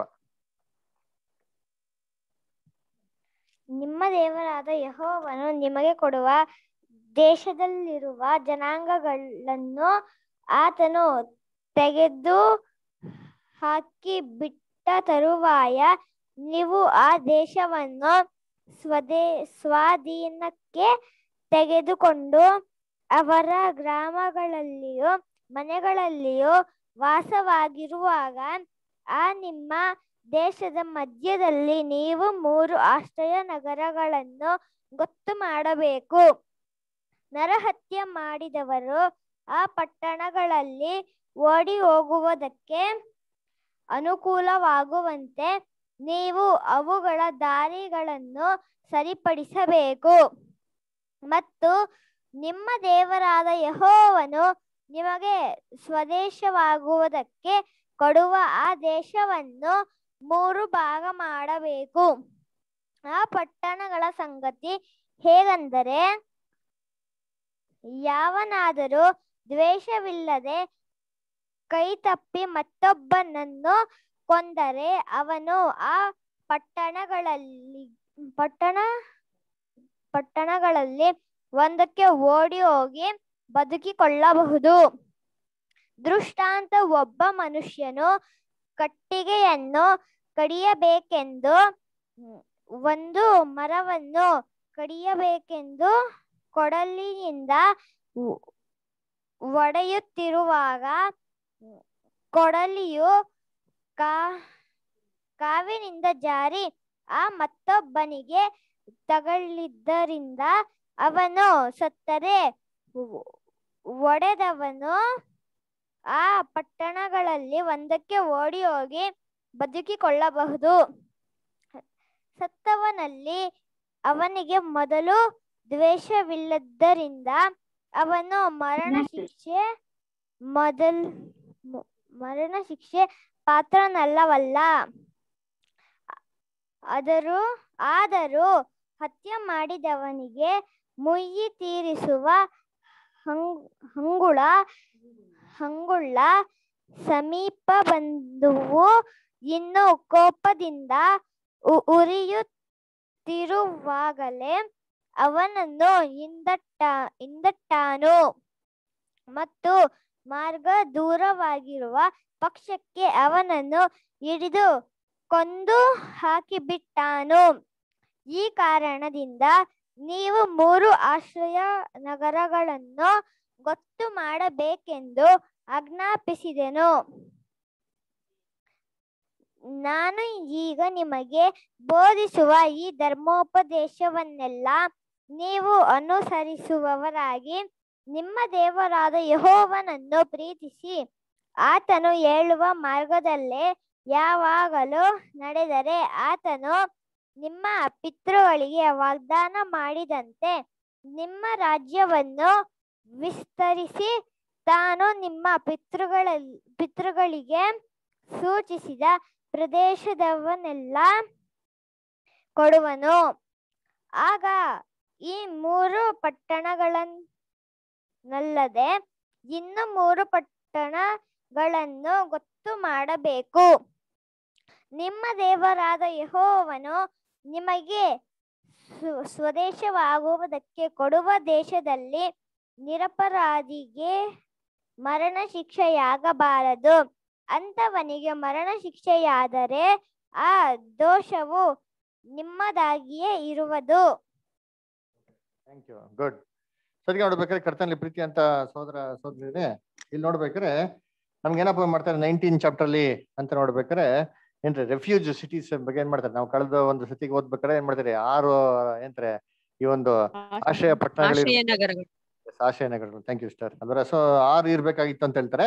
ನಿಮ್ಮ ದೇವರಾದ ಯಹೋವನು ನಿಮಗೆ ಕೊಡುವ ದೇಶದಲ್ಲಿರುವ ಜನಾಂಗಗಳನ್ನು ಆತನು ತೆಗೆದು ಹಾಕಿ ಬಿಟ್ಟ ತರುವಾಯ ನೀವು ಆ ದೇಶವನ್ನು ಸ್ವದೇ ಸ್ವಾಧೀನಕ್ಕೆ ತೆಗೆದುಕೊಂಡು ಅವರ ಗ್ರಾಮಗಳಲ್ಲಿಯೂ ಮನೆಗಳಲ್ಲಿಯೂ ವಾಸವಾಗಿರುವಾಗ ಆ ನಿಮ್ಮ ದೇಶದ ಮಧ್ಯದಲ್ಲಿ ನೀವು ಮೂರು ಆಶ್ರಯ ನಗರಗಳನ್ನು ಗೊತ್ತು ಮಾಡಬೇಕು ನರಹತ್ಯೆ ಮಾಡಿದವರು ಆ ಪಟ್ಟಣಗಳಲ್ಲಿ ಓಡಿ ಹೋಗುವುದಕ್ಕೆ ಅನುಕೂಲವಾಗುವಂತೆ ನೀವು ಅವುಗಳ ದಾರಿಗಳನ್ನು ಸರಿಪಡಿಸಬೇಕು ಮತ್ತು ನಿಮ್ಮ ದೇವರಾದ ಯಹೋವನು ನಿಮಗೆ ಸ್ವದೇಶವಾಗುವುದಕ್ಕೆ ಕೊಡುವ ಆ ದೇಶವನ್ನು ಮೂರು ಭಾಗ ಮಾಡಬೇಕು ಆ ಪಟ್ಟಣಗಳ ಸಂಗತಿ ಹೇಗೆಂದರೆ ಯಾವನಾದರೂ ದ್ವೇಷವಿಲ್ಲದೆ ಕೈ ತಪ್ಪಿ ಮತ್ತೊಬ್ಬನನ್ನು ಕೊಂದರೆ ಅವನು ಆ ಪಟ್ಟಣಗಳಲ್ಲಿ ಪಟ್ಟಣ ಪಟ್ಟಣಗಳಲ್ಲಿ ಒಂದಕ್ಕೆ ಓಡಿ ಹೋಗಿ ಬದುಕಿಕೊಳ್ಳಬಹುದು ದೃಷ್ಟಾಂತ ಒಬ್ಬ ಮನುಷ್ಯನು ಕಟ್ಟಿಗೆಯನ್ನು ಕಡಿಯಬೇಕೆಂದು ಒಂದು ಮರವನ್ನು ಕಡಿಯಬೇಕೆಂದು ಕೊಡಲಿನಿಂದ ಒಡೆಯುತ್ತಿರುವಾಗ ಕೊಡಲಿಯು ಕಾ ಕಾವಿನಿಂದ ಜಾರಿ ಆ ಮತ್ತೊಬ್ಬನಿಗೆ ತಗಲಿದ್ದರಿಂದ ಅವನು ಸತ್ತರೆ ಒಡೆದವನು ಆ ಪಟ್ಟಣಗಳಲ್ಲಿ ಒಂದಕ್ಕೆ ಓಡಿ ಹೋಗಿ ಬದುಕಿಕೊಳ್ಳಬಹುದು ಸತ್ತವನಲ್ಲಿ ಅವನಿಗೆ ಮೊದಲು ದ್ವೇಷವಿಲ್ಲದ್ದರಿಂದ ಅವನು ಮರಣ ಶಿಕ್ಷೆ ಮೊದಲ್ ಮರಣ ಶಿಕ್ಷೆ ಪಾತ್ರನಲ್ಲವಲ್ಲ ಆದರೂ ಆದರೂ ಹತ್ಯೆ ಮಾಡಿದವನಿಗೆ ಮುಯ್ಯಿ ತೀರಿಸುವ ಹಂಗ್ ಹಂಗುಳ ಹಂಗುಳ್ಳ ಸಮೀಪ ಬಂದುವು ಇನ್ನು ಕೋಪದಿಂದ ಉರಿಯುತ್ತಿರುವಾಗಲೇ ಅವನನ್ನು ಹಿಂದಟ್ಟ ಹಿಂದಟ್ಟಾನು ಮತ್ತು ಮಾರ್ಗ ದೂರವಾಗಿರುವ ಪಕ್ಷಕ್ಕೆ ಅವನನ್ನು ಹಿಡಿದು ಕೊಂದು ಹಾಕಿಬಿಟ್ಟಾನು ಈ ಕಾರಣದಿಂದ ನೀವು ಮೂರು ಆಶ್ರಯ ನಗರಗಳನ್ನು ಗೊತ್ತು ಮಾಡಬೇಕೆಂದು ಆಜ್ಞಾಪಿಸಿದೆನು ನಾನು ಈಗ ನಿಮಗೆ ಬೋಧಿಸುವ ಈ ಧರ್ಮೋಪದೇಶವನ್ನೆಲ್ಲ ನೀವು ಅನುಸರಿಸುವವರಾಗಿ ನಿಮ್ಮ ದೇವರಾದ ಯಹೋವನನ್ನು ಪ್ರೀತಿಸಿ ಆತನು ಹೇಳುವ ಮಾರ್ಗದಲ್ಲೇ ಯಾವಾಗಲೂ ನಡೆದರೆ ಆತನು ನಿಮ್ಮ ಪಿತೃಗಳಿಗೆ ವಾಗ್ದಾನ ಮಾಡಿದಂತೆ ನಿಮ್ಮ ರಾಜ್ಯವನ್ನು ವಿಸ್ತರಿಸಿ ತಾನು ನಿಮ್ಮ ಪಿತೃಗಳ ಪಿತೃಗಳಿಗೆ ಸೂಚಿಸಿದ ಪ್ರದೇಶದವನ್ನೆಲ್ಲ ಕೊಡುವನು ಆಗ ಈ ಮೂರು ಪಟ್ಟಣಗಳನ್ನಲ್ಲದೆ ಇನ್ನು ಮೂರು ಪಟ್ಟಣಗಳನ್ನು ಗೊತ್ತು ಮಾಡಬೇಕು ನಿಮ್ಮ ದೇವರಾದ ಯಹೋವನು ನಿಮಗೆ ಸ್ವದೇಶವಾಗುವುದಕ್ಕೆ ಕೊಡುವ ದೇಶದಲ್ಲಿ ನಿರಪರಾಧಿಗೆ ಮರಣ ಶಿಕ್ಷೆಯಾಗಬಾರದು ಅಂತವನಿಗೆ ಮರಣ ಶಿಕ್ಷೆಯಾದರೆ ಆ ದೋಷವು ನಿಮ್ಮದಾಗಿಯೇ ಇರುವುದು ಥ್ಯಾಂಕ್ ಯು ಗುಡ್ ಸದ್ಯ ನೋಡ್ಬೇಕಾದ್ರೆ ಕರ್ತನಲ್ಲಿ ಪ್ರೀತಿ ಅಂತ ಸೋದರ ಸೋದರಿದೆ ಇಲ್ಲಿ ನೋಡ್ಬೇಕಾದ್ರೆ ನಮ್ಗೆ ಏನಪ್ಪ ಮಾಡ್ತಾರೆ ನೈನ್ಟೀನ್ ಚಾಪ್ಟರ್ ಅಲ್ಲಿ ಅಂತ ನೋಡ್ಬೇಕಾದ್ರೆ ಏನ್ರಿ ರೆಫ್ಯೂಜ್ ಸಿಟೀಸ್ ಬಗ್ಗೆ ಏನ್ ಮಾಡ್ತಾರೆ ನಾವು ಕಳೆದ ಒಂದು ಸತಿಗೆ ಓದ್ಬೇಕಾದ್ರೆ ಏನ್ ಮಾಡ್ತಾರೆ ಆರು ಏನ್ತಾರೆ ಈ ಒಂದು ಆಶ್ರಯ ಪಟ್ಟಣಗಳು ಆಶ್ರಯ ನಗರಗಳು ಆಶ್ರಯ ನಗರಗಳು ಥ್ಯಾಂಕ್ ಯು ಸ್ಟಾರ್ ಅಂದ್ರೆ ಸೊ ಆರು ಇರ್ಬೇಕಾಗಿತ್ತು ಅಂತ ಹೇಳ್ತಾರೆ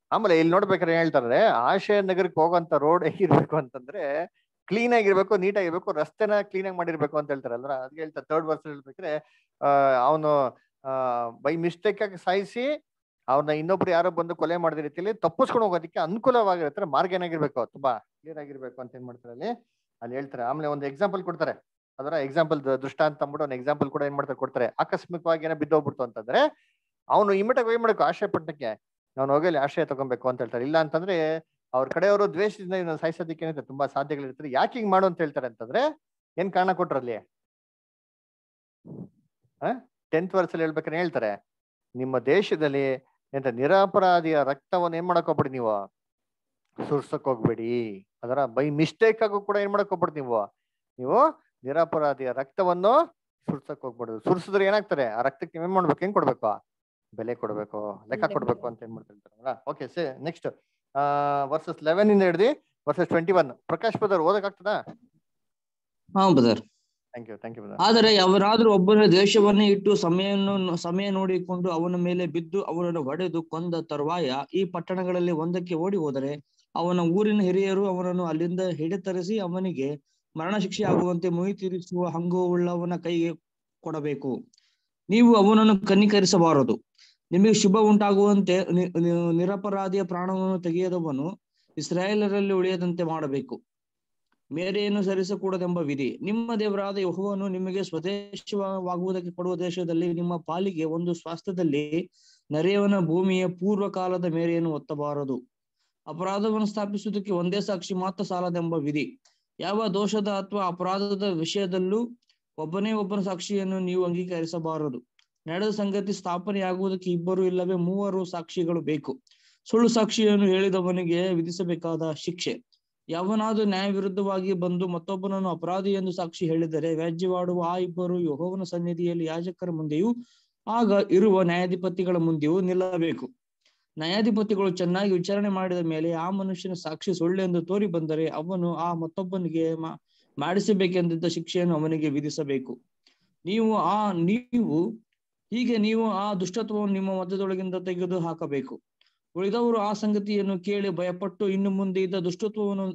ಆಮೇಲೆ ಇಲ್ಲಿ ನೋಡ್ಬೇಕಾದ್ರೆ ಏನ್ ಹೇಳ್ತಾರೆ ಆಶಯ ನಗರಕ್ಕೆ ಹೋಗುವಂತ ರೋಡ್ ಹೇಗಿರ್ಬೇಕು ಅಂತಂದ್ರೆ ಕ್ಲೀನ್ ಆಗಿರ್ಬೇಕು ನೀಟ್ ಆಗಿರ್ಬೇಕು ರಸ್ತೆನ ಕ್ಲೀನ್ ಆಗಿ ಮಾಡಿರ್ಬೇಕು ಅಂತ ಹೇಳ್ತಾರೆ ಅಲ್ರ ಅದ್ಕೆ ಹೇಳ್ತಾರೆ ಥರ್ಡ್ ವರ್ಸ್ ಹೇಳ್ಬೇಕಾದ್ರೆ ಅವನು ಬೈ ಮಿಸ್ಟೇಕ್ ಆಗಿ ಸಾಯಿಸಿ ಅವ್ರನ್ನ ಇನ್ನೊಬ್ರು ಯಾರೋ ಬಂದು ಕೊಲೆ ಮಾಡಿದ ರೀತಿಯಲ್ಲಿ ತಪ್ಪಿಸ್ಕೊಂಡು ಹೋಗೋದಕ್ಕೆ ಅನುಕೂಲವಾಗಿರ್ತಾರೆ ಮಾರ್ಗ ಏನಾಗಿರ್ಬೇಕು ತುಂಬಾ ಕ್ಲಿಯರ್ ಆಗಿರ್ಬೇಕು ಅಂತ ಏನ್ ಮಾಡ್ತಾರೆ ಅಲ್ಲಿ ಅಲ್ಲಿ ಹೇಳ್ತಾರೆ ಆಮೇಲೆ ಒಂದು ಎಕ್ಸಾಂಪಲ್ ಕೊಡ್ತಾರೆ ಅದರ ಎಕ್ಸಾಂಪಲ್ ದೃಷ್ಟ ಅಂತ ಅಂದ್ಬಿಟ್ಟು ಒಂದು ಎಕ್ಸಾಂಪಲ್ ಕೂಡ ಏನ್ ಮಾಡ್ತಾರೆ ಕೊಡ್ತಾರೆ ಆಕಸ್ಮಿಕವಾಗಿ ಏನೋ ಬಿದ್ದೋಗ್ಬಿಡ್ತು ಅಂತಂದ್ರೆ ಅವನು ಇಮಿಡಿಯೇಟ್ ಏನ್ ಮಾಡ್ಬೇಕು ಆಶಯ ಪಟ್ಟಕ್ಕೆ ನಾನು ಹೋಗಲಿ ಆಶ್ರಯ ತಗೊಬೇಕು ಅಂತ ಹೇಳ್ತಾರೆ ಇಲ್ಲ ಅಂತಂದ್ರೆ ಅವ್ರ ಕಡೆಯವರು ದ್ವೇಷದಿಂದ ಇದನ್ನ ಸಾಯಿಸೋದಕ್ಕೆ ಏನಿದೆ ತುಂಬಾ ಸಾಧ್ಯಗಳಿರ್ತಾರೆ ಯಾಕೆ ಹಿಂಗ್ ಮಾಡು ಅಂತ ಹೇಳ್ತಾರೆ ಅಂತಂದ್ರೆ ಏನ್ ಕಾರಣ ಕೊಟ್ರಲ್ಲಿ ಟೆಂತ್ ವರ್ಷಲ್ಲಿ ಹೇಳ್ಬೇಕಾದ್ರೆ ಹೇಳ್ತಾರೆ ನಿಮ್ಮ ದೇಶದಲ್ಲಿ ಎಂತ ನಿರಪರಾಧಿಯ ರಕ್ತವನ್ನು ಏನ್ ಮಾಡಕ್ ಹೋಗ್ಬೇಡಿ ನೀವು ಸುರ್ಸಕ್ ಹೋಗ್ಬೇಡಿ ಅದರ ಬೈ ಮಿಸ್ಟೇಕ್ ಆಗು ಕೂಡ ಏನ್ ಮಾಡಕ್ ಹೋಗ್ಬೇಡಿ ನೀವು ನೀವು ನಿರಪರಾಧಿಯ ರಕ್ತವನ್ನು ಸುರ್ಸಕ್ ಹೋಗ್ಬಿಡುದು ಸುರ್ಸಿದ್ರೆ ಏನಾಗ್ತಾರೆ ಆ ರಕ್ತಕ್ಕೆ ನೀವ್ ಏನ್ ಮಾಡ್ಬೇಕು ಹೆಂಗ್ ಕೊಡ್ಬೇಕು ಬೆಲೆ ಕೊಡ್ಬೇಕು ಲೆಕ್ಕ ಕೊಡ್ಬೇಕು ಅಂತ ಏನ್ ಮಾಡ್ತಿರ್ತಾರಲ್ಲ okay say next verses eleven ಇಂದ ಹಿಡಿದು verses twenty one Prakash brother ಓದಕ್ ಆಗ್ತದಾ ಹಾ brother thank you thank you brother ಆದರೆ ಅವರಾದ್ರೂ ಒಬ್ಬನ ದೇಶವನ್ನೇ ಇಟ್ಟು ಸಮಯವನ್ನು ಸಮಯ ನೋಡಿಕೊಂಡು ಅವನ ಮೇಲೆ ಬಿದ್ದು ಅವನನ್ನು ಹೊಡೆದು ಕೊಂದ ತರುವಾಯ ಈ ಪಟ್ಟಣಗಳಲ್ಲಿ ಒಂದಕ್ಕೆ ಓಡಿ ಹೋದರೆ ಅವನ ಊರಿನ ಹಿರಿಯರು ಅವನನ್ನು ಅಲ್ಲಿಂದ ಹಿಡಿತರಿಸಿ ಅವನಿಗೆ ಮರಣ ಶಿಕ್ಷೆ ಆಗುವಂತೆ ಮುಯಿ ತೀರಿಸುವ ಹಂಗುವುಳ್ಳವನ ಕೈಗೆ ಕೊಡಬೇಕು ನೀವು ಅವನನ್ನು ಕನಿಕರಿಸಬಾರದು ನಿಮಗೆ ಶುಭ ಉಂಟಾಗುವಂತೆ ನಿ- ನಿ- ನಿರಪರಾಧಿಯ ಪ್ರಾಣವನ್ನು ತೆಗೆಯದವನು ಇಸ್ರಾಯೇಲರಲ್ಲಿ ಉಳಿಯದಂತೆ ಮಾಡಬೇಕು ಮೇರೆಯನ್ನು ಸರಿಸಕೂಡದೆಂಬ ವಿಧಿ ನಿಮ್ಮ ದೇವರಾದ ಯೆಹೋವನು ನಿಮಗೆ ಸ್ವದೇಶವಾಗುವುದಕ್ಕೆ ಕೊಡುವ ದೇಶದಲ್ಲಿ ನಿಮ್ಮ ಪಾಲಿಗೆ ಒಂದು ಸ್ವಾಸ್ಥ್ಯದಲ್ಲಿ ನೆರೆಯವನ ಭೂಮಿಯ ಪೂರ್ವ ಕಾಲದ ಮೇರೆಯನ್ನು ಒತ್ತಬಾರದು ಅಪರಾಧವನ್ನು ಸ್ಥಾಪಿಸುವುದಕ್ಕೆ ಒಂದೇ ಸಾಕ್ಷಿ ಮಾತ್ರ ಸಾಲದೆಂಬ ವಿಧಿ ಯಾವ ದೋಷದ ಅಥವಾ ಅಪರಾಧದ ವಿಷಯದಲ್ಲೂ ಒಬ್ಬನೇ ಒಬ್ಬನ ಸಾಕ್ಷಿಯನ್ನು ನೀವು ಅಂಗೀಕರಿಸಬಾರದು ನಡೆದ ಸಂಗತಿ ಸ್ಥಾಪನೆಯಾಗುವುದಕ್ಕೆ ಇಬ್ಬರು ಇಲ್ಲವೇ ಮೂವರು ಸಾಕ್ಷಿಗಳು ಬೇಕು ಸುಳ್ಳು ಸಾಕ್ಷಿಯನ್ನು ಹೇಳಿದವನಿಗೆ ವಿಧಿಸಬೇಕಾದ ಶಿಕ್ಷೆ ಯಾವನಾದ್ರೂ ನ್ಯಾಯ ವಿರುದ್ಧವಾಗಿ ಬಂದು ಮತ್ತೊಬ್ಬನನ್ನು ಅಪರಾಧಿ ಎಂದು ಸಾಕ್ಷಿ ಹೇಳಿದರೆ ವ್ಯಾಜ್ಯವಾಡುವ ಆ ಇಬ್ಬರು ಯೆಹೋವನ ಸನ್ನಿಧಿಯಲ್ಲಿ ಯಾಜಕರ ಮುಂದೆಯೂ ಆಗ ಇರುವ ನ್ಯಾಯಾಧಿಪತಿಗಳ ಮುಂದೆಯೂ ನಿಲ್ಲಬೇಕು ನ್ಯಾಯಾಧಿಪತಿಗಳು ಚೆನ್ನಾಗಿ ವಿಚಾರಣೆ ಮಾಡಿದ ಮೇಲೆ ಆ ಮನುಷ್ಯನ ಸಾಕ್ಷಿ ಸುಳ್ಳೆಂದು ತೋರಿ ಬಂದರೆ ಅವನು ಆ ಮತ್ತೊಬ್ಬನಿಗೆ ಮಾ- ಮಾಡಿಸಬೇಕೆಂದಿದ್ದ ಶಿಕ್ಷೆಯನ್ನು ಅವನಿಗೆ ವಿಧಿಸಬೇಕು ನೀವು ಆ ನೀವು ಹೀಗೆ ನೀವು ಆ ದುಷ್ಟತ್ವವನ್ನು ನಿಮ್ಮ ಮಧ್ಯದೊಳಗಿಂದ ತೆಗೆದು ಹಾಕಬೇಕು ಉಳಿದವರು ಆ ಸಂಗತಿಯನ್ನು ಕೇಳಿ ಭಯಪಟ್ಟು ಇನ್ನು ಮುಂದೆ ಇದ್ದ ದುಷ್ಟತ್ವವನ್ನು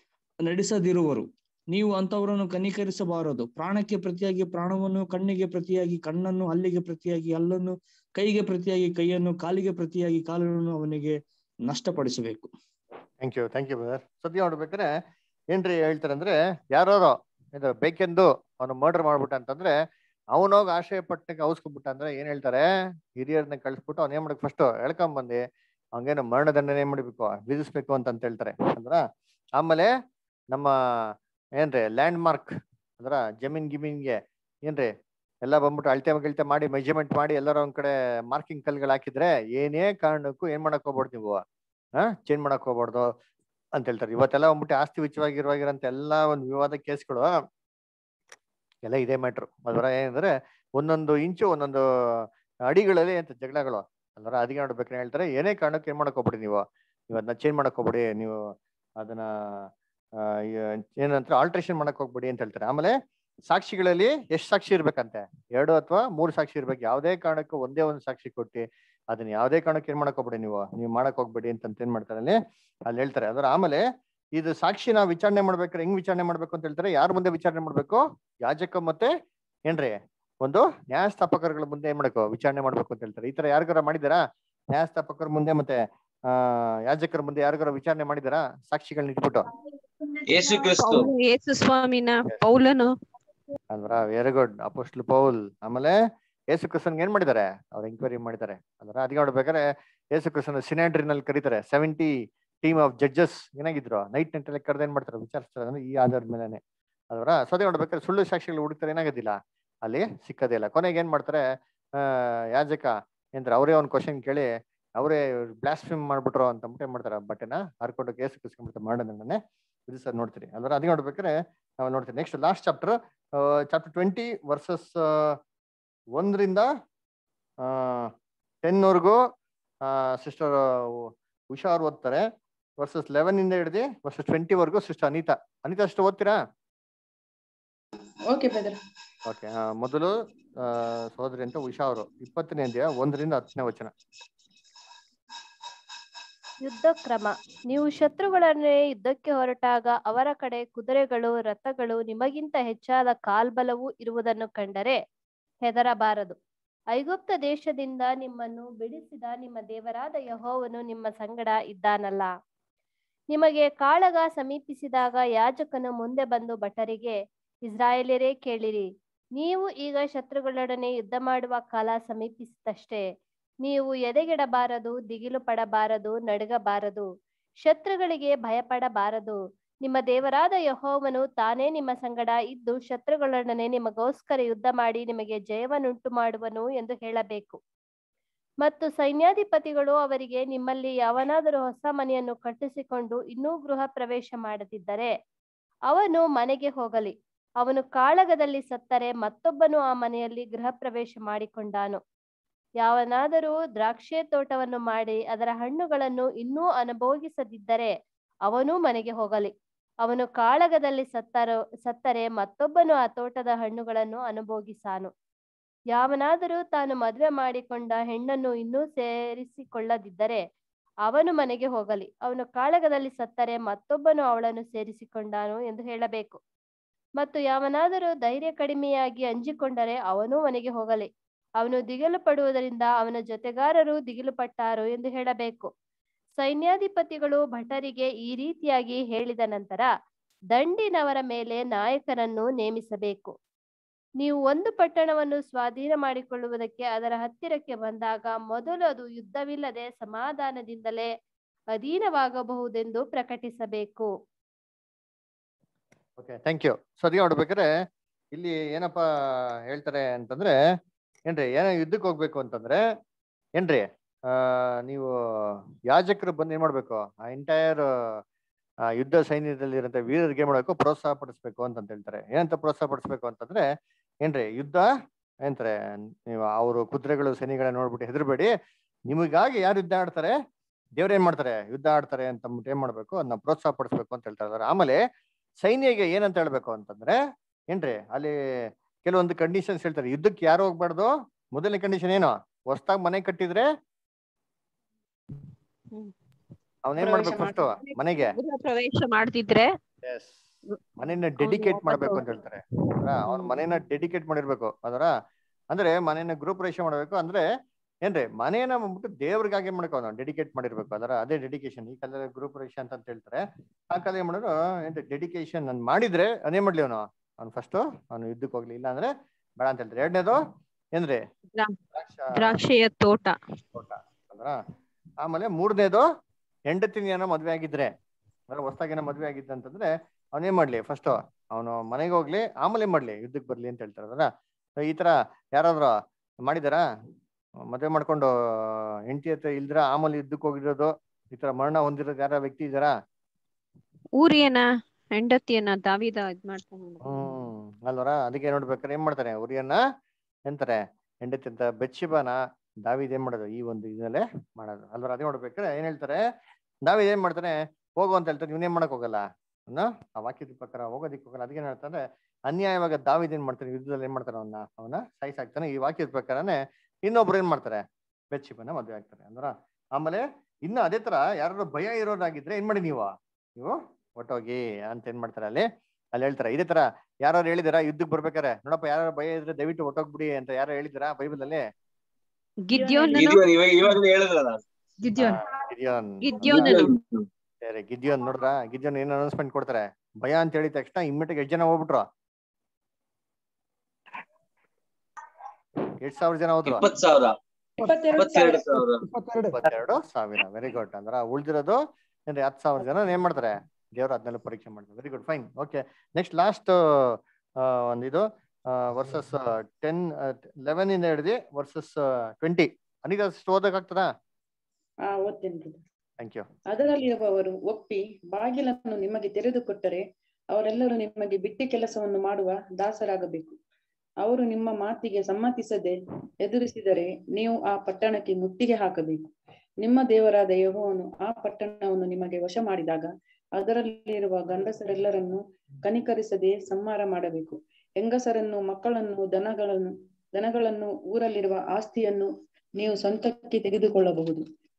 ನಡೆಸದಿರುವರು ನೀವು ಅಂತವರನ್ನು ಕನಿಕರಿಸಬಾರದು ಪ್ರಾಣಕ್ಕೆ ಪ್ರತಿಯಾಗಿ ಪ್ರಾಣವನ್ನು ಕಣ್ಣಿಗೆ ಪ್ರತಿಯಾಗಿ ಕಣ್ಣನ್ನು ಹಲ್ಲಿಗೆ ಪ್ರತಿಯಾಗಿ ಹಲ್ಲನ್ನು ಕೈಗೆ ಪ್ರತಿಯಾಗಿ ಕೈಯನ್ನು ಕಾಲಿಗೆ ಪ್ರತಿಯಾಗಿ ಕಾಲನ್ನು ಅವನಿಗೆ ನಷ್ಟಪಡಿಸಬೇಕು thank you thank you brother ಸದ್ಯ ನೋಡ್ಬೇಕಾದ್ರೆ ಏನ್ರಿ ಹೇಳ್ತಾರೆ ಅಂದ್ರೆ ಯಾರೋ ಇದು ಬೇಕೆಂದು ಅವನು ಮರ್ಡರ್ ಮಾಡ್ಬಿಟ್ಟ ಅಂತಂದ್ರೆ ಅವನೋಗಿ ಆಶಯ ಪಟ್ಟಕ್ಕೆ ಔಸ್ಕೊಂಡ್ಬಿಟ್ಟ ಅಂದ್ರೆ ಏನ್ ಹೇಳ್ತಾರೆ ಹಿರಿಯರನ್ನ ಕಳಿಸ್ಬಿಟ್ಟು ಅವ್ನ ಏನ್ ಮಾಡಕ್ ಫಸ್ಟ್ ಎಳ್ಕೊಂಡ್ ಬಂದು ಅವ್ನಿಗೇನು ಮರಣದಂಡನೆ ಏನ್ ಮಾಡ್ಬೇಕು ವಿಧಿಸ್ಬೇಕು ಅಂತ ಅಂತ ಹೇಳ್ತಾರೆ ಅಂದ್ರ ಆಮೇಲೆ ನಮ್ಮ ಏನ್ರಿ ಲ್ಯಾಂಡ್ ಮಾರ್ಕ್ ಅಂದ್ರ ಜಮೀನ್ ಗಿಮೀನ್ಗೆ ಏನ್ರಿ ಎಲ್ಲ ಬಂದ್ಬಿಟ್ಟು ಅಳತೆ ಗಿಳ್ತೆ ಮಾಡಿ ಮೆಜರ್ಮೆಂಟ್ ಮಾಡಿ ಎಲ್ಲರ ಒಂದ್ ಕಡೆ ಮಾರ್ಕಿಂಗ್ ಕಲ್ಗಳು ಹಾಕಿದ್ರೆ ಏನೇ ಕಾರಣಕ್ಕೂ ಏನ್ ಮಾಡಕ್ ಹೋಗ್ಬಾರ್ದು ನೀವು ಹಾ ಚೇಂಜ್ ಮಾಡಕ್ ಹೋಗ್ಬಾರ್ದು ಅಂತ ಹೇಳ್ತಾರೆ ಇವತ್ತೆಲ್ಲ ಬಂದ್ಬಿಟ್ಟು ಆಸ್ತಿ ವಿಚಾರವಾಗಿರುವಾಗಿರಂತ ಎಲ್ಲಾ ಒಂದು ವಿವಾದ ಕೇಸ್ಗಳು ಎಲ್ಲ ಇದೇ ಮ್ಯಾಟ್ರು ಅದರ ಏನಂದ್ರೆ ಒಂದೊಂದು ಇಂಚು ಒಂದೊಂದು ಅಡಿಗಳಲ್ಲಿ ಅಂತ ಜಗಳಗಳು ಅಲ್ವರ ಅದಕ್ಕೆ ನೋಡ್ಬೇಕಾದ್ರೆ ಹೇಳ್ತಾರೆ ಏನೇ ಕಾರಣಕ್ಕೆ ಏನ್ ಮಾಡಕ್ ಹೋಗ್ಬಿಡಿ ನೀವು ನೀವು ಅದನ್ನ ಚೇಂಜ್ ಮಾಡಕ್ ಹೋಗ್ಬಿಡಿ ನೀವು ಅದನ್ನ ಆ, ಯ- ಏನಂತಾರೆ ಆಲ್ಟ್ರೇಷನ್ ಮಾಡಕ್ ಹೋಗ್ಬಿಡಿ ಅಂತ ಹೇಳ್ತಾರೆ ಆಮೇಲೆ ಸಾಕ್ಷಿಗಳಲ್ಲಿ ಎಷ್ಟು ಸಾಕ್ಷಿ ಇರ್ಬೇಕಂತೆ ಎರಡು ಅಥವಾ ಮೂರು ಸಾಕ್ಷಿ ಇರ್ಬೇಕು ಯಾವುದೇ ಕಾರಣಕ್ಕೂ ಒಂದೇ ಒಂದು ಸಾಕ್ಷಿ ಕೊಟ್ಟು ಅದನ್ನ ಯಾವುದೇ ಕಾರಣಕ್ಕೆ ಏನ್ ಮಾಡಕ್ ಹೋಗ್ಬಿಡಿ ನೀವು ನೀವು ಮಾಡಕ್ ಹೋಗ್ಬೇಡಿ ಅಂತ ಏನ್ ಮಾಡ್ತಾರೆ ಅಲ್ಲಿ ಅಲ್ಲಿ ಹೇಳ್ತಾರೆ ಅದರ ಆಮೇಲೆ ಇದು ಸಾಕ್ಷಿ ನಾವು ವಿಚಾರಣೆ ಮಾಡ್ಬೇಕಾದ್ರೆ ಹೆಂಗ್ ವಿಚಾರಣೆ ಮಾಡ್ಬೇಕು ಅಂತ ಹೇಳ್ತಾರೆ ಯಾರ ಮುಂದೆ ವಿಚಾರಣೆ ಮಾಡ್ಬೇಕು ಯಾಜಕ ಮತ್ತೆ ಏನ್ರಿ ಒಂದು ನ್ಯಾಯಸ್ಥಾಪಕರುಗಳ ಮುಂದೆ ಏನ್ ಮಾಡ್ಬೇಕು ವಿಚಾರಣೆ ಮಾಡ್ಬೇಕು ಅಂತ ಹೇಳ್ತಾರೆ ಈ ತರ ಯಾರಿಗಾರ ಮಾಡಿದಾರಾ ನ್ಯಾಯಸ್ಥಾಪಕರ ಮುಂದೆ ಮತ್ತೆ ಆ ಯಾಜಕರ ಮುಂದೆ ಯಾರಿಗಾರ ವಿಚಾರಣೆ ಮಾಡಿದಾರಾ ಸಾಕ್ಷಿಗಳನ್ನ ಇಟ್ಬಿಟ್ಟು ಯೇಸು ಕ್ರಿಸ್ತು ಪೌಲು ಯೇಸು ಸ್ವಾಮಿನ ಪೌಲನು ಅಲ್ವರ ವೆರಿ ಗುಡ್ ಅಪೋಸ್ಟ್ಲ್ ಪೌಲ್ ಆಮೇಲೆ ಯೇಸು ಕ್ರಿಸ್ತನ್ಗೆ ಏನ್ ಮಾಡಿದ್ದಾರೆ ಅವ್ರು ಎಂಕ್ವೈರಿ ಮಾಡಿದ್ದಾರೆ ಅಲ್ವರ ಅದಕ್ಕೆ ನೋಡ್ಬೇಕಾದ್ರೆ ಯೇಸು ಕ್ರಿಸ್ತನ ಸಿನಾಡ್ರಿನಲ್ಲಿ ಕರೀತಾರೆ ಸೆವೆಂಟಿ ಟೀಮ್ ಆಫ್ ಜಡ್ಜಸ್ ಏನಾಗಿದ್ರು ನೈಟ್ ನೈಟ್ ಅಲ್ಲಿ ಕರೆದು ಏನ್ ಮಾಡ್ತಾರೆ ವಿಚಾರಿಸ್ತಾರೆ ಅಂದ್ರೆ ಈ ಆಧಾರದ ಮೇಲೆನೆ ಅಲ್ವರ ಸದೇ ನೋಡ್ಬೇಕಾದ್ರೆ ಸುಳ್ಳು ಸಾಕ್ಷಿಗಳು ಹುಡುಕ್ತಾರೆ ಏನಾಗೋದಿಲ್ಲ ಅಲ್ಲಿ ಸಿಕ್ಕದೇ ಇಲ್ಲ ಕೊನೆಗೆ ಏನ್ ಮಾಡ್ತಾರೆ ಆ ಯಾಜಕ ಏನ್ರ ಅವರೇ ಒಂದು ಕ್ವಶನ್ ಕೇಳಿ ಅವರೇ ಬ್ಲಾಸ್ಫಿಮ್ ಮಾಡ್ಬಿಟ್ರು ಅಂತ ಅಂದ್ಬಿಟ್ಟು ಏನ್ ಮಾಡ್ತಾರೆ ಬಟ್ಟೆನ ಹರ್ಕೊಂಡು ಕೇಸ್ ಕಿಸ್ಕೊಂಡ್ಬಿಡ್ತಾರೆ ಮಾಡೋದನ್ನೇ ವಿಧಿಸೋದು ನೋಡ್ತೀರಿ ಅಲ್ವರ ಅದಕ್ಕೆ ನೋಡ್ಬೇಕಾದ್ರೆ ನಾವು ನೋಡ್ತೀವಿ next last chapter chapter twenty verses ಒಂದರಿಂದ ಟೆನ್ವರೆಗೂ ಸಿಸ್ಟರ್ ಹುಷಾರ್ ಓದ್ತಾರೆ ವರ್ಸಸ್ ಲೆವೆನ್ ಇಂದ ಹಿಡಿದು ವರ್ಸಸ್ ಟ್ವೆಂಟಿ ವರ್ಗು ಸಿಸ್ಟರ್ ಅನಿತಾ ಅನಿತಾ ಅಷ್ಟು ಓದ್ತೀರಾ ಓಕೆ ಬ್ರದರ್ ಓಕೆ ಮೊದಲು ಆ, ಸಹೋದರಿ ಅಂತ ಉಷಾ ಅವರು ಇಪ್ಪತ್ತನೇ ಅಧ್ಯಾಯ ಒಂದರಿಂದ ಹತ್ತನೇ ವಚನ ಯುದ್ಧ ಕ್ರಮ ನೀವು ಶತ್ರುಗಳನ್ನೇ ಯುದ್ಧಕ್ಕೆ ಹೊರಟಾಗ ಅವರ ಕಡೆ ಕುದುರೆಗಳು ರಥಗಳು ನಿಮಗಿಂತ ಹೆಚ್ಚಾದ ಕಾಲ್ಬಲವೂ ಇರುವುದನ್ನು ಕಂಡರೆ ಹೆದರಬಾರದು ಐಗುಪ್ತ ದೇಶದಿಂದ ನಿಮ್ಮನ್ನು ಬಿಡಿಸಿದ ನಿಮ್ಮ ದೇವರಾದ ಯಹೋವನು ನಿಮ್ಮ ಸಂಗಡ ಇದ್ದಾನಲ್ಲ ನಿಮಗೆ ಕಾಳಗ ಸಮೀಪಿಸಿದಾಗ ಯಾಜಕನು ಮುಂದೆ ಬಂದು ಭಟರಿಗೆ ಇಸ್ರಾಯೇಲರೇ ಕೇಳಿರಿ ನೀವು ಈಗ ಶತ್ರುಗಳೊಡನೆ ಯುದ್ಧ ಮಾಡುವ ಕಾಲ ಸಮೀಪಿಸಿತಷ್ಟೇ ನೀವು ಎದೆಗೆಡಬಾರದು ದಿಗಿಲು ಪಡಬಾರದು ನಡುಗಬಾರದು ಶತ್ರುಗಳಿಗೆ ಭಯಪಡಬಾರದು ನಿಮ್ಮ ದೇವರಾದ ಯಹೋವನು ತಾನೇ ನಿಮ್ಮ ಸಂಗಡ ಇದ್ದು ಶತ್ರುಗಳೊಡನೆ ನಿಮಗೋಸ್ಕರ ಯುದ್ಧ ಮಾಡಿ ನಿಮಗೆ ಜಯವನ್ನುಂಟು ಮಾಡುವನು ಎಂದು ಹೇಳಬೇಕು ಮತ್ತು ಸೈನ್ಯಾಧಿಪತಿಗಳು ಅವರಿಗೆ ನಿಮ್ಮಲ್ಲಿ ಯಾವನಾದರೂ ಹೊಸ ಮನೆಯನ್ನು ಕಟ್ಟಿಸಿಕೊಂಡು ಇನ್ನೂ ಗೃಹ ಪ್ರವೇಶ ಮಾಡದಿದ್ದರೆ ಅವನು ಮನೆಗೆ ಹೋಗಲಿ ಅವನು ಕಾಳಗದಲ್ಲಿ ಸತ್ತರೆ ಮತ್ತೊಬ್ಬನು ಆ ಮನೆಯಲ್ಲಿ ಗೃಹ ಪ್ರವೇಶ ಮಾಡಿಕೊಂಡಾನು ಯಾವನಾದರೂ ದ್ರಾಕ್ಷೆ ತೋಟವನ್ನು ಮಾಡಿ ಅದರ ಹಣ್ಣುಗಳನ್ನು ಇನ್ನೂ ಅನುಭೋಗಿಸದಿದ್ದರೆ ಅವನೂ ಮನೆಗೆ ಹೋಗಲಿ ಅವನು ಕಾಳಗದಲ್ಲಿ ಸತ್ತರೋ ಸತ್ತರೆ ಮತ್ತೊಬ್ಬನು ಆ ತೋಟದ ಹಣ್ಣುಗಳನ್ನು ಅನುಭೋಗಿಸಾನು ಯಾವನಾದರೂ ತಾನು ಮದುವೆ ಮಾಡಿಕೊಂಡ ಹೆಣ್ಣನ್ನು ಇನ್ನೂ ಸೇರಿಸಿಕೊಳ್ಳದಿದ್ದರೆ ಅವನು ಮನೆಗೆ ಹೋಗಲಿ ಅವನು ಕಾಳಗದಲ್ಲಿ ಸತ್ತರೆ ಮತ್ತೊಬ್ಬನು ಅವಳನ್ನು ಸೇರಿಸಿಕೊಂಡಾನು ಎಂದು ಹೇಳಬೇಕು ಮತ್ತು ಯಾವನಾದರೂ ಧೈರ್ಯ ಕಡಿಮೆಯಾಗಿ ಅಂಜಿಕೊಂಡರೆ ಅವನೂ ಮನೆಗೆ ಹೋಗಲಿ ಅವನು ದಿಗಿಲು ಪಡುವುದರಿಂದ ಅವನ ಜೊತೆಗಾರರು ದಿಗಿಲು ಪಟ್ಟಾರು ಎಂದು ಹೇಳಬೇಕು ಸೈನ್ಯಾಧಿಪತಿಗಳು ಭಟರಿಗೆ ಈ ರೀತಿಯಾಗಿ ಹೇಳಿದ ನಂತರ ದಂಡಿನವರ ಮೇಲೆ ನಾಯಕರನ್ನು ನೇಮಿಸಬೇಕು ನೀವು ಒಂದು ಪಟ್ಟಣವನ್ನು ಸ್ವಾಧೀನ ಮಾಡಿಕೊಳ್ಳುವುದಕ್ಕೆ ಅದರ ಹತ್ತಿರಕ್ಕೆ ಬಂದಾಗ ಮೊದಲು ಅದು ಯುದ್ಧವಿಲ್ಲದೆ ಸಮಾಧಾನದಿಂದಲೇ ಅಧೀನವಾಗಬಹುದೆಂದು ಪ್ರಕಟಿಸಬೇಕು ಓಕೆ ಥ್ಯಾಂಕ್ ಯು ಸೊ ಅದಕ್ಕೆ ನೋಡ್ಬೇಕಾದ್ರೆ ಇಲ್ಲಿ ಏನಪ್ಪಾ ಹೇಳ್ತಾರೆ ಅಂತಂದ್ರೆ ಏನ್ರಿ ಏನೋ ಯುದ್ಧಕ್ಕೆ ಹೋಗ್ಬೇಕು ಅಂತಂದ್ರೆ ಏನ್ರಿ ಆ ನೀವು ಯಾಜಕರು ಬಂದು ಏನ್ ಮಾಡ್ಬೇಕು ಆ ಎಂಟೈರ್ ಯುದ್ಧ ಸೈನ್ಯದಲ್ಲಿ ಇರೋಂಥ ವೀರರಿಗೆ ಏನ್ ಮಾಡ್ಬೇಕು ಪ್ರೋತ್ಸಾಹ ಪಡಿಸ್ಬೇಕು ಅಂತ ಹೇಳ್ತಾರೆ ಏನಂತ ಪ್ರೋತ್ಸಾಹ ಪಡಿಸ್ಬೇಕು ಅಂತಂದ್ರೆ ಏನ್ರಿ ಯುದ್ಧ ಏನಂತಾರೆ ನೀವು ಅವರು ಕುದುರೆಗಳು ಸೈನಿಗಳನ್ನ ನೋಡ್ಬಿಟ್ಟು ಹೆದರ್ಬೇಡಿ ನಿಮಗಾಗಿ ಯಾರು ಯುದ್ಧ ಆಡ್ತಾರೆ ದೇವ್ರು ಏನ್ ಮಾಡ್ತಾರೆ ಯುದ್ಧ ಆಡ್ತಾರೆ ಅಂತ ಅಂದ್ಬಿಟ್ಟು ಏನ್ ಮಾಡ್ಬೇಕು ಅದನ್ನ ಪ್ರೋತ್ಸಾಹ ಪಡಿಸ್ಬೇಕು ಅಂತ ಹೇಳ್ತಾ ಇದಾರೆ ಆಮೇಲೆ ಸೈನ್ಯಗೆ ಏನಂತ ಹೇಳ್ಬೇಕು ಅಂತಂದ್ರೆ ಏನ್ರಿ ಅಲ್ಲಿ ಕೆಲವೊಂದು ಕಂಡೀಷನ್ಸ್ ಹೇಳ್ತಾರೆ ಯುದ್ಧಕ್ಕೆ ಯಾರು ಹೋಗ್ಬಾರ್ದು ಮೊದಲನೇ ಕಂಡೀಷನ್ ಏನು ಹೊಸ್ದಾಗ್ ಮನೆ ಕಟ್ಟಿದ್ರೆ ಅವನೇನ್ ಮಾಡ್ಬೇಕು ಫಸ್ಟ್ ಮನೆಗೆ ಗೃಹ ಪ್ರವೇಶ ಮಾಡ್ತಿದ್ರೆ ಮನೆಯನ್ನ ಡೆಡಿಕೇಟ್ ಮಾಡ್ಬೇಕು ಅಂತ ಹೇಳ್ತಾರೆ ಅವ್ನ ಮನೆಯನ್ನ ಡೆಡಿಕೇಟ್ ಮಾಡಿರ್ಬೇಕು ಅದರ ಅಂದ್ರೆ ಮನೆಯನ್ನ ಗೃಹ ಪ್ರವೇಶ ಮಾಡ್ಬೇಕು ಅಂದ್ರೆ ಏನ್ರಿ ಮನೆಯನ್ನ ಬಂದ್ಬಿಟ್ಟು ದೇವ್ರಿಗಾಗಿ ಮಾಡ್ಕೊ ಅವ್ನು ಡೆಡಿಕೇಟ್ ಮಾಡಿರ್ಬೇಕು ಅದರ ಅದೇ ಡೆಡಿಕೇಶನ್ ಈ ಕಾಲದಲ್ಲಿ ಗೃಹ ಪ್ರವೇಶ ಅಂತ ಅಂತ ಹೇಳ್ತಾರೆ ಆ ಕಾಲ ಏನ್ ಮಾಡಿದ್ರು ಏನ್ರಿ ಡೆಡಿಕೇಶನ್ ನನ್ ಮಾಡಿದ್ರೆ ಅದೇ ಮಾಡ್ಲಿ ಅವನು ಅವ್ನು ಫಸ್ಟ್ ಅವನು ಯುದ್ಧಕ್ಕೆ ಹೋಗ್ಲಿ ಇಲ್ಲ ಅಂದ್ರೆ ಬೇಡ ಅಂತ ಹೇಳ್ತಾರೆ ಎರಡನೇದು ಏನ್ರಿ ದ್ರಾಕ್ಷಿಯ ತೋಟ ತೋಟ ಅಂದ್ರ ಆಮೇಲೆ ಮೂರನೇದು ಹೆಂಡತಿನ ಏನೋ ಮದ್ವೆ ಆಗಿದ್ರೆ ಅಂದ್ರೆ ಹೊಸ್ದಾಗೇನೋ ಮದ್ವೆ ಆಗಿದ್ದ ಅಂತಂದ್ರೆ ಅವನೇನ್ ಮಾಡ್ಲಿ ಫಸ್ಟ್ ಅವನು ಮನೆಗೆ ಹೋಗ್ಲಿ ಆಮೇಲೆ ಏನ್ ಮಾಡ್ಲಿ ಯುದ್ಧಕ್ಕೆ ಬರ್ಲಿ ಅಂತ ಹೇಳ್ತಾರಲ್ಲ ಈ ತರ ಯಾರಾದ್ರೂ ಮಾಡಿದಾರಾ ಮದ್ವೆ ಮಾಡ್ಕೊಂಡು ಹೆಂಡತಿ ಹತ್ರ ಇಲ್ದ್ರ ಆಮೇಲೆ ಯುದ್ಧಕ್ಕೆ ಹೋಗಿರೋದು ಈ ತರ ಮರಣ ಹೊಂದಿರೋದು ಯಾರ ವ್ಯಕ್ತಿ ಇದಾರಾ ಊರಿಯನ ಹೆಂಡತಿಯನ್ನ ದಾವಿದ ಇದ್ ಮಾಡ್ತಾನೆ ಹ್ಮ್ ಅಲ್ವರ ಅದಕ್ಕೆ ನೋಡ್ಬೇಕಾರೆ ಏನ್ ಮಾಡ್ತಾರೆ ಉರಿಯನ್ನ ಎಂತಾರೆ ಹೆಂಡತಿ ಅಂತ ಬೆಚ್ಚಿಬಾನ ದಾವಿದ್ ಏನ್ ಮಾಡೋದು ಈ ಒಂದು ಇದರಲ್ಲೇ ಮಾಡೋದು ಅಲ್ವರ ಅದೇ ನೋಡ್ಬೇಕಾರೆ ಏನ್ ಹೇಳ್ತಾರೆ ದಾವಿದ್ ಏನ್ ಮಾಡ್ತಾನೆ ಹೋಗು ಅಂತ ಹೇಳ್ತಾರೆ ಇವನೇನ್ ಮಾಡಕ್ ಹೋಗಲ್ಲ ಅನ್ನೋ ಆ ವಾಕ್ಯದ ಪ್ರಕಾರ ಹೋಗೋದಿಕ್ ಹೋಗಲ್ಲ ಅದಕ್ಕೆ ಏನ್ ಹೇಳ್ತಾರೆ ಅನ್ಯಾಯವಾಗ ದಾವಿದ್ ಏನ್ ಮಾಡ್ತಾನೆ ಯುದ್ಧದಲ್ಲಿ ಏನ್ ಮಾಡ್ತಾನೆ ಅವನ್ನ ಅವನ ಸಾಯಿಸಾಕ್ತಾನೆ ಈ ವಾಕ್ಯದ ಪ್ರಕಾರನೇ ಇನ್ನೊಬ್ರು ಏನ್ ಮಾಡ್ತಾರೆ ಬೆಚ್ಚಿಬನ ಮದ್ವೆ ಆಗ್ತಾರೆ ಅಂದ್ರ ಆಮೇಲೆ ಇನ್ನು ಅದೇ ತರ ಯಾರು ಭಯ ಇರೋದಾಗಿದ್ರೆ ಏನ್ ಮಾಡಿ ನೀವು ನೀವು ಒಟ್ಟೋಗಿ ಅಂತ ಏನ್ ಮಾಡ್ತಾರೆ ಅಲ್ಲಿ ಅಲ್ಲಿ ಹೇಳ್ತಾರೆ ಇದೇ ತರ ಯಾರು ಹೇಳಿದಾರ ಯುದ್ಧಕ್ಕೆ ಬರ್ಬೇಕಾರೆ ನೋಡಪ್ಪ ಯಾರು ಭಯ ಇದ್ರೆ ದಯವಿಟ್ಟು ಒಟ್ಟೋಗ್ಬಿಡಿ ಅಂತ ಯಾರು ಹೇಳಿದಾರ ಬೈಬಲ್ ಅಲ್ಲಿ ಗಿದ್ಯೋನನು ಗಿದ್ಯೋನ್ ಇವಾಗ ಇವಾಗ ಹೇಳಿದ್ರಲ್ಲ ಗಿದ್ಯೋನ್ ಗಿದ್ಯೋನ್ ಗಿದ್ಯೋನನು ಸರಿ ಗಿದ್ಯೋನ್ ನೋಡ್ರ ಗಿದ್ಯೋನ್ ಏನ್ ಅನೌನ್ಸ್ಮೆಂಟ್ ಕೊಡ್ತಾರೆ ಭಯ ಅಂತ ಹೇಳಿದ ತಕ್ಷಣ ಇಮ್ಮಿಡಿಯೇಟ್ ಎಷ್ಟು ಜನ ಹೋಗ್ಬಿಟ್ರು ಎಷ್ಟ್ ಸಾವಿರ ಜನ ಹೋದ್ರು ಇಪ್ಪತ್ ಸಾವಿರ ಇಪ್ಪತ್ತೆರಡು ಸಾವಿರ ಇಪ್ಪತ್ತೆರಡು ಸಾವಿರ ವೆರಿ ಗುಡ್ ಅಂದ್ರ ಉಳ್ದಿರೋದು ಏನ್ರಿ ಹತ್ತು ಸಾವಿರ ಜನ ಏನ್ ಮಾಡ್ತಾರೆ ದೇವ್ರ ಅದನ್ನೆಲ್ಲ ಪರೀಕ್ಷೆ ಮಾಡ್ತಾರೆ very good fine okay next last ಒಂದಿದು ವರ್ಸಸ್ ಟೆನ್ ಲೆವೆನ್ ಇಂದ ಹಿಡಿದು ವರ್ಸಸ್ ಟ್ವೆಂಟಿ ಅನಿಗ ಓದಕ್ಕಾಗ್ತದಾ ಆ ಓದ್ತೇನೆ brother. ಥ್ಯಾಂಕ್ ಯು ಅದರಲ್ಲಿರುವವರು ಒಪ್ಪಿ ಬಾಗಿಲನ್ನು ನಿಮಗೆ ತೆರೆದುಕೊಟ್ಟರೆ ಅವರೆಲ್ಲರೂ ನಿಮಗೆ ಬಿಟ್ಟಿ ಕೆಲಸವನ್ನು ಮಾಡುವ ದಾಸರಾಗಬೇಕು ಅವರು ನಿಮ್ಮ ಮಾತಿಗೆ ಸಮ್ಮತಿಸದೆ ಎದುರಿಸಿದರೆ ನೀವು ಆ ಪಟ್ಟಣಕ್ಕೆ ಮುತ್ತಿಗೆ ಹಾಕಬೇಕು ನಿಮ್ಮ ದೇವರಾದ ಯೆಹೋವನು ಆ ಪಟ್ಟಣವನ್ನು ನಿಮಗೆ ವಶ ಮಾಡಿದಾಗ ಅದರಲ್ಲಿರುವ ಗಂಡಸರೆಲ್ಲರನ್ನು ಕನಿಕರಿಸದೆ ಸಂಹಾರ ಮಾಡಬೇಕು ಹೆಂಗಸರನ್ನು ಮಕ್ಕಳನ್ನು ದನಗಳನ್ನು ದನಗಳನ್ನು ಊರಲ್ಲಿರುವ ಆಸ್ತಿಯನ್ನು ನೀವು ಸ್ವಂತಕ್ಕೆ ತೆಗೆದುಕೊಳ್ಳಬಹುದು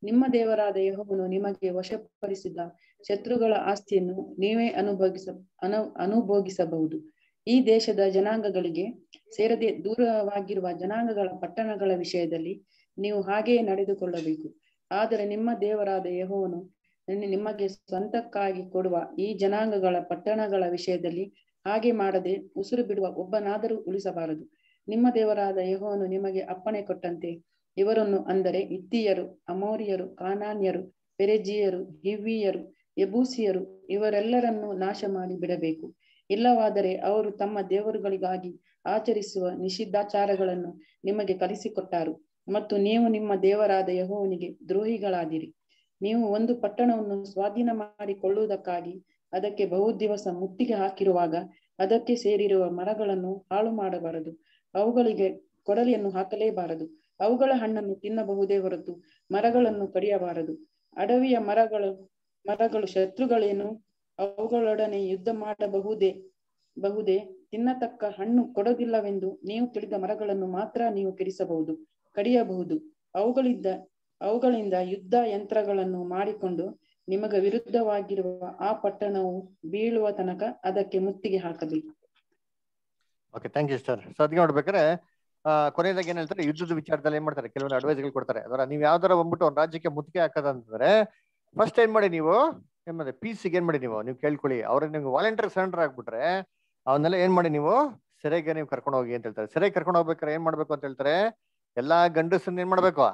ನಿಮ್ಮ ದೇವರಾದ ಯೆಹೋವನು ನಿಮಗೆ ವಶಪಡಿಸಿದ ಶತ್ರುಗಳ ಆಸ್ತಿಯನ್ನು ನೀವೇ ಅನುಭೋಗಿಸ ಅನು ಅನುಭೋಗಿಸಬಹುದು ಈ ದೇಶದ ಜನಾಂಗಗಳಿಗೆ ಸೇರದೆ ದೂರವಾಗಿರುವ ಜನಾಂಗಗಳ ಪಟ್ಟಣಗಳ ವಿಷಯದಲ್ಲಿ ನೀವು ಹಾಗೆಯೇ ನಡೆದುಕೊಳ್ಳಬೇಕು ಆದರೆ ನಿಮ್ಮ ದೇವರಾದ ಯೆಹೋವನು ನಿನ್ನ- ನಿಮಗೆ ಸ್ವಂತಕ್ಕಾಗಿ ಕೊಡುವ ಈ ಜನಾಂಗಗಳ ಪಟ್ಟಣಗಳ ವಿಷಯದಲ್ಲಿ ಹಾಗೆ ಮಾಡದೆ ಉಸಿರು ಬಿಡುವ ಒಬ್ಬನಾದರೂ ಉಳಿಸಬಾರದು ನಿಮ್ಮ ದೇವರಾದ ಯೆಹೋವನು ನಿಮಗೆ ಅಪ್ಪಣೆ ಕೊಟ್ಟಂತೆ ಇವರನ್ನು ಅಂದರೆ ಇತ್ತಿಯರು ಅಮೋರಿಯರು ಕಾನಾನ್ಯರು ಪೆರೆಜಿಯರು ಹಿವ್ವಿಯರು ಯಬೂಸಿಯರು ಇವರೆಲ್ಲರನ್ನು ನಾಶ ಮಾಡಿ ಬಿಡಬೇಕು ಇಲ್ಲವಾದರೆ ಅವರು ತಮ್ಮ ದೇವರುಗಳಿಗಾಗಿ ಆಚರಿಸುವ ನಿಷಿದ್ಧಾಚಾರಗಳನ್ನು ನಿಮಗೆ ಕಲಿಸಿಕೊಟ್ಟಾರು ಮತ್ತು ನೀವು ನಿಮ್ಮ ದೇವರಾದ ಯೆಹೋವನಿಗೆ ದ್ರೋಹಿಗಳಾದಿರಿ ನೀವು ಒಂದು ಪಟ್ಟಣವನ್ನು ಸ್ವಾಧೀನ ಮಾಡಿಕೊಳ್ಳುವುದಕ್ಕಾಗಿ ಅದಕ್ಕೆ ಬಹು ದಿವಸ ಮುತ್ತಿಗೆ ಹಾಕಿರುವಾಗ ಅದಕ್ಕೆ ಸೇರಿರುವ ಮರಗಳನ್ನು ಹಾಳು ಮಾಡಬಾರದು ಅವುಗಳಿಗೆ ಕೊಡಲಿಯನ್ನು ಹಾಕಲೇಬಾರದು ಅವುಗಳ ಹಣ್ಣನ್ನು ತಿನ್ನಬಹುದೇ ಹೊರತು ಮರಗಳನ್ನು ಕಡಿಯಬಾರದು ಅಡವಿಯ ಮರಗಳು ಮರಗಳು ಶತ್ರುಗಳೇನು ಅವುಗಳೊಡನೆ ಯುದ್ಧ ಮಾಡಬಹುದೇ ಬಹುದೇ ತಿನ್ನತಕ್ಕ ಹಣ್ಣು ಕೊಡೋದಿಲ್ಲವೆಂದು ನೀವು ತಿಳಿದ ಮರಗಳನ್ನು ಮಾತ್ರ ನೀವು ಕೆಡಿಸಬಹುದು ಕಡಿಯಬಹುದು ಅವುಗಳಿಂದ ಅವುಗಳಿಂದ ಯುದ್ಧ ಯಂತ್ರಗಳನ್ನು ಮಾಡಿಕೊಂಡು ನಿಮಗೆ ವಿರುದ್ಧವಾಗಿರುವ ಆ ಪಟ್ಟಣವು ಬೀಳುವ ತನಕ ಅದಕ್ಕೆ ಮುತ್ತಿಗೆ ಹಾಕಬೇಕು okay thank you sir so ಅದಕ್ಕೆ ನೋಡ್ಬೇಕಾದ್ರೆ ಆ, ಕೊನೆಯದಾಗಿ ಏನ್ ಹೇಳ್ತಾರೆ ಯುದ್ಧದ ವಿಚಾರದಲ್ಲಿ ಏನ್ ಮಾಡ್ತಾರೆ ಕೆಲವೊಂದು ಅಡ್ವೈಸ್ಗಳು ಕೊಡ್ತಾರೆ ಅದರ ನೀವು ಯಾವ್ದಾರ ಬಂದ್ಬಿಟ್ಟು ಒಂದು ರಾಜ್ಯಕ್ಕೆ ಮುತ್ತಿಗೆ ಹಾಕೋದಂತಂದ್ರೆ ಫಸ್ಟ್ ಏನ್ ಮಾಡಿ ನೀವು ಏನ್ ಮಾಡಿ ಪೀಸಿಗೆ ಏನ್ ಮಾಡಿ ನೀವು ನೀವು ಕೇಳ್ಕೊಳ್ಳಿ ಅವ್ರಿಗೆ ನಿಮ್ಗೆ ವಾಲಂಟಿಯರ್ ಸರೆಂಡರ್ ಆಗ್ಬಿಟ್ರೆ ಅವನ್ನೆಲ್ಲ ಏನ್ ಮಾಡಿ ನೀವು ಸೆರೆಗೆ ನೀವು ಕರ್ಕೊಂಡು ಹೋಗಿ ಅಂತ ಹೇಳ್ತಾರೆ ಸೆರೆಗೆ ಕರ್ಕೊಂಡು ಹೋಗ್ಬೇಕಾದ್ರೆ ಏನ್ ಮಾಡ್ಬೇಕು ಅಂತ ಹೇಳ್ತಾರೆ ಎಲ್ಲಾ ಗಂಡಸನ್ನ ಏನ್ ಮಾಡ್ಬೇಕು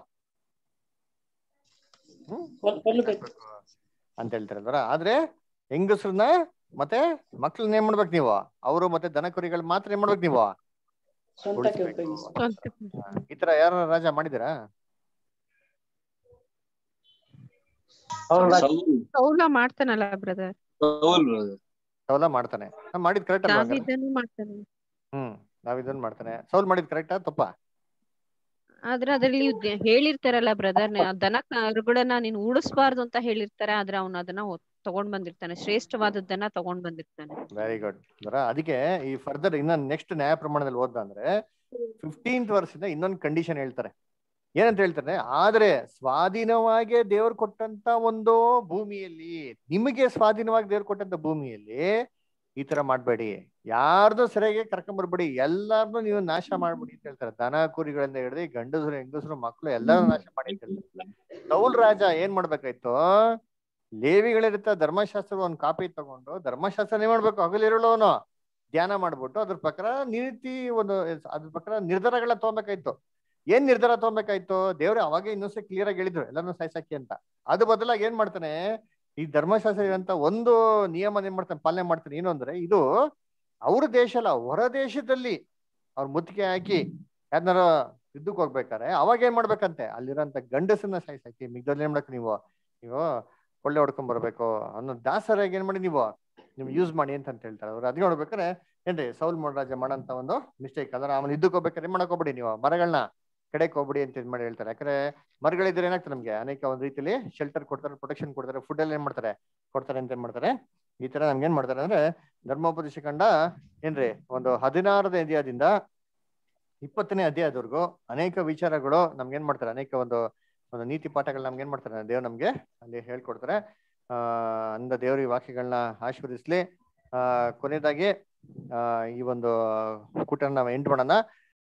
ಹ್ಮ್ ಅಂತ ಹೇಳ್ತಾರೆ ಅಲ್ವರ ಆದ್ರೆ ಹೆಂಗಸ್ರನ್ನ ಮತ್ತೆ ಮಕ್ಳನ್ನ ಏನ್ ಮಾಡ್ಬೇಕು ನೀವು ಅವರು ಮತ್ತೆ ದನ ಕುರಿಗಳು ಮಾತ್ರ ಏನ್ ಮಾಡ್ಬೇಕು ನೀವು ಸ್ವಂತಕ್ಕೆ ಉಳಿಸ್ಬೇಕು. ಉಪಯೋಗಿಸಿ ಹಾ, ಈ ತರ ಯಾರ ರಾಜ ಮಾಡಿದಿರಾ ಸೌಲ ಮಾಡ್ತಾನಲ್ಲ ಬ್ರದರ್ ಸೌಲ ಮಾಡ್ತಾನೆ ನಾವ್ ಮಾಡಿದ್ ಕರೆಕ್ಟ್ ಅಲ್ವಾ ಹಂಗಾರೆ? ದಾವಿದನು ಮಾಡ್ತಾನೆ ಹ್ಮ್ ನಾವ್ ಇದನ್ನ ಮಾಡ್ತಾನೆ ಸೌಲ್ ಮಾಡಿದ್ ಕರೆಕ್ಟಾ ತಪ್ಪಾ ಆದ್ರೆ ಅದ್ರಲ್ಲಿ ದ- ಹೇಳಿರ್ತಾರಲ್ಲ ಬ್ರದರ್ ದನ ಕರುಗಳನ್ನ ನೀನು ಉಳಿಸ್ಬಾರ್ದು ಅಂತ ಹೇಳಿರ್ತಾರೆ ಆದ್ರೆ ಅವನು ಅದನ್ನ ಒ- ತಗೊಂಡ್ ಬಂದಿರ್ತಾನೆ ಶ್ರೇಷ್ಠವಾದದ್ದನ್ನ ತಗೊಂಡ್ ಬಂದಿರ್ತಾನೆ ವೆರಿ ಗುಡ್ ಅದಕ್ಕೆ ಈ ಫರ್ದರ್ ಇನ್ನ ನೆಕ್ಸ್ಟ್ ನ್ಯಾಯ ಪ್ರಮಾಣದಲ್ಲಿ ಓದ್ದ ಅಂದ್ರೆ ಫಿಫ್ಟೀನ್ತ್ ವರ್ಷದಿಂದ ಇನ್ನೊಂದು ಕಂಡೀಷನ್ ಹೇಳ್ತಾರೆ ಏನಂತ ಹೇಳ್ತಾರೆ ಆದ್ರೆ ಸ್ವಾಧೀನವಾಗಿ ದೇವ್ರು ಕೊಟ್ಟಂತ ಒಂದು ಭೂಮಿಯಲ್ಲಿ ನಿಮಗೆ ಸ್ವಾಧೀನವಾಗಿ ದೇವ್ರು ಕೊಟ್ಟಂತ ಭೂಮಿಯಲ್ಲಿ ಈ ತರ ಮಾಡ್ಬೇಡಿ ಯಾರ್ದು ಸರಿಯಾಗಿ ಕರ್ಕೊಂಡ್ ಬರ್ಬೇಡಿ ಎಲ್ಲಾರ್ನು ನೀವು ನಾಶ ಮಾಡ್ಬಿಡಿ ಅಂತ ಹೇಳ್ತಾರೆ ದನ ಕುರಿಗಳಿಂದ ಹಿಡಿದು ಗಂಡಸರು ಹೆಂಗಸರು ಮಕ್ಕಳು ಎಲ್ಲಾರು ನಾಶ ಮಾಡಿ ಅಂತ ಹೇಳ್ತಾರೆ ಸೌಲ್ ರಾಜ ಏನ್ ಮಾಡ್ಬೇಕಾಯ್ತು ಲೇವಿಗಳಿರುತ್ತ ಧರ್ಮಶಾಸ್ತ್ರ ಒಂದ್ ಕಾಪಿ ತಗೊಂಡು ಧರ್ಮಶಾಸ್ತ್ರ ಏನ್ ಮಾಡ್ಬೇಕು ಹಗಲಿರುಳವನು ಧ್ಯಾನ ಮಾಡ್ಬಿಟ್ಟು ಅದ್ರ ಪ್ರಕಾರ ನೀತಿ ಒಂದು ಅದ್ರ ಪ್ರಕಾರ ನಿರ್ಧಾರಗಳ ತಗೊಬೇಕಾಯ್ತು ಏನ್ ನಿರ್ಧಾರ ತಗೊಬೇಕಾಯ್ತು ದೇವ್ರು ಅವಾಗೆ ಇನ್ನೊಂದ್ಸರಿ ಕ್ಲಿಯರ್ ಆಗಿ ಹೇಳಿದ್ರು ಎಲ್ಲಾರನ್ನೂ ಸಾಯ್ಸಾಕಿ ಅಂತ ಅದು ಬದಲಾಗಿ ಏನ್ ಮಾಡ್ತಾನೆ ಈ ಧರ್ಮಶಾಸ್ತ್ರ ಇರೋಂತ ಒಂದು ನಿಯಮ ಏನ್ ಮಾಡ್ತಾನೆ ಪಾಲನೆ ಮಾಡ್ತಾನೆ ಏನು ಅಂದ್ರೆ ಇದು ಅವ್ರ ದೇಶ ಅಲ್ಲ ಹೊರ ದೇಶದಲ್ಲಿ ಅವ್ರ ಮುತ್ತಿಗೆ ಹಾಕಿ ಯಾರನ್ನಾರ ಯುದ್ಧಕ್ಕೆ ಹೋಗ್ಬೇಕಾರೆ ಅವಾಗ ಏನ್ ಮಾಡ್ಬೇಕಂತೆ ಅಲ್ಲಿರೋಂತ ಗಂಡಸನ್ನ ಸಾಯ್ಸಾಕಿ ಮಿಗ್ದಲ್ಲಿ ಏನ್ ಮಾಡಕ್ ನೀವು ನೀವು ಕೊಳ್ಳೆ ಹೊಡ್ಕೊಂಡ್ ಬರ್ಬೇಕು ಅನ್ನೋ ದಾಸರಾಗಿ ಏನ್ ಮಾಡಿ ನೀವು ನೀವು ಯೂಸ್ ಮಾಡಿ ಅಂತ ಅಂತ ಹೇಳ್ತಾರೆ ಅವ್ರು ಅದ್ ನೋಡ್ಬೇಕಾರೆ ಏನ್ರಿ ಸೌಲ್ ರಾಜ ಮಾಡಂತ ಒಂದು ಮಿಸ್ಟೇಕ್ ಅಂದ್ರೆ ಅವನ್ ಯುದ್ಧಕ್ಕೆ ಹೋಗ್ಬೇಕಾದ್ರೆ ಏನ್ ಮಾಡಕ್ ಹೋಗ್ಬಿಡಿ ನೀವು ಮರಗಳನ್ನ ಕಡೆಕ್ ಹೋಗ್ಬಿಡಿ ಅಂತ ಇದ್ ಮಾಡಿ ಹೇಳ್ತಾರೆ ಯಾಕಂದ್ರೆ ಮರಗಳಿದ್ರೆ ಏನಾಗ್ತದೆ ನಮ್ಗೆ ಅನೇಕ ಒಂದು ರೀತಿಯಲ್ಲಿ ಶೆಲ್ಟರ್ ಕೊಡ್ತಾರೆ ಪ್ರೊಟೆಕ್ಷನ್ ಕೊಡ್ತಾರೆ ಫುಡ್ ಎಲ್ಲ ಏನ್ ಮಾಡ್ತಾರೆ ಕೊಡ್ತಾರೆ ಅಂತ ಏನ್ ಮಾಡ್ತಾರೆ ಈ ತರ ನಮ್ಗೆ ಏನ್ ಮಾಡ್ತಾರೆ ಅಂದ್ರೆ ಧರ್ಮೋಪದೇಶ ಕಂಡ ಏನ್ರಿ ಒಂದು ಹದಿನಾರನೇ ಅಧ್ಯಾಯದಿಂದ ಇಪ್ಪತ್ತನೇ ಅಧ್ಯಾಯದವರೆಗೂ ಅನೇಕ ವಿಚಾರಗಳು ನಮ್ಗೆ ಏನ್ ಮಾಡ್ತಾರೆ ಅನೇಕ ಒಂದು ಒಂದು ನೀತಿ ಪಾಠಗಳು ನಮ್ಗೆ ಏನ್ ಮಾಡ್ತಾರೆ ದೇವ್ ನಮ್ಗೆ ಅಲ್ಲಿ ಹೇಳ್ಕೊಡ್ತಾರೆ ಆ ಅಂದ ದೇವ್ರ ಈ ವಾಕ್ಯಗಳನ್ನ ಆಶೀರ್ವದಿಸ್ಲಿ ಆ ಕೊನೆಯದಾಗಿ ಆ ಈ ಒಂದು ಕೂಟ ನಾವು ಎಂಡ್ ಮಾಡೋಣ